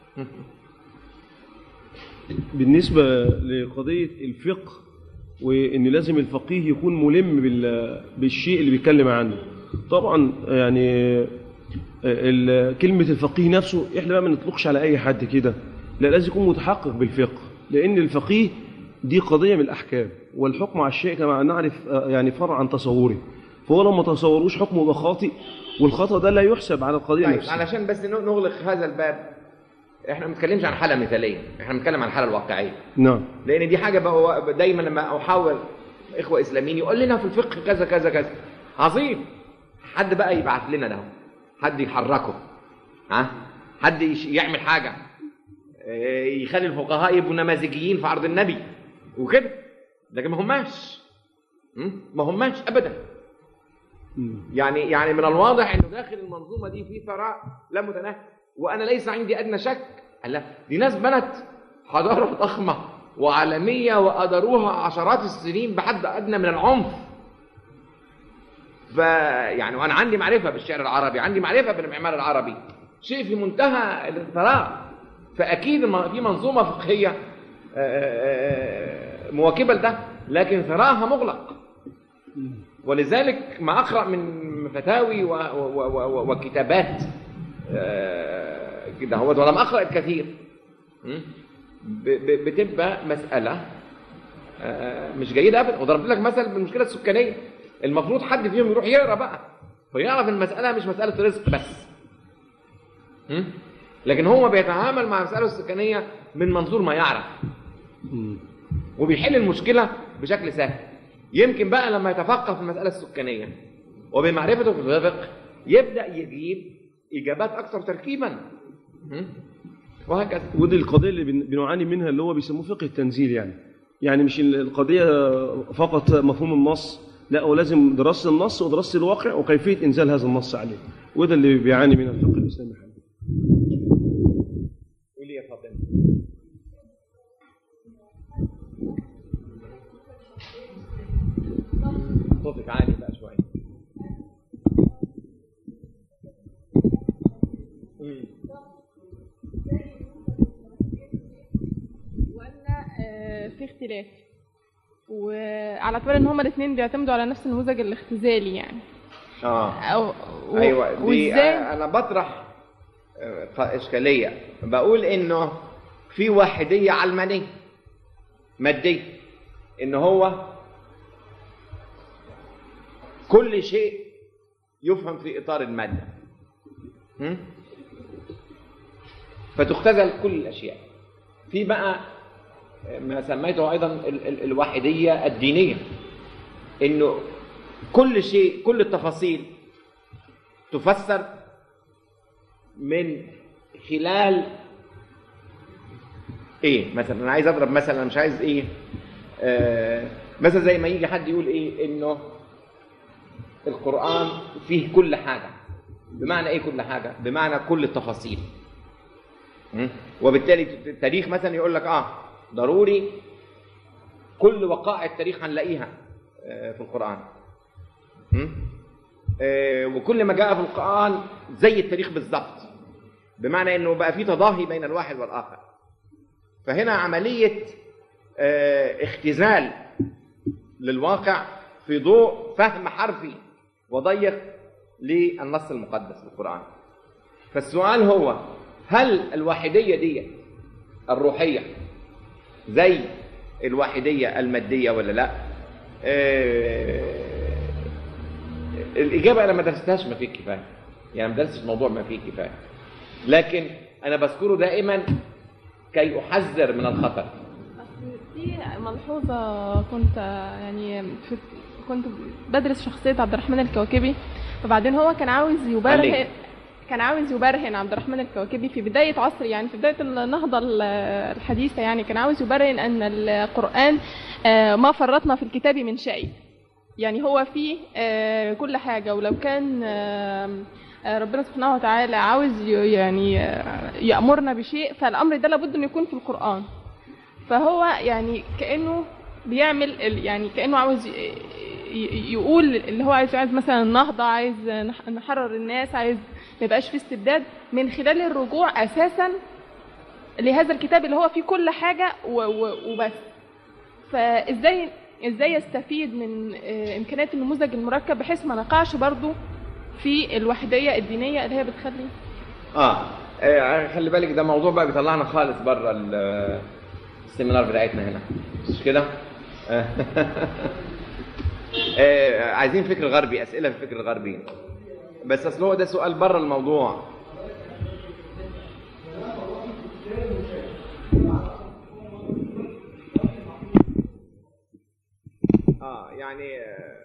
بالنسبة لقضية الفقه وإن لازم الفقيه يكون ملم بال- بالشيء اللي بيتكلم عنه طبعا يعني ال- كلمة الفقيه نفسه إحنا بقى ما نطلقش على أي حد كده لا لازم يكون متحقق بالفقه لأن الفقيه دي قضية من الأحكام والحكم على الشيء كما نعرف آه، يعني فرع عن تصوره فهو لو ما تصوروش حكمه يبقى خاطئ والخطأ ده لا يحسب على القضية طيب نفسها علشان بس نغلق هذا الباب احنا ما بنتكلمش عن حاله مثاليه احنا بنتكلم عن الحاله الواقعيه نعم لان دي حاجه بقى دايما لما احاول اخوه اسلاميين يقول لنا في الفقه كذا كذا كذا عظيم حد بقى يبعت لنا ده حد يحركه ها حد يش- يعمل حاجه آه، يخلي الفقهاء يبقوا نماذجيين في عرض النبي وكده لكن ما هماش م? ما هماش ابدا يعني يعني من الواضح انه داخل المنظومه دي في ثراء لا متناهي وانا ليس عندي ادنى شك لا دي ناس بنت حضاره ضخمه وعالميه واداروها عشرات السنين بحد ادنى من العنف ف يعني وانا عندي معرفه بالشعر العربي عندي معرفه بالمعمار العربي شيء في منتهى الثراء فاكيد الم- في منظومه فقهيه آه، آه، مواكبه لده لكن ثراءها مغلق ولذلك ما اقرا من فتاوي و- و- و- و- وكتابات آه، كده هو ولم اقرا الكثير م? ب- ب- بتبقى مساله آه، مش جيده ابدا وضربت لك مثل بالمشكله السكانيه المفروض حد فيهم يروح يقرا بقى فيعرف ان المساله مش مساله رزق بس م? لكن هو بيتعامل مع المساله السكانيه من منظور ما يعرف وبيحل المشكله بشكل سهل يمكن بقى لما يتفقه في المساله السكانيه وبمعرفته في الفقه يبدا يجيب اجابات اكثر تركيبا م? وهكذا ودي القضيه اللي بن- بنعاني منها اللي هو بيسموه فقه التنزيل يعني يعني مش ال- القضيه فقط مفهوم النص لا ولازم دراسه النص ودراسه الواقع وكيفيه انزال هذا النص عليه وده اللي بيعاني منها الفقه الاسلامي حاليا قولي يا فاطمه صوتك عالي بقى شويه ولا آه، في اختلاف وعلى اعتبار ان هما الاثنين بيعتمدوا على نفس النموذج الاختزالي يعني اه أو و- ايوه دي وازاي آه، انا بطرح آه، ق- اشكاليه بقول انه في واحديه علمانيه ماديه ان هو كل شيء يفهم في اطار الماده م? فتختزل كل الاشياء في بقى ما سميته ايضا ال- ال- الواحديه الدينيه انه كل شيء كل التفاصيل تفسر من خلال ايه مثلا انا عايز اضرب مثلا مش عايز ايه آه مثلا زي ما يجي حد يقول ايه انه القران فيه كل حاجه بمعنى ايه كل حاجه بمعنى كل التفاصيل م? وبالتالي التاريخ مثلا يقول لك اه ضروري كل وقائع التاريخ هنلاقيها آه، في القران م? آه، وكل ما جاء في القرآن زي التاريخ بالظبط بمعنى انه بقى في تضاهي بين الواحد والاخر فهنا عملية آه، اختزال للواقع في ضوء فهم حرفي وضيق للنص المقدس بالقرآن فالسؤال هو هل الواحدية دي الروحية زي الواحدية المادية ولا لا آه، الإجابة أنا ما درستهاش ما فيه كفاية يعني ما درستش الموضوع ما فيه كفاية لكن أنا بذكره دائما كي أحذر من الخطر أصل في ملحوظة كنت يعني في كنت بدرس شخصية عبد الرحمن الكواكبي فبعدين هو كان عاوز يبرهن عليه. كان عاوز يبرهن عبد الرحمن الكواكبي في بداية عصر يعني في بداية النهضة ال- الحديثة يعني كان عاوز يبرهن أن القرآن آه، ما فرطنا في الكتاب من شيء يعني هو فيه آه، كل حاجة ولو كان آم، آه، ربنا سبحانه وتعالى عاوز ي- يعني آه، يأمرنا بشيء فالأمر ده لابد أن يكون في القرآن فهو يعني كأنه بيعمل ال- يعني كأنه عاوز ي- ي- يقول اللي هو عايز عايز مثلا النهضة عايز نح- نحرر الناس عايز ما يبقاش في استبداد من خلال الرجوع أساسا لهذا الكتاب اللي هو فيه كل حاجة و- و- وبس فازاي ازاي يستفيد من آه، امكانيات النموذج المركب بحيث ما نقعش برضو في الوحديه الدينيه اللي هي بتخلي آه آه، خلي بالك ده موضوع بقى بيطلعنا خالص بره ال- السيمينار بتاعتنا هنا مش كده؟ آه. آه، عايزين فكر غربي أسئلة في الفكر الغربي بس أصل هو ده سؤال بره الموضوع اه يعني آه،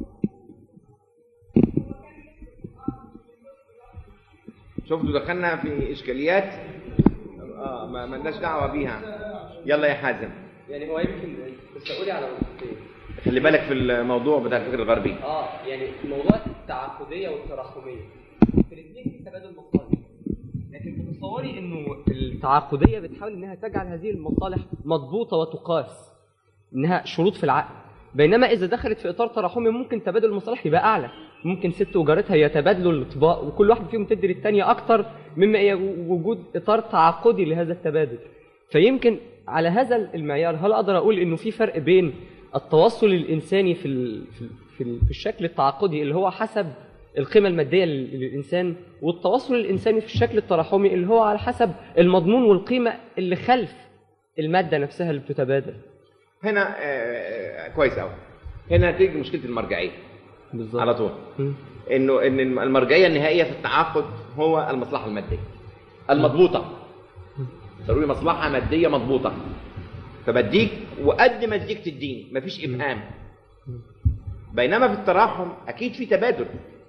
شفتوا دخلنا في اشكاليات اه ما مالناش دعوه بيها يلا يا حازم يعني هو يمكن بس اقولي على نقطتين خلي بالك في الموضوع بتاع الفكر الغربي اه يعني موضوع التعاقديه والتراكميه في الاثنين في تبادل مصالح لكن تتصوري انه التعاقديه بتحاول انها تجعل هذه المصالح مضبوطه وتقاس انها شروط في العقد بينما اذا دخلت في اطار تراحمي ممكن تبادل المصالح يبقى اعلى ممكن ست وجارتها يتبادلوا الاطباق وكل واحد فيهم تدي للثانيه اكتر مما هي وجود اطار تعاقدي لهذا التبادل فيمكن على هذا المعيار هل اقدر اقول انه في فرق بين التواصل الانساني في ال- في ال- في ال- في الشكل التعاقدي اللي هو حسب القيمه الماديه لل- للانسان والتواصل الانساني في الشكل التراحمي اللي هو على حسب المضمون والقيمه اللي خلف الماده نفسها اللي بتتبادل هنا آه، آه، كويس قوي هنا تيجي مشكله المرجعيه بالظبط على طول انه ان المرجعيه النهائيه في التعاقد هو المصلحه الماديه المضبوطه ضروري مصلحه ماديه مضبوطه فبديك وقد ما اديك تديني مفيش ابهام بينما في التراحم اكيد في تبادل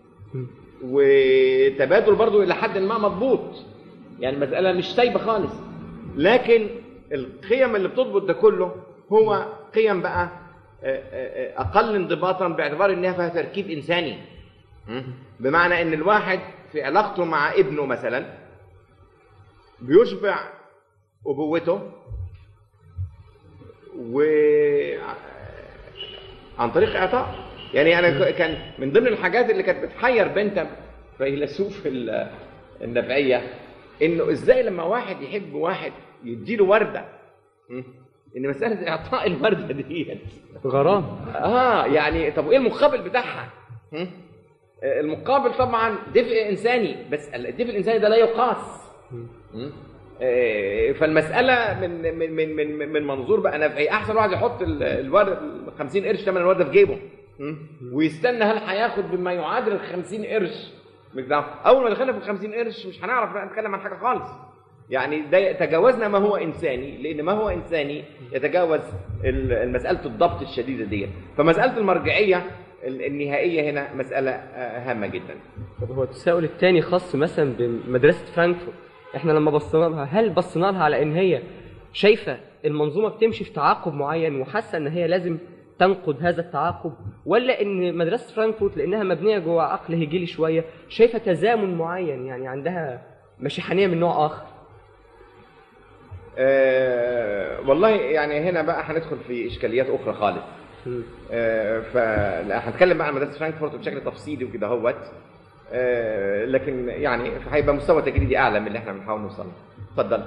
وتبادل برضو الى حد ما مضبوط يعني المساله مش سايبه خالص لكن القيم اللي بتضبط ده كله هو قيم بقى آه، آه، آه، اقل انضباطا باعتبار انها فيها تركيب انساني م? بمعنى ان الواحد في علاقته مع ابنه مثلا بيشبع ابوته و عن طريق اعطاء يعني انا ك- كان من ضمن الحاجات اللي كانت بتحير بنت فيلسوف ال- النفعيه انه ازاي لما واحد يحب واحد يديله ورده م? ان مساله اعطاء الورده ديت غرام اه يعني طب وايه المقابل بتاعها؟ هم؟ آه، المقابل طبعا دفء انساني بس الدفء الانساني ده لا يقاس هم؟ آه، فالمساله من من من من, من منظور بقى نفعي احسن واحد يحط ال- الورد ال 50 قرش ثمن الورده في جيبه هم؟ ويستنى هل هياخد بما يعادل ال 50 قرش مقدار اول ما دخلنا في ال 50 قرش مش هنعرف بقى نتكلم عن حاجه خالص يعني ده تجاوزنا ما هو انساني لان ما هو انساني يتجاوز ال- مساله الضبط الشديده دي فمساله المرجعيه ال- النهائيه هنا مساله آه، هامه جدا طب هو التساؤل الثاني خاص مثلا بمدرسه فرانكفورت احنا لما بصينا لها هل بصينا لها على ان هي شايفه المنظومه بتمشي في تعاقب معين وحاسه ان هي لازم تنقد هذا التعاقب ولا ان مدرسه فرانكفورت لانها مبنيه جوه عقل هيجيلي شويه شايفه تزامن معين يعني عندها مسيحانيه من نوع اخر آه، والله يعني هنا بقى هندخل في اشكاليات اخرى خالص آه، فهنتكلم بقى عن مدرسه فرانكفورت بشكل تفصيلي وكده اهوت آه، لكن يعني هيبقى مستوى تجريدي اعلى من اللي احنا بنحاول نوصل له اتفضل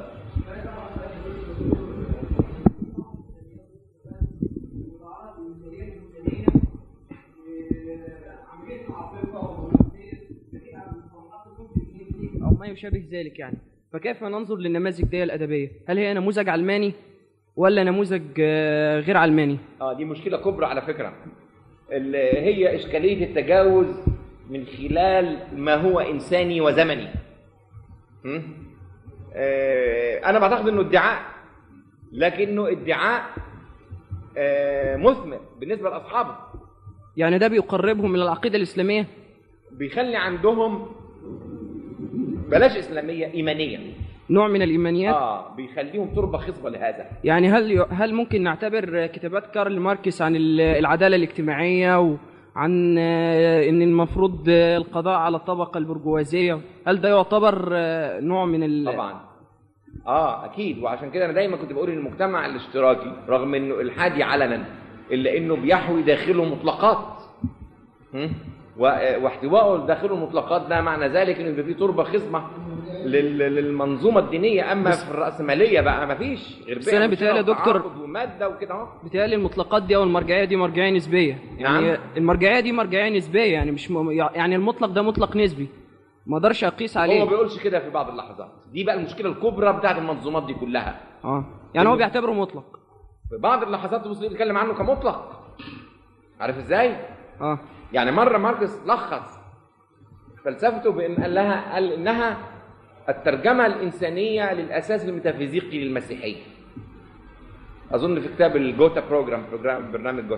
او ما يشابه ذلك يعني فكيف ننظر للنماذج دي الادبيه هل هي نموذج علماني ولا نموذج آه، غير علماني اه دي مشكله كبرى على فكره اللي هي اشكاليه التجاوز من خلال ما هو انساني وزمني م? آه انا بعتقد انه ادعاء لكنه ادعاء آه مثمر بالنسبه لاصحابه يعني ده بيقربهم من العقيده الاسلاميه بيخلي عندهم بلاش اسلاميه ايمانيه نوع من الايمانيات اه بيخليهم تربه خصبه لهذا يعني هل هل ممكن نعتبر كتابات كارل ماركس عن ال- العداله الاجتماعيه وعن آه، ان المفروض آه، القضاء على الطبقه البرجوازيه هل ده يعتبر آه، نوع من ال... طبعا اه اكيد وعشان كده انا دايما كنت بقول ان المجتمع الاشتراكي رغم انه الحادي علنا الا انه بيحوي داخله مطلقات هم؟ و- واحتوائه داخله المطلقات ده معنى ذلك انه يبقى فيه تربه خصبه لل- للمنظومه الدينيه اما في الراسماليه بقى ما فيش غير بس أنا بيع بيتهيألي يا وشراء دكتور- وتعاقد وماده وكده اهو بتهيألي المطلقات دي او المرجعيه دي مرجعيه نسبيه يعني نعم. المرجعيه دي مرجعيه نسبيه يعني مش م... يعني المطلق ده مطلق نسبي ما اقدرش اقيس عليه هو ما بيقولش كده في بعض اللحظات دي بقى المشكله الكبرى بتاعت المنظومات دي كلها اه يعني هو بيعتبره مطلق في بعض اللحظات تبص يتكلم عنه كمطلق عارف ازاي اه يعني مره ماركس لخص فلسفته بان قال لها قال انها الترجمه الانسانيه للاساس الميتافيزيقي للمسيحيه اظن في كتاب الجوتا بروجرام بروجرام برنامج جوتا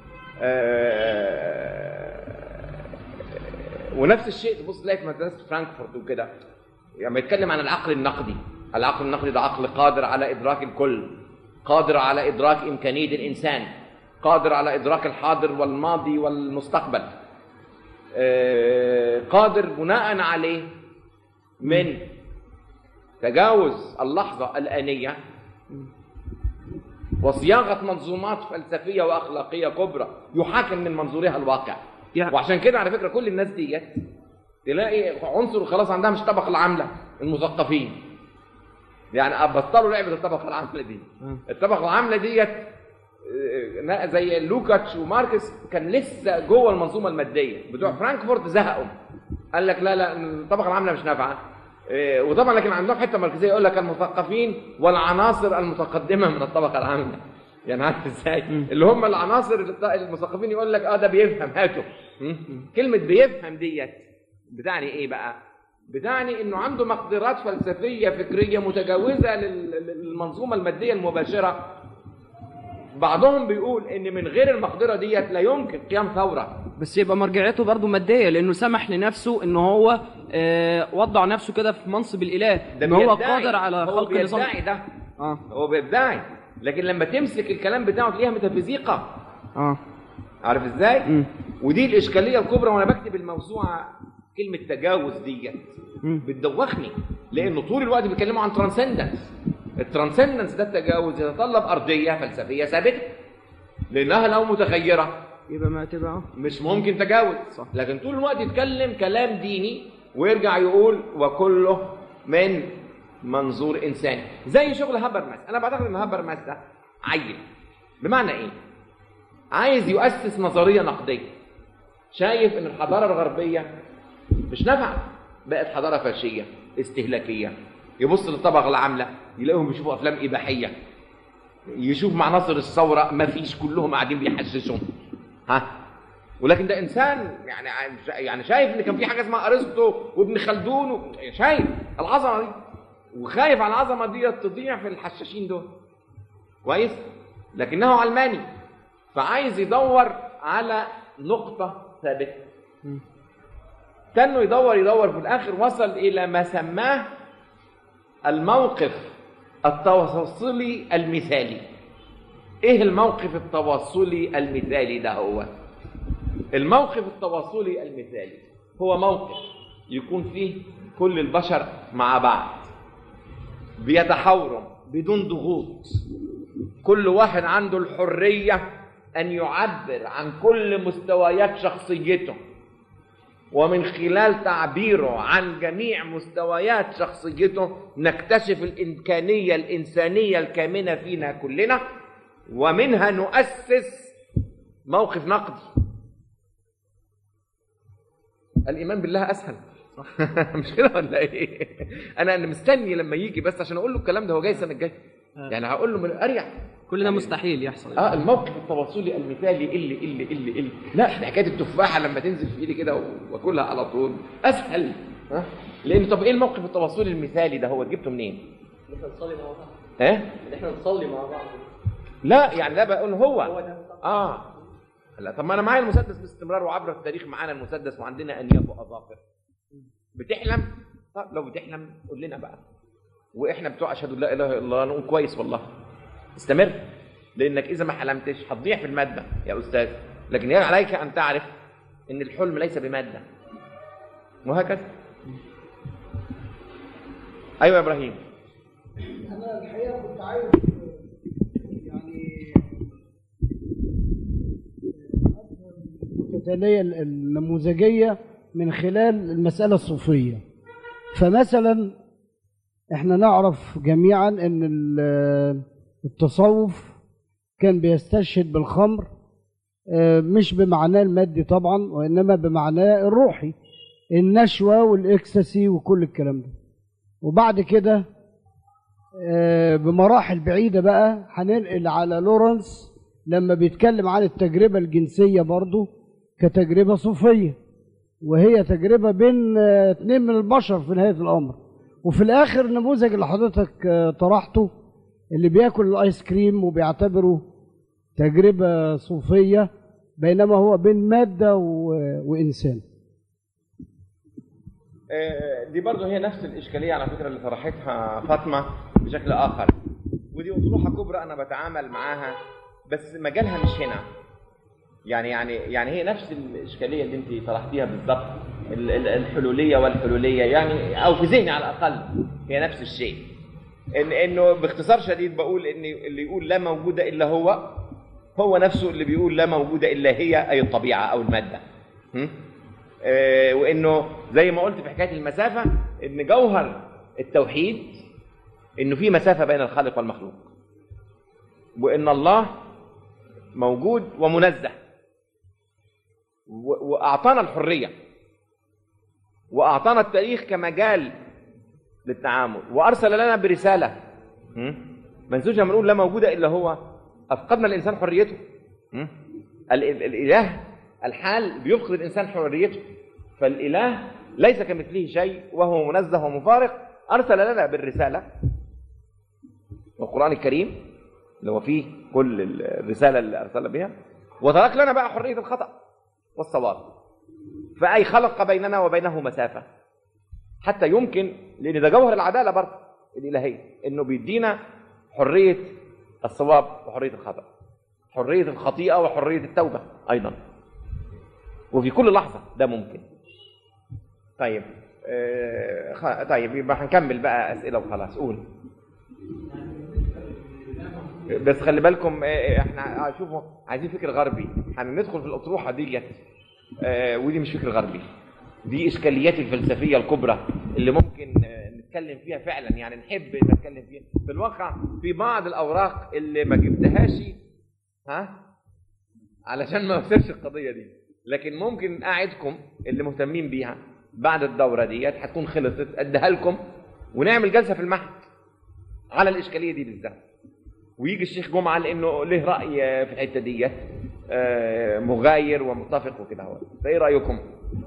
آه، ونفس الشيء تبص تلاقي في مدرسه فرانكفورت وكده لما يتكلم عن العقل النقدي العقل النقدي ده عقل قادر على ادراك الكل قادر على ادراك امكانيه الانسان قادر على ادراك الحاضر والماضي والمستقبل آه، قادر بناء عليه من تجاوز اللحظه الانيه وصياغه منظومات فلسفيه واخلاقيه كبرى يحاكم من منظورها الواقع يعني- وعشان كده على فكره كل الناس ديت تلاقي عنصر خلاص عندها مش الطبقه العامله المثقفين يعني بطلوا لعبه الطبقه العامله دي الطبقه العامله ديت آه، زي لوكاتش وماركس كان لسه جوه المنظومه الماديه بتوع فرانكفورت زهقوا قال لك لا لا الطبقه العامله مش نافعه آه، وطبعا لكن عندهم حته مركزيه يقول لك المثقفين والعناصر المتقدمه من الطبقه العامله يعني عارف ازاي اللي هم العناصر اللي المثقفين يقول لك اه ده بيفهم هاته م? كلمه بيفهم ديت بتعني ايه بقى بتعني انه عنده مقدرات فلسفيه فكريه متجاوزه لل- للمنظومه الماديه المباشره بعضهم بيقول ان من غير المقدره ديت لا يمكن قيام ثوره بس يبقى مرجعيته برضه ماديه لانه سمح لنفسه ان هو آه، وضع نفسه كده في منصب الاله ان هو بيدعي- قادر على هو خلق نظام بيدعي ده اه هو بيدعي لكن لما تمسك الكلام بتاعه تلاقيها ميتافيزيقا اه عارف ازاي؟ مم. ودي الاشكاليه الكبرى وانا بكتب الموسوعه كلمه تجاوز ديت مم. بتدوخني لانه طول الوقت بيتكلموا عن ترانسندنس الترانسندنس ده التجاوز يتطلب ارضيه فلسفيه ثابته لانها لو متغيره يبقى ما تبقى آه. مش ممكن تجاوز صح. لكن طول الوقت يتكلم كلام ديني ويرجع يقول وكله من منظور انساني زي شغل هابرماس انا بعتقد ان هابرماس ده عيل بمعنى ايه عايز يؤسس نظريه نقديه شايف ان الحضاره الغربيه مش نافعه بقت حضاره فاشيه استهلاكيه يبص للطبقه العامله يلاقيهم بيشوفوا افلام اباحيه يشوف معناصر الثوره ما فيش كلهم قاعدين بيحسسهم ها ولكن ده انسان يعني يعني شايف ان كان في حاجه اسمها ارسطو وابن خلدون و... شايف العظمه دي وخايف على العظمه دي تضيع في الحشاشين دول كويس لكنه علماني فعايز يدور على نقطه ثابته كانه يدور يدور في الاخر وصل الى ما سماه الموقف التواصلي المثالي ايه الموقف التواصلي المثالي ده هو الموقف التواصلي المثالي هو موقف يكون فيه كل البشر مع بعض بيتحاوروا بدون ضغوط كل واحد عنده الحرية أن يعبر عن كل مستويات شخصيته ومن خلال تعبيره عن جميع مستويات شخصيته نكتشف الإمكانية الإنسانية الكامنة فينا كلنا ومنها نؤسس موقف نقدي الايمان بالله اسهل مش كده ولا ايه انا انا مستني لما يجي بس عشان اقول له الكلام ده هو جاي السنه الجايه يعني هقول له من اريح كل ده مستحيل يحصل اه الموقف التواصلي المثالي اللي اللي اللي اللي لا ده حكايه التفاحه لما تنزل في ايدي كده واكلها على طول اسهل ها لان طب ايه الموقف التواصلي المثالي ده هو جبته منين؟ ان احنا نصلي مع بعض ها؟ ان احنا نصلي مع بعض لا يعني ده بقول هو هو ده اه لا طب ما انا معايا المسدس باستمرار وعبر التاريخ معانا المسدس وعندنا انياب واظافر بتحلم طب لو بتحلم قول لنا بقى واحنا بتوع اشهد ان لا اله الا الله نقول كويس والله استمر لانك اذا ما حلمتش هتضيع في الماده يا استاذ لكن يجب عليك ان تعرف ان الحلم ليس بماده وهكذا ايوه يا ابراهيم انا الحقيقه كنت عايز يعني التالية النموذجية من خلال المسألة الصوفية فمثلا احنا نعرف جميعا ان ال- التصوف كان بيستشهد بالخمر آه، مش بمعناه المادي طبعا وانما بمعناه الروحي النشوة والاكسسي وكل الكلام ده وبعد كده آه، بمراحل بعيدة بقى هننقل على لورنس لما بيتكلم عن التجربة الجنسية برضو كتجربة صوفية وهي تجربة بين آه، اتنين من البشر في نهاية الأمر وفي الآخر النموذج اللي حضرتك آه، طرحته اللي بياكل الآيس كريم وبيعتبره تجربة صوفية بينما هو بين مادة و- وإنسان آه، دي برضه هي نفس الإشكالية على فكرة اللي طرحتها فاطمة بشكل آخر ودي أطروحة كبرى أنا بتعامل معاها بس مجالها مش هنا يعني يعني يعني هي نفس الإشكالية اللي أنت طرحتيها بالظبط ال- ال- الحلولية والحلولية يعني أو في ذهني على الأقل هي نفس الشيء إن إنه باختصار شديد بقول إن اللي يقول لا موجود إلا هو هو نفسه اللي بيقول لا موجود إلا هي أي الطبيعة أو المادة م? آه، وانه زي ما قلت في حكايه المسافه ان جوهر التوحيد انه في مسافه بين الخالق والمخلوق وان الله موجود ومنزه و- واعطانا الحريه واعطانا التاريخ كمجال للتعامل وارسل لنا برساله م? ما ننسوش لما نقول لا موجود الا هو افقدنا الانسان حريته م? ال- ال- الاله الحال بيفقد الانسان حريته فالاله ليس كمثله شيء وهو منزه ومفارق ارسل لنا بالرساله والقران الكريم اللي هو فيه كل الرساله اللي ارسل بها وترك لنا بقى حريه الخطا والصواب فاي خلق بيننا وبينه مسافه حتى يمكن لان ده جوهر العداله برضه الالهيه انه بيدينا حريه الصواب وحريه الخطا حريه الخطيئه وحريه التوبه ايضا وفي كل لحظه ده ممكن طيب آه خ- طيب يبقى هنكمل بقى اسئله وخلاص قول بس خلي بالكم آه، احنا آه، شوفوا عايزين فكر غربي هندخل في الاطروحه ديت آه، ودي مش فكر غربي دي اشكاليات الفلسفيه الكبرى اللي ممكن آه، نتكلم فيها فعلا يعني نحب نتكلم فيها في الواقع في بعض الاوراق اللي ما جبتهاش ها علشان ما افسرش القضيه دي لكن ممكن اقعدكم اللي مهتمين بيها بعد الدوره ديت هتكون خلصت اديها لكم ونعمل جلسه في المعهد على الاشكاليه دي بالذات ويجي الشيخ جمعه لانه له راي في الحته ديت آه، مغاير ومتفق وكده هو فايه رايكم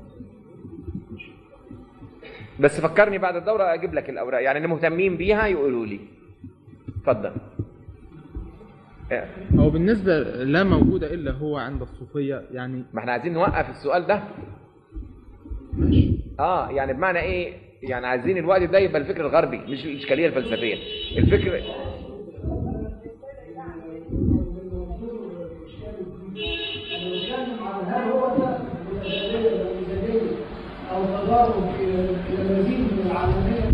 بس فكرني بعد الدوره اجيب لك الاوراق يعني اللي مهتمين بيها يقولوا لي اتفضل آه، هو بالنسبة لا موجود إلا هو عند الصوفية يعني ما احنا عايزين نوقف السؤال ده ماشي اه يعني بمعنى ايه يعني عايزين الوقت ده يبقى الفكر الغربي مش الاشكاليه الفلسفيه الفكر بنتكلم عن هل هو ده الإنسانية والميزانية أو تضارب إلى مزيد من العالمية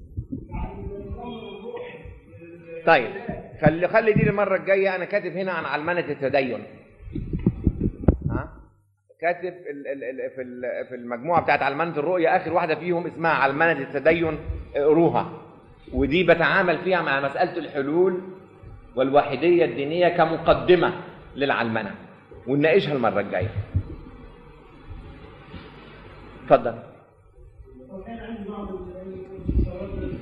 طيب خلي خلي دي المره الجايه انا كاتب هنا عن علمنه التدين ها كاتب ال ال ال في ال- في المجموعه بتاعت علمنه الرؤيه اخر واحده فيهم اسمها علمنه التدين اقروها ودي بتعامل فيها مع مساله الحلول والوحيديه الدينيه كمقدمه للعلمنه ونناقشها المره الجايه اتفضل وكان عندي بعض الاستفسارات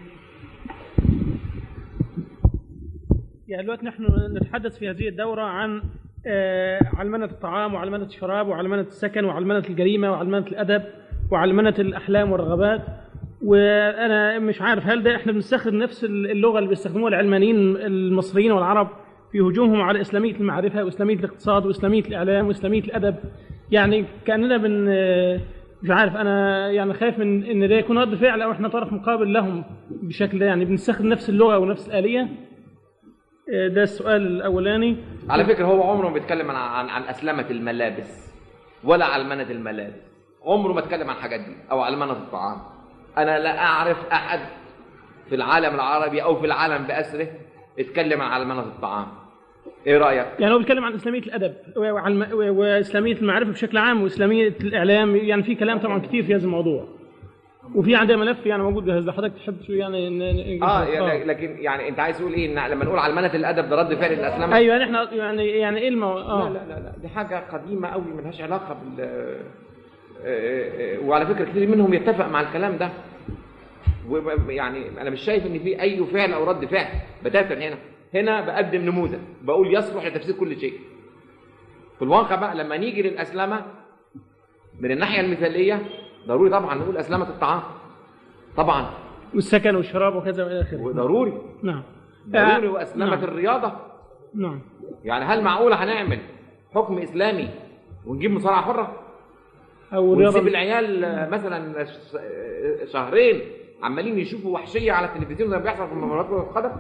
يعني دلوقتي نحن نتحدث في هذه الدورة عن آه، علمنة الطعام وعلمنة الشراب وعلمنة السكن وعلمنة الجريمة وعلمنة الأدب وعلمنة الأحلام والرغبات وأنا مش عارف هل ده احنا بنستخدم نفس اللغة اللي بيستخدموها العلمانيين المصريين والعرب في هجومهم على إسلامية المعرفة وإسلامية الاقتصاد وإسلامية الإعلام وإسلامية الأدب يعني كأننا بن مش عارف أنا يعني خايف من إن ده يكون رد فعل أو احنا طرف مقابل لهم بشكل ده يعني بنستخدم نفس اللغة ونفس الآلية آه، ده السؤال الأولاني على فكره هو عمره ما بيتكلم عن عن, عن اسلمه الملابس ولا علمنه الملابس عمره ما اتكلم عن الحاجات دي او علمنه الطعام انا لا اعرف احد في العالم العربي او في العالم باسره اتكلم عن علمنه الطعام ايه رايك يعني هو بيتكلم عن إسلامية الأدب وعن وإسلامية المعرفة بشكل عام وإسلامية الإعلام يعني في كلام طبعا كتير في هذا الموضوع وفي عندنا ملف يعني موجود جاهز لو حضرتك تحب شو يعني ن- ن- اه يعني لكن يعني انت عايز تقول ايه إن لما نقول علمنه الادب ده رد فعل الاسلام ايوه يعني احنا يعني يعني ايه المو... اه لا لا لا دي حاجه قديمه قوي ملهاش علاقه بال آه، آه، وعلى فكره كتير منهم يتفق مع الكلام ده وب- يعني انا مش شايف ان في اي فعل او رد فعل بتاتا هنا هنا بقدم نموذج بقول يصلح لتفسير كل شيء في الواقع بقى لما نيجي للاسلمه من الناحيه المثاليه ضروري طبعا نقول اسلمه الطعام طبعا والسكن والشراب وكذا والى اخره وضروري نعم ضروري آه، واسلمه نعم. الرياضه نعم يعني هل معقوله هنعمل حكم اسلامي ونجيب مصارعه حره او ونسيب رياضه العيال آه، مثلا ش- آه، شهرين عمالين يشوفوا وحشيه على التلفزيون زي ما بيحصل في مباريات كره القدم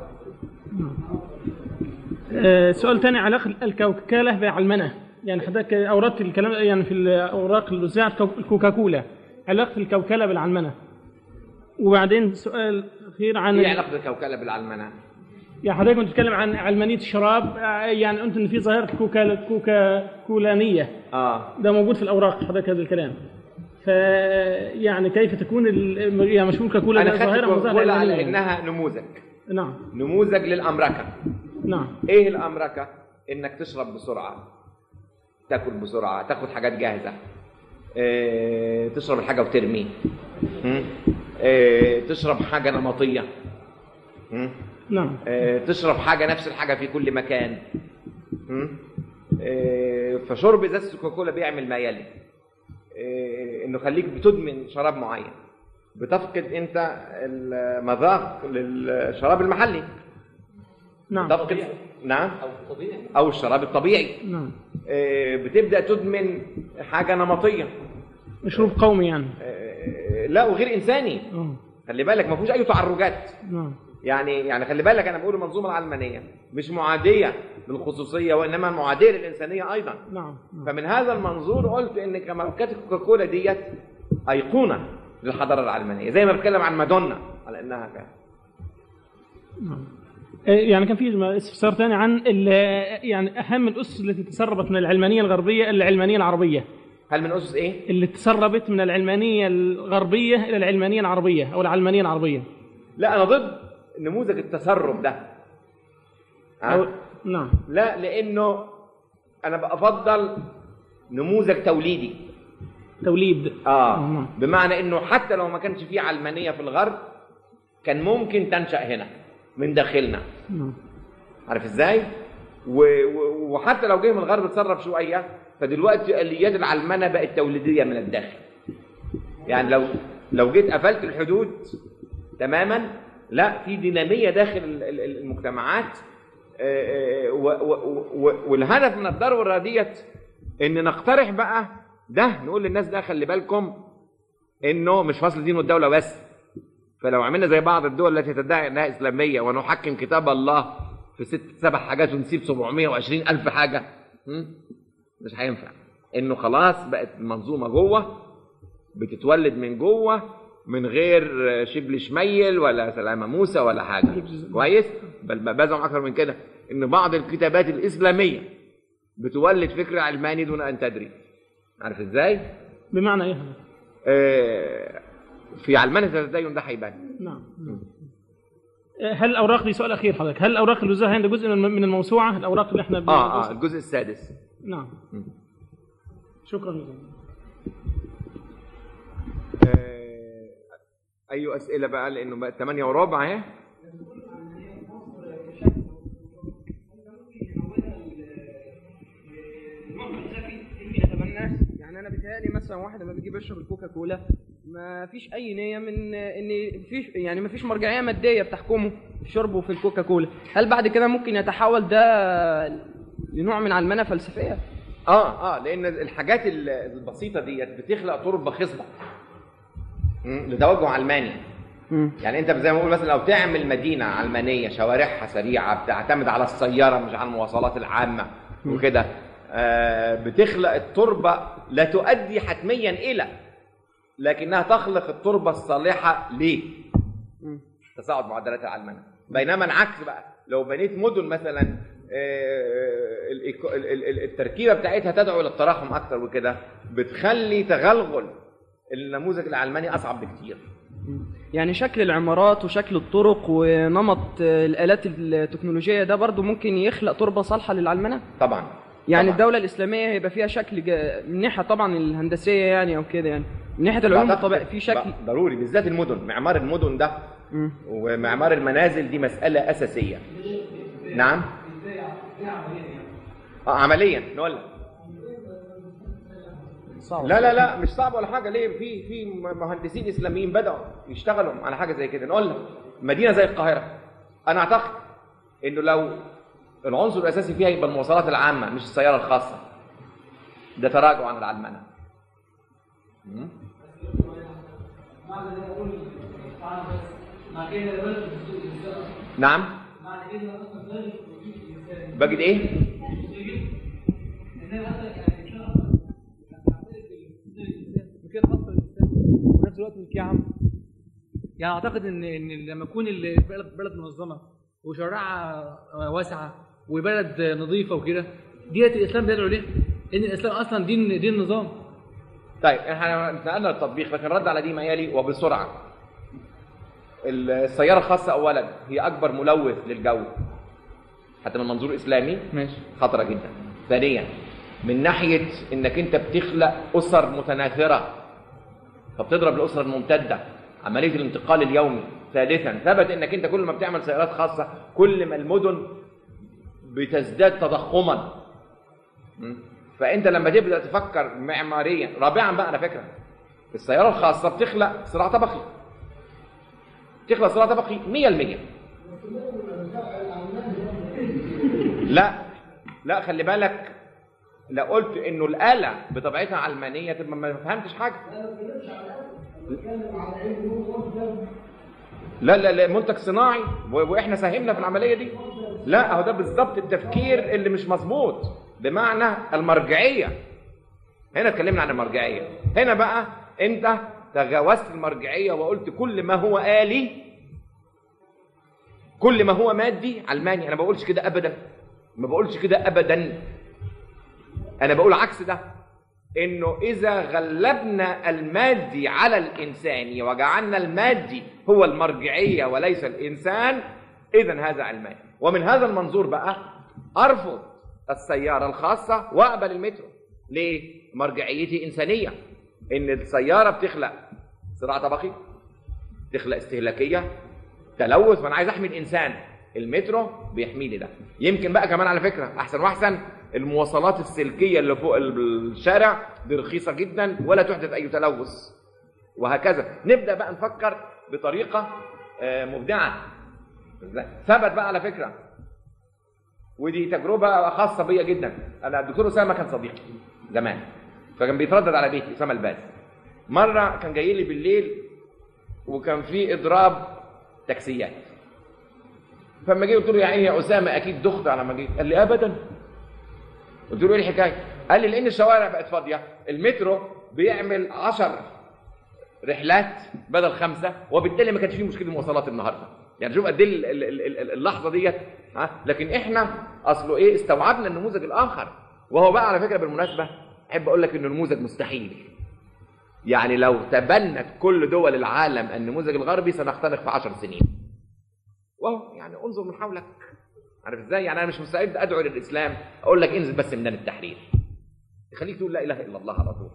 آه، سؤال ثاني علاقة الكوكالة بعلمنة يعني حضرتك أوردت الكلام يعني في الأوراق اللي وزعت كو- الكوكاكولا علاقة الكوكلة بالعلمنة وبعدين سؤال أخير عن ايه علاقه الكوكله بالعلمنه؟ يعني حضرتك كنت بتتكلم عن علمانية الشراب آه، يعني قلت إن في ظاهرة كوكا كوكا كولانية اه ده موجود في الأوراق حضرتك هذا الكلام ف يعني كيف تكون ال- يعني مش كوكاكولا انا ده خدت ظاهرة من ظاهرة كوكولا على العلمانية. انها نموذج نعم نموذج للامركه نعم ايه الامركه؟ انك تشرب بسرعه تاكل بسرعه تاخد حاجات جاهزه إيه تشرب الحاجه وترمي مم. إيه تشرب حاجه نمطيه مم. نعم آه، تشرب حاجه نفس الحاجه في كل مكان م? آه، فشرب ازازه كوكاكولا بيعمل ما يلي آه، انه خليك بتدمن شراب معين بتفقد انت المذاق للشراب المحلي نعم. بتفقد نعم او طبيعي او الشراب الطبيعي نعم آه، بتبدا تدمن حاجه نمطيه مشروب قومي يعني آه، لا وغير انساني اه خلي بالك ما فيهوش اي تعرجات نعم يعني يعني خلي بالك انا بقول المنظومه العلمانيه مش معاديه للخصوصيه وانما معاديه للانسانيه ايضا نعم فمن هذا المنظور قلت ان ماركات كوكاكولا ديت ايقونه للحضاره العلمانيه زي ما بتكلم عن مادونا على انها كده آه، يعني كان في استفسار ثاني عن ال- يعني اهم الاسس التي تسربت من العلمانيه الغربيه الى العلمانيه العربيه هل من اسس ايه؟ اللي تسربت من العلمانيه الغربيه الى العلمانيه العربيه او العلمانيه العربيه لا انا ضد نموذج التسرب ده أو ها؟ نعم لا لانه انا بفضل نموذج توليدي توليد اه نعم. بمعنى انه حتى لو ما كانش فيه علمانيه في الغرب كان ممكن تنشا هنا من داخلنا نعم. عارف ازاي و... و... وحتى لو جه من الغرب اتسرب شويه فدلوقتي اليات العلمنه بقت توليديه من الداخل يعني لو لو جيت قفلت الحدود تماما لا في ديناميه داخل ال- ال- المجتمعات آه، آه، و- و- و- والهدف من الضروره ديت ان نقترح بقى ده نقول للناس ده خلي بالكم انه مش فصل الدين والدوله بس فلو عملنا زي بعض الدول التي تدعي انها اسلاميه ونحكم كتاب الله في ست سبع حاجات ونسيب 720 الف حاجه م? مش هينفع انه خلاص بقت المنظومه جوه بتتولد من جوه من غير شبل شميل ولا سلامه موسى ولا حاجه كويس بل بزعم اكثر من كده ان بعض الكتابات الاسلاميه بتولد فكر علماني دون ان تدري عارف ازاي بمعنى ايه هذا؟ آه، في علمانه التدين ده هيبان نعم آه، هل الاوراق دي سؤال اخير حضرتك هل الاوراق اللي وزعها عند جزء من من الموسوعه الاوراق اللي احنا اه اه الجزء السادس نعم شكرا جزيلا آه، اي اسئله بقى لانه بقى 8 وربع اهي يتبناش يعني انا بيتهيألي مثلا واحد لما بيجي بيشرب الكوكا كولا ما فيش اي نيه من ان فيش يعني ما فيش مرجعيه ماديه بتحكمه في شربه في الكوكا كولا هل بعد كده ممكن يتحول ده لنوع من علمنه فلسفيه اه اه لان الحاجات ال- البسيطه ديت بتخلق تربه خصبه مم، لتوجه علماني يعني انت زي ما بقول مثلا لو تعمل مدينه علمانيه شوارعها سريعه بتعتمد على السياره مش على المواصلات العامه وكده آه بتخلق التربه لا تؤدي حتميا الى لكنها تخلق التربه الصالحه ليه تصاعد معدلات العلمنه بينما العكس بقى لو بنيت مدن مثلا آه، الإيكو- ال- ال- ال- التركيبه بتاعتها تدعو الى التراحم اكتر وكده بتخلي تغلغل النموذج العلماني اصعب بكتير يعني شكل العمارات وشكل الطرق ونمط آه، الالات التكنولوجيه ده برضو ممكن يخلق تربه صالحه للعلمنه طبعا يعني طبعاً. الدوله الاسلاميه هيبقى فيها شكل جا... من ناحيه طبعا الهندسيه يعني او كده يعني من ناحيه العلوم بعتقد الطبيعيه في شكل ب- ضروري بالذات المدن معمار المدن ده مم. ومعمار المنازل دي مساله اساسيه نعم آه عمليا نقول لك لا لا لا مش صعب ولا حاجه ليه في في مهندسين اسلاميين بداوا يشتغلوا على حاجه زي كده نقول لك مدينه زي القاهره انا اعتقد انه لو العنصر الاساسي فيها يبقى المواصلات العامه مش السياره الخاصه ده تراجع عن العلمنه مم. نعم بجد ايه كده خاصه بالإنسان وفي نفس الوقت ملكيه عامه يعني اعتقد ان ان لما يكون البلد بلد منظمه وشوارعها واسعه وبلد نظيفه وكده ديت الاسلام بيدعو ليه؟ ان الاسلام اصلا دين دين نظام طيب احنا انتقلنا للتطبيق لكن رد على دي ميالي وبسرعه السياره الخاصه اولا هي اكبر ملوث للجو حتى من منظور اسلامي ماشي خطره جدا ثانيا من ناحيه انك انت بتخلق اسر متناثره فبتضرب الاسره الممتده عمليه الانتقال اليومي ثالثا ثبت انك انت كل ما بتعمل سيارات خاصه كل ما المدن بتزداد تضخما م? فانت لما تبدا تفكر معماريا رابعا بقى على فكره السياره الخاصه بتخلق صراع طبقي بتخلق صراع طبقي 100% لا لا خلي بالك لو قلت انه الاله بطبيعتها علمانيه تبقى ما فهمتش حاجه لا لا لا منتج صناعي و- واحنا ساهمنا في العمليه دي لا اهو ده بالظبط التفكير اللي مش مظبوط بمعنى المرجعيه هنا اتكلمنا عن المرجعيه هنا بقى انت تجاوزت المرجعيه وقلت كل ما هو آلي كل ما هو مادي علماني انا ما بقولش كده ابدا ما بقولش كده ابدا انا بقول عكس ده انه اذا غلبنا المادي على الانساني وجعلنا المادي هو المرجعيه وليس الانسان اذا هذا علماني ومن هذا المنظور بقى ارفض السياره الخاصه واقبل المترو ليه مرجعيتي انسانيه ان السياره بتخلق صراع طبقي تخلق استهلاكيه تلوث فانا عايز احمي الانسان المترو بيحميني ده يمكن بقى كمان على فكره احسن واحسن المواصلات السلكيه اللي فوق الشارع دي رخيصه جدا ولا تحدث اي تلوث وهكذا نبدا بقى نفكر بطريقه آه، مبدعه ثبت بقى على فكره ودي تجربه خاصه بيا جدا انا الدكتور اسامه كان صديقي زمان فكان بيتردد على بيتي اسامه الباز مره كان جاي لي بالليل وكان في اضراب تاكسيات فلما جه قلت له يا عيني يا اسامه اكيد دخت على ما جيت قال لي ابدا قلت له ايه الحكايه قال لي لان الشوارع بقت فاضيه المترو بيعمل عشر رحلات بدل خمسه وبالتالي ما كانش فيه مشكله مواصلات النهارده يعني شوف قد ايه ال- ال- ال- ال- اللحظه ديت ها لكن احنا اصله ايه استوعبنا النموذج الاخر وهو بقى على فكره بالمناسبه احب اقول لك انه نموذج مستحيل يعني لو تبنت كل دول العالم النموذج الغربي سنختنق في عشر سنين واو يعني انظر من حولك عارف ازاي يعني انا مش مستعد ادعو للاسلام اقول لك انزل بس ميدان التحرير يخليك تقول لا اله الا الله على طول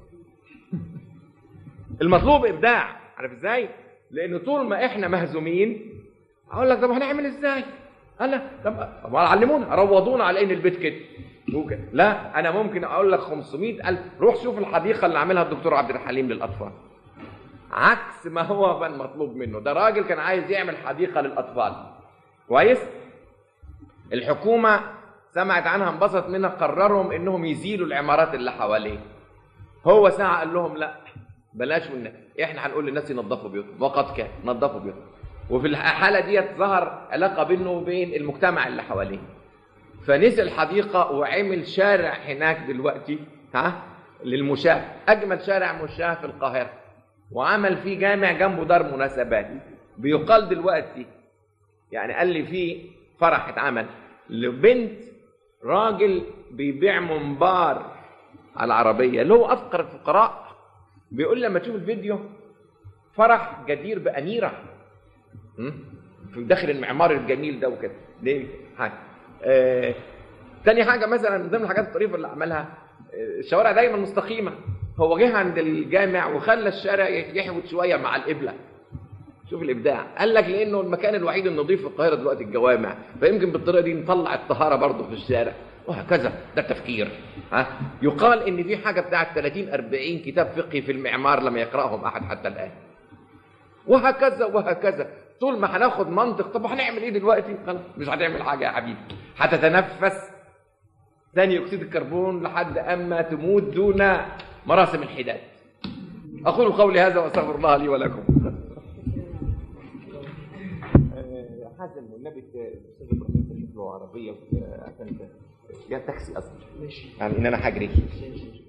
المطلوب ابداع عارف ازاي لان طول ما احنا مهزومين اقول لك طب هنعمل ازاي قال لا طب طب ما علمونا روضونا على ان البيت كده ممكن لا انا ممكن اقول لك 500 الف روح شوف الحديقه اللي عاملها الدكتور عبد الحليم للاطفال عكس ما هو كان مطلوب منه ده راجل كان عايز يعمل حديقه للاطفال كويس الحكومه سمعت عنها انبسط منها قررهم انهم يزيلوا العمارات اللي حواليه هو ساعه قال لهم لا بلاش من احنا هنقول للناس ينظفوا بيوتهم وقد كان نظفوا بيوتهم وفي الحاله ديت ظهر علاقه بينه وبين المجتمع اللي حواليه فنزل الحديقه وعمل شارع هناك دلوقتي ها للمشاة اجمل شارع مشاة في القاهره وعمل فيه جامع جنبه دار مناسبات بيقال دلوقتي يعني قال لي في فرح اتعمل لبنت راجل بيبيع منبار على العربيه اللي هو افقر الفقراء بيقول لي لما تشوف الفيديو فرح جدير باميره م? في داخل المعمار الجميل ده وكده دي حاجه آه تاني حاجه مثلا من ضمن الحاجات الطريفه اللي عملها آه، الشوارع دايما مستقيمه هو جه عند الجامع وخلى الشارع يحوت شويه مع القبله شوف الابداع قال لك لانه المكان الوحيد النظيف في القاهره دلوقتي الجوامع فيمكن بالطريقه دي نطلع الطهاره برضه في الشارع وهكذا ده التفكير ها يقال ان في حاجه بتاعت 30 40 كتاب فقهي في المعمار لم يقراهم احد حتى الان وهكذا وهكذا طول ما هناخد منطق طب هنعمل ايه دلوقتي خلاص مش هتعمل حاجه يا حبيبي هتتنفس ثاني اكسيد الكربون لحد اما تموت دون مراسم الحداد اقول قولي هذا واستغفر الله لي ولكم حازم والنبي الاستاذ ابراهيم تشوف له عربيه عشان يا تاكسي اصلا يعني ان انا هجري